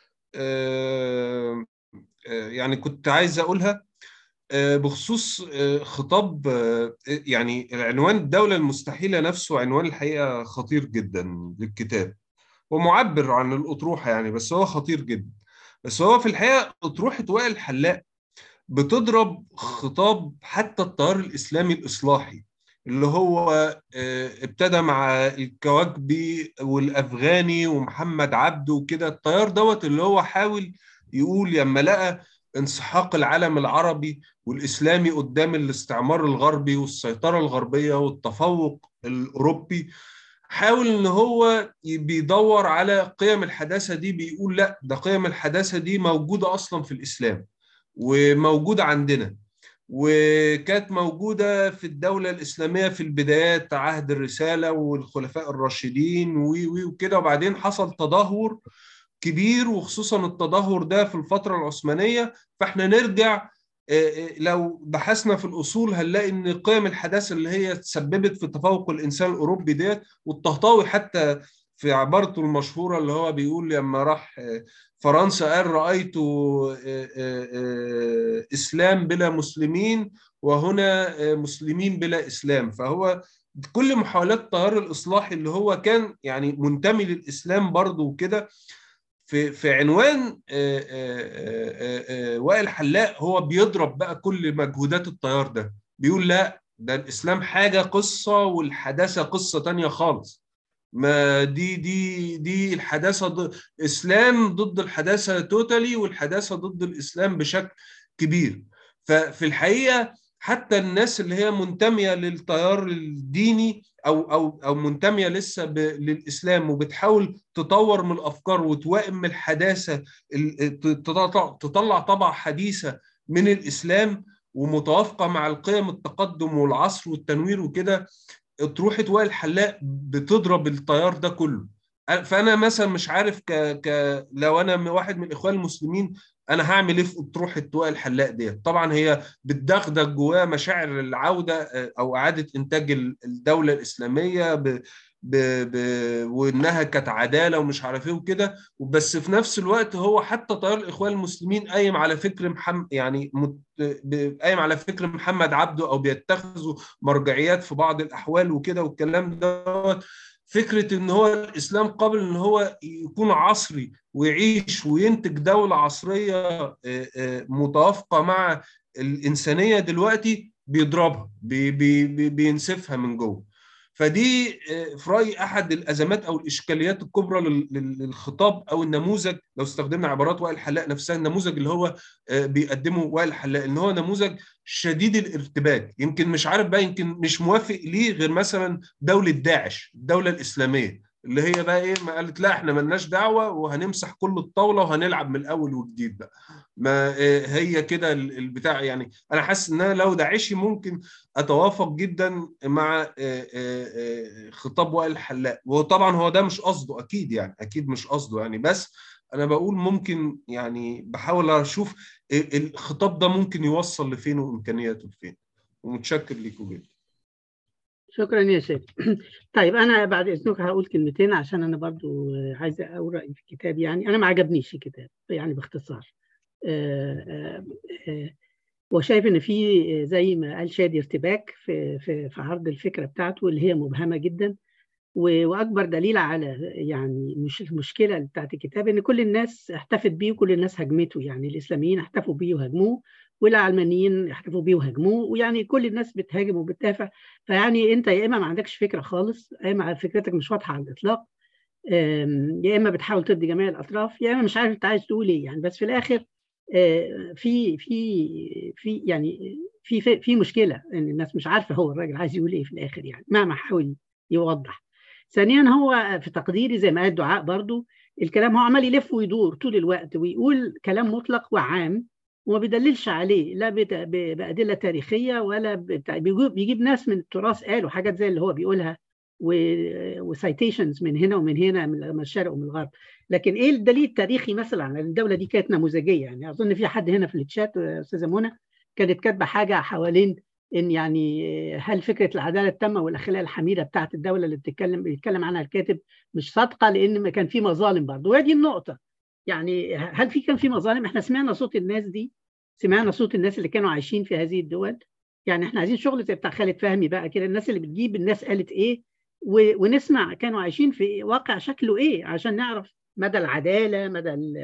يعني كنت عايز اقولها بخصوص خطاب يعني العنوان الدوله المستحيله نفسه عنوان الحقيقه خطير جدا للكتاب ومعبر عن الاطروحه يعني بس هو خطير جدا بس هو في الحقيقه اطروحه وائل الحلاق بتضرب خطاب حتى التيار الاسلامي الاصلاحي اللي هو ابتدى مع الكواكبي والافغاني ومحمد عبده وكده التيار دوت اللي هو حاول يقول لما لقى انسحاق العالم العربي والاسلامي قدام الاستعمار الغربي والسيطره الغربيه والتفوق الاوروبي حاول ان هو بيدور على قيم الحداثه دي بيقول لا ده قيم الحداثه دي موجوده اصلا في الاسلام وموجوده عندنا وكانت موجوده في الدوله الاسلاميه في البدايات عهد الرساله والخلفاء الراشدين وكده وبعدين حصل تدهور كبير وخصوصا التدهور ده في الفتره العثمانيه فاحنا نرجع لو بحثنا في الاصول هنلاقي ان قيم الحداثه اللي هي تسببت في تفوق الانسان الاوروبي ديت والطهطاوي حتى في عبارته المشهوره اللي هو بيقول لما راح فرنسا قال رايت اسلام بلا مسلمين وهنا مسلمين بلا اسلام فهو كل محاولات التيار الاصلاحي اللي هو كان يعني منتمي للاسلام برضه وكده في في عنوان وائل حلاق هو بيضرب بقى كل مجهودات التيار ده بيقول لا ده الاسلام حاجه قصه والحداثه قصه تانية خالص ما دي دي دي الحداثه ضد اسلام ضد الحداثه توتالي والحداثه ضد الاسلام بشكل كبير ففي الحقيقه حتى الناس اللي هي منتميه للتيار الديني او او او منتميه لسه للاسلام وبتحاول تطور من الافكار وتوائم الحداثه تطلع طبع حديثه من الاسلام ومتوافقه مع القيم التقدم والعصر والتنوير وكده تروح وائل الحلاق بتضرب التيار ده كله فانا مثلا مش عارف ك... ك لو انا واحد من الاخوان المسلمين انا هعمل ايه في اطروحه وائل الحلاق ديت طبعا هي بتدغدغ جواها مشاعر العوده او اعاده انتاج الدوله الاسلاميه ب... ب... ب... وانها كانت عداله ومش عارف ايه وكده بس في نفس الوقت هو حتى تيار الاخوان المسلمين قايم على فكر محمد يعني مت... قايم على فكر محمد عبده او بيتخذوا مرجعيات في بعض الاحوال وكده والكلام دوت فكره ان هو الاسلام قابل ان هو يكون عصري ويعيش وينتج دوله عصريه متوافقه مع الانسانيه دلوقتي بيضربها بي بي بينسفها من جوه فدي في رايي احد الازمات او الاشكاليات الكبرى للخطاب او النموذج لو استخدمنا عبارات وائل الحلاق نفسها النموذج اللي هو بيقدمه وائل الحلاق ان هو نموذج شديد الارتباك يمكن مش عارف بقى يمكن مش موافق ليه غير مثلا دوله داعش الدوله الاسلاميه اللي هي بقى ايه ما قالت لا احنا ملناش دعوه وهنمسح كل الطاوله وهنلعب من الاول وجديد بقى ما هي كده البتاع يعني انا حاسس ان انا لو داعشي ممكن اتوافق جدا مع خطاب وائل الحلاق وطبعا هو ده مش قصده اكيد يعني اكيد مش قصده يعني بس انا بقول ممكن يعني بحاول اشوف الخطاب ده ممكن يوصل لفين وامكانياته لفين ومتشكر ليكم جدا شكرا يا شيخ طيب انا بعد اذنك هقول كلمتين عشان انا برضو عايزه اقول رايي في الكتاب يعني انا ما عجبنيش الكتاب يعني باختصار وشايف ان في زي ما قال شادي ارتباك في في في عرض الفكره بتاعته اللي هي مبهمه جدا واكبر دليل على يعني مش المشكله بتاعت الكتاب ان كل الناس احتفت بيه وكل الناس هجمته يعني الاسلاميين احتفوا بيه وهاجموه والعلمانيين احتفوا بيه وهاجموه ويعني كل الناس بتهاجم وبتدافع فيعني انت يا اما ما عندكش فكره خالص يا اما فكرتك مش واضحه على الاطلاق يا اما بتحاول ترضي جميع الاطراف يا اما مش عارف انت عايز تقول ايه يعني بس في الاخر في في في يعني في في, في مشكله ان الناس مش عارفه هو الراجل عايز يقول ايه في الاخر يعني مهما حاول يوضح ثانيا هو في تقديري زي ما قال دعاء برضو الكلام هو عمال يلف ويدور طول الوقت ويقول كلام مطلق وعام وما بيدللش عليه لا بأدلة تاريخية ولا بيجيب ناس من التراث قالوا حاجات زي اللي هو بيقولها وسايتيشنز من هنا ومن هنا من الشرق ومن الغرب لكن ايه الدليل التاريخي مثلا على الدوله دي كانت نموذجيه يعني اظن في حد هنا في الشات استاذه منى كانت كاتبه حاجه حوالين ان يعني هل فكره العداله التامه والاخلاق الحميده بتاعت الدوله اللي بتتكلم بيتكلم عنها الكاتب مش صادقه لان ما كان في مظالم برضه وهي دي النقطه يعني هل في كان في مظالم احنا سمعنا صوت الناس دي سمعنا صوت الناس اللي كانوا عايشين في هذه الدول يعني احنا عايزين شغل زي بتاع خالد فهمي بقى كده الناس اللي بتجيب الناس قالت ايه ونسمع كانوا عايشين في واقع شكله ايه عشان نعرف مدى العداله مدى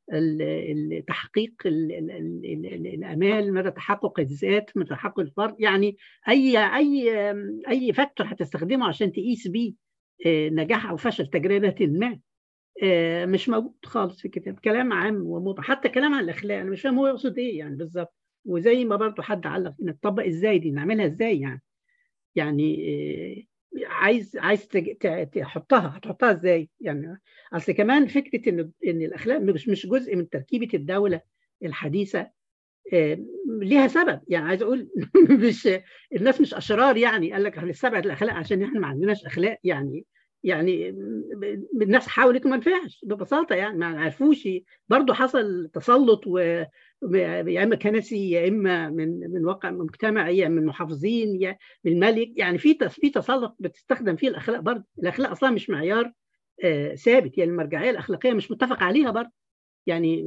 تحقيق الامال مدى تحقق الذات مدى تحقق الفرد يعني اي اي اي فاكتور هتستخدمه عشان تقيس بيه نجاح او فشل تجربه ما مش موجود خالص في الكتاب كلام عام وموضوع حتى كلام عن الاخلاق انا مش فاهم هو يقصد ايه يعني بالظبط وزي ما برضه حد علق نطبق ازاي دي نعملها ازاي يعني يعني عايز عايز تحطها هتحطها ازاي يعني اصل كمان فكره ان ان الاخلاق مش مش جزء من تركيبه الدوله الحديثه ليها سبب يعني عايز اقول مش الناس مش اشرار يعني قال لك هنستبعد الاخلاق عشان احنا ما عندناش اخلاق يعني يعني الناس حاولت وما نفعش ببساطه يعني ما عرفوش برضه حصل تسلط و يا اما كنسي يا اما من من واقع مجتمعي يا من محافظين يا من الملك يعني في في تسلط بتستخدم فيه الاخلاق برضه الاخلاق اصلا مش معيار آه ثابت يعني المرجعيه الاخلاقيه مش متفق عليها برضه يعني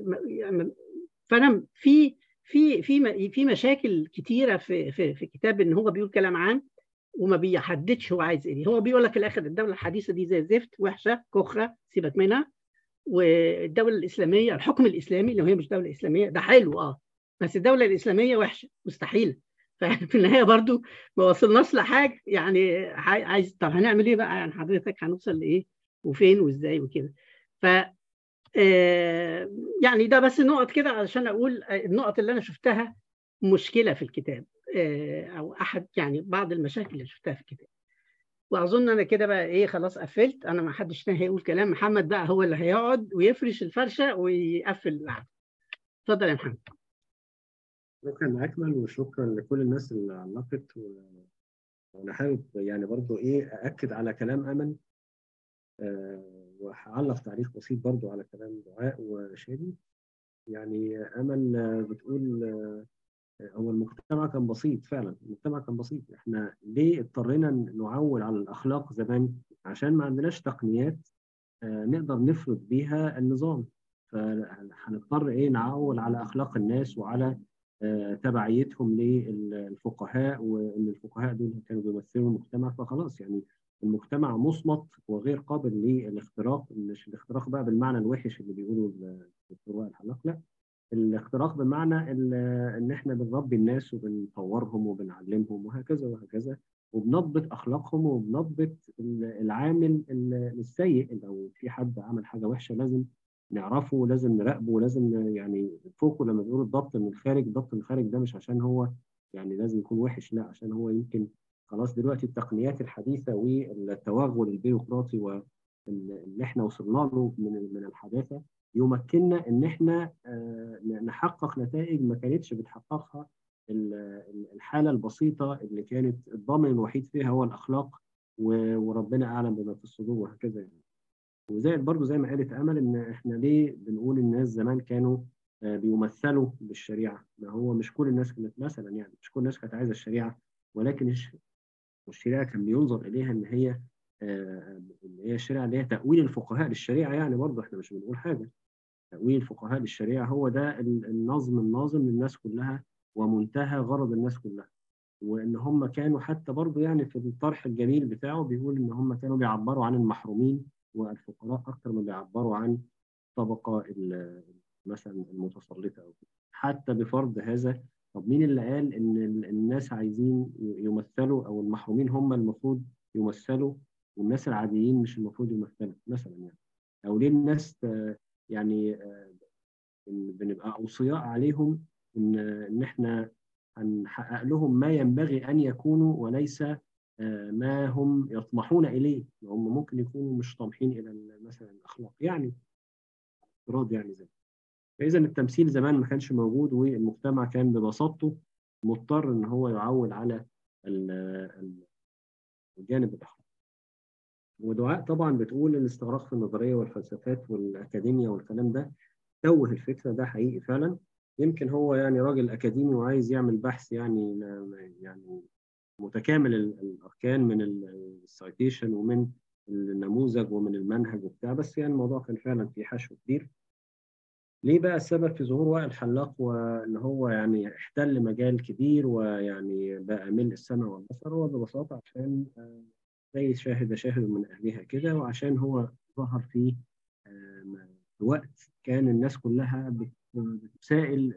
فانا في في في في مشاكل كتيره في في في كتاب ان هو بيقول كلام عام وما بيحددش هو عايز ايه هو بيقول لك في الاخر الدوله الحديثه دي زي الزفت وحشه كخره سيبك منها والدوله الاسلاميه الحكم الاسلامي لو هي مش دوله اسلاميه ده حلو اه بس الدوله الاسلاميه وحشه مستحيله ففي النهايه برضو ما وصلناش لحاجه يعني عايز طب هنعمل ايه بقى يعني حضرتك هنوصل لايه وفين وازاي وكده ف آه يعني ده بس نقط كده علشان اقول النقط اللي انا شفتها مشكله في الكتاب آه او احد يعني بعض المشاكل اللي شفتها في الكتاب واظن انا كده بقى ايه خلاص قفلت انا ما حدش تاني هيقول كلام محمد بقى هو اللي هيقعد ويفرش الفرشه ويقفل القعده اتفضل يا محمد شكرا اكمل وشكرا لكل الناس اللي علقت و... وانا حابب يعني برضو ايه ااكد على كلام امل أه وهعلق تعليق بسيط برضو على كلام دعاء وشادي يعني امل بتقول هو المجتمع كان بسيط فعلا المجتمع كان بسيط احنا ليه اضطرينا نعول على الاخلاق زمان عشان ما عندناش تقنيات نقدر نفرض بيها النظام فهنضطر ايه نعول على اخلاق الناس وعلى تبعيتهم للفقهاء وان الفقهاء دول كانوا بيمثلوا المجتمع فخلاص يعني المجتمع مصمت وغير قابل للاختراق مش الاختراق بقى بالمعنى الوحش اللي بيقولوا الدكتور وائل الحلاق لا الاختراق بمعنى ان احنا بنربي الناس وبنطورهم وبنعلمهم وهكذا وهكذا وبنضبط اخلاقهم وبنضبط العامل السيء لو في حد عمل حاجه وحشه لازم نعرفه ولازم نراقبه ولازم يعني فوقه لما بيقولوا الضبط من الخارج الضبط من الخارج ده مش عشان هو يعني لازم يكون وحش لا عشان هو يمكن خلاص دلوقتي التقنيات الحديثه والتوغل البيروقراطي واللي احنا وصلنا له من من الحداثه يمكننا ان احنا نحقق نتائج ما كانتش بتحققها الحاله البسيطه اللي كانت الضامن الوحيد فيها هو الاخلاق وربنا اعلم بما في الصدور وهكذا يعني. وزائد برضو زي ما قالت امل ان احنا ليه بنقول الناس زمان كانوا بيمثلوا بالشريعه ما هو مش كل الناس كانت مثلا يعني مش كل الناس كانت عايزه الشريعه ولكن الشريعه كان بينظر اليها ان هي اللي هي الشريعه اللي هي تاويل الفقهاء للشريعه يعني برضه احنا مش بنقول حاجه تاويل الفقهاء للشريعه هو ده النظم الناظم للناس كلها ومنتهى غرض الناس كلها وان هم كانوا حتى برضه يعني في الطرح الجميل بتاعه بيقول ان هم كانوا بيعبروا عن المحرومين والفقراء اكثر ما بيعبروا عن الطبقه مثلا المتسلطه او حتى بفرض هذا طب مين اللي قال ان الناس عايزين يمثلوا او المحرومين هم المفروض يمثلوا والناس العاديين مش المفروض يمثلوا مثلا يعني او ليه الناس يعني بنبقى اوصياء عليهم ان ان احنا هنحقق لهم ما ينبغي ان يكونوا وليس ما هم يطمحون اليه هم ممكن يكونوا مش طامحين الى مثلا الاخلاق يعني افتراض يعني زي فاذا التمثيل زمان ما كانش موجود والمجتمع كان ببساطته مضطر ان هو يعول على الجانب الاخلاقي ودعاء طبعا بتقول الاستغراق في النظريه والفلسفات والاكاديميا والكلام ده توه الفكره ده حقيقي فعلا يمكن هو يعني راجل اكاديمي وعايز يعمل بحث يعني يعني متكامل الاركان من السايتيشن ومن النموذج ومن المنهج وبتاع بس يعني الموضوع كان فعلا فيه حشو كبير ليه بقى السبب في ظهور وائل الحلاق وان هو يعني احتل مجال كبير ويعني بقى ملء السمع والبصر هو ببساطه عشان زي شاهد شاهد من اهلها كده وعشان هو ظهر في وقت كان الناس كلها بتسائل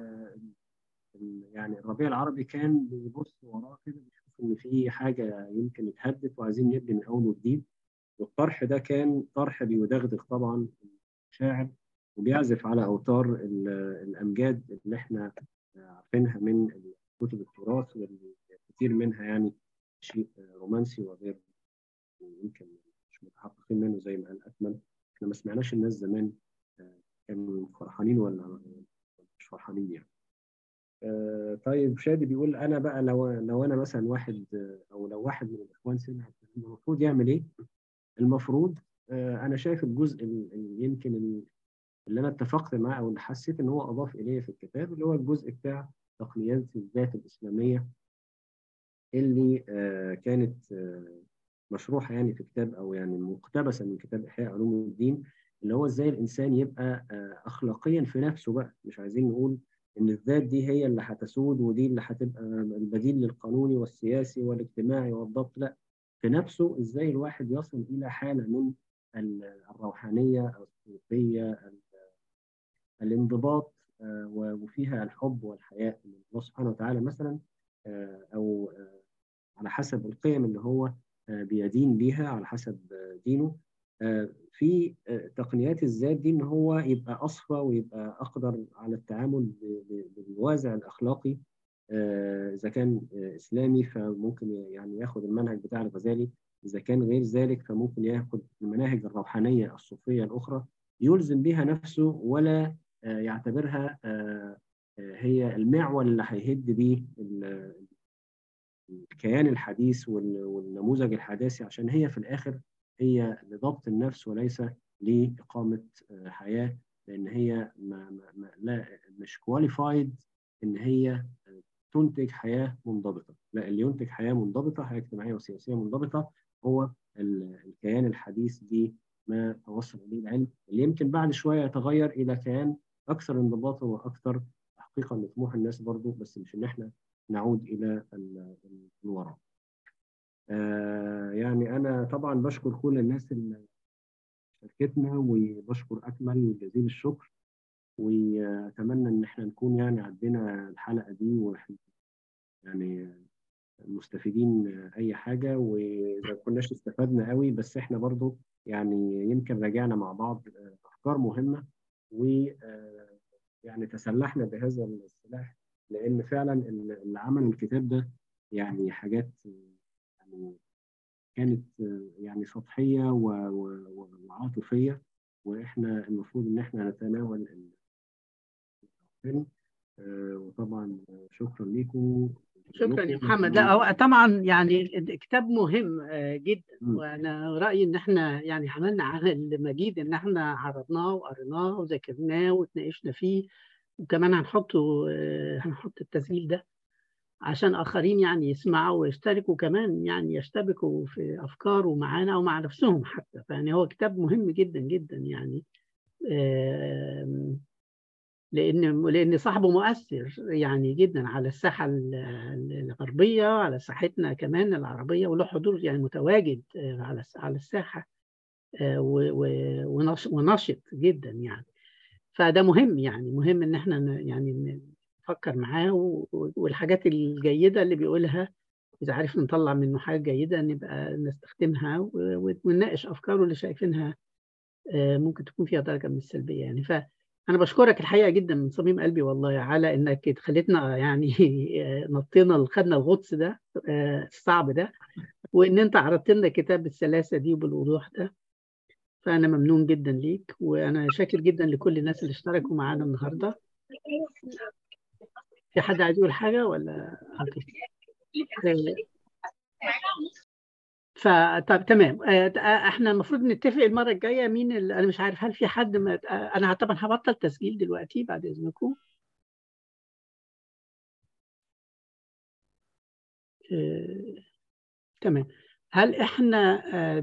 يعني الربيع العربي كان بيبص وراه كده بيشوف ان في حاجه يمكن اتهدت وعايزين نبني من اول وجديد والطرح ده كان طرح بيدغدغ طبعا الشاعر وبيعزف على اوتار الامجاد اللي احنا عارفينها من كتب التراث والكثير منها يعني شيء رومانسي وغير يمكن مش متحققين منه زي ما قال اكمل احنا ما سمعناش الناس زمان كانوا فرحانين ولا مش فرحانين يعني آه طيب شادي بيقول انا بقى لو لو انا مثلا واحد او لو واحد من الاخوان سمع المفروض يعمل ايه؟ المفروض آه انا شايف الجزء اللي يمكن اللي انا اتفقت معاه او اللي حسيت ان هو اضاف اليه في الكتاب اللي هو الجزء بتاع تقنيات الذات الاسلاميه اللي آه كانت مشروحه يعني في كتاب او يعني مقتبسه من كتاب احياء علوم الدين اللي هو ازاي الانسان يبقى اخلاقيا في نفسه بقى مش عايزين نقول ان الذات دي هي اللي هتسود ودي اللي هتبقى البديل للقانوني والسياسي والاجتماعي والضبط لا في نفسه ازاي الواحد يصل الى حاله من الروحانيه الصوفيه الانضباط وفيها الحب والحياء من الله سبحانه وتعالى مثلا او على حسب القيم اللي هو بيدين بيها على حسب دينه في تقنيات الذات دي ان هو يبقى اصفى ويبقى اقدر على التعامل بالوازع الاخلاقي اذا كان اسلامي فممكن يعني ياخد المنهج بتاع الغزالي اذا كان غير ذلك فممكن ياخد المناهج الروحانيه الصوفيه الاخرى يلزم بها نفسه ولا يعتبرها هي المعول اللي هيهد بيه الكيان الحديث والنموذج الحداثي عشان هي في الاخر هي لضبط النفس وليس لإقامة حياة لأن هي ما ما ما لا مش كواليفايد إن هي تنتج حياة منضبطة لا اللي ينتج حياة منضبطة حياة اجتماعية وسياسية منضبطة هو الكيان الحديث دي ما توصل إليه العلم اللي يمكن بعد شوية يتغير إلى كيان أكثر انضباطا وأكثر تحقيقا لطموح الناس برضه بس مش إن إحنا نعود إلى الوراء. آه يعني أنا طبعا بشكر كل الناس اللي شاركتنا وبشكر أكمل جزيل الشكر وأتمنى إن إحنا نكون يعني عدينا الحلقة دي وإحنا يعني مستفيدين أي حاجة وإذا كناش استفدنا قوي بس إحنا برضو يعني يمكن راجعنا مع بعض أفكار مهمة و يعني تسلحنا بهذا السلاح لأن فعلا اللي عمل الكتاب ده يعني حاجات يعني كانت يعني سطحيه وعاطفيه واحنا المفروض ان احنا نتناول الفيلم وطبعا شكرا لكم شكرا يا محمد لا هو طبعا يعني كتاب مهم جدا وانا رايي ان احنا يعني عملنا عمل مجيد ان احنا عرضناه وقريناه وذاكرناه وتناقشنا فيه وكمان هنحطه هنحط التسجيل ده عشان آخرين يعني يسمعوا ويشتركوا كمان يعني يشتبكوا في أفكاره معانا ومع نفسهم حتى فيعني هو كتاب مهم جدا جدا يعني لأن لأن صاحبه مؤثر يعني جدا على الساحة الغربية على ساحتنا كمان العربية وله حضور يعني متواجد على على الساحة ونشط جدا يعني فده مهم يعني مهم إن احنا يعني نفكر معاه والحاجات الجيدة اللي بيقولها إذا عرفنا نطلع منه حاجة جيدة نبقى نستخدمها ونناقش أفكاره اللي شايفينها ممكن تكون فيها درجة من السلبية يعني فأنا بشكرك الحقيقة جدا من صميم قلبي والله على إنك خليتنا يعني نطينا خدنا الغطس ده الصعب ده وإن أنت عرضت لنا كتاب بالسلاسة دي وبالوضوح ده فأنا ممنون جدا ليك وأنا شاكر جدا لكل الناس اللي اشتركوا معانا النهارده في حد عايز يقول حاجة ولا فطب تمام احنا المفروض نتفق المرة الجاية مين ال... انا مش عارف هل في حد ما... انا طبعا هبطل تسجيل دلوقتي بعد اذنكم اه... تمام هل احنا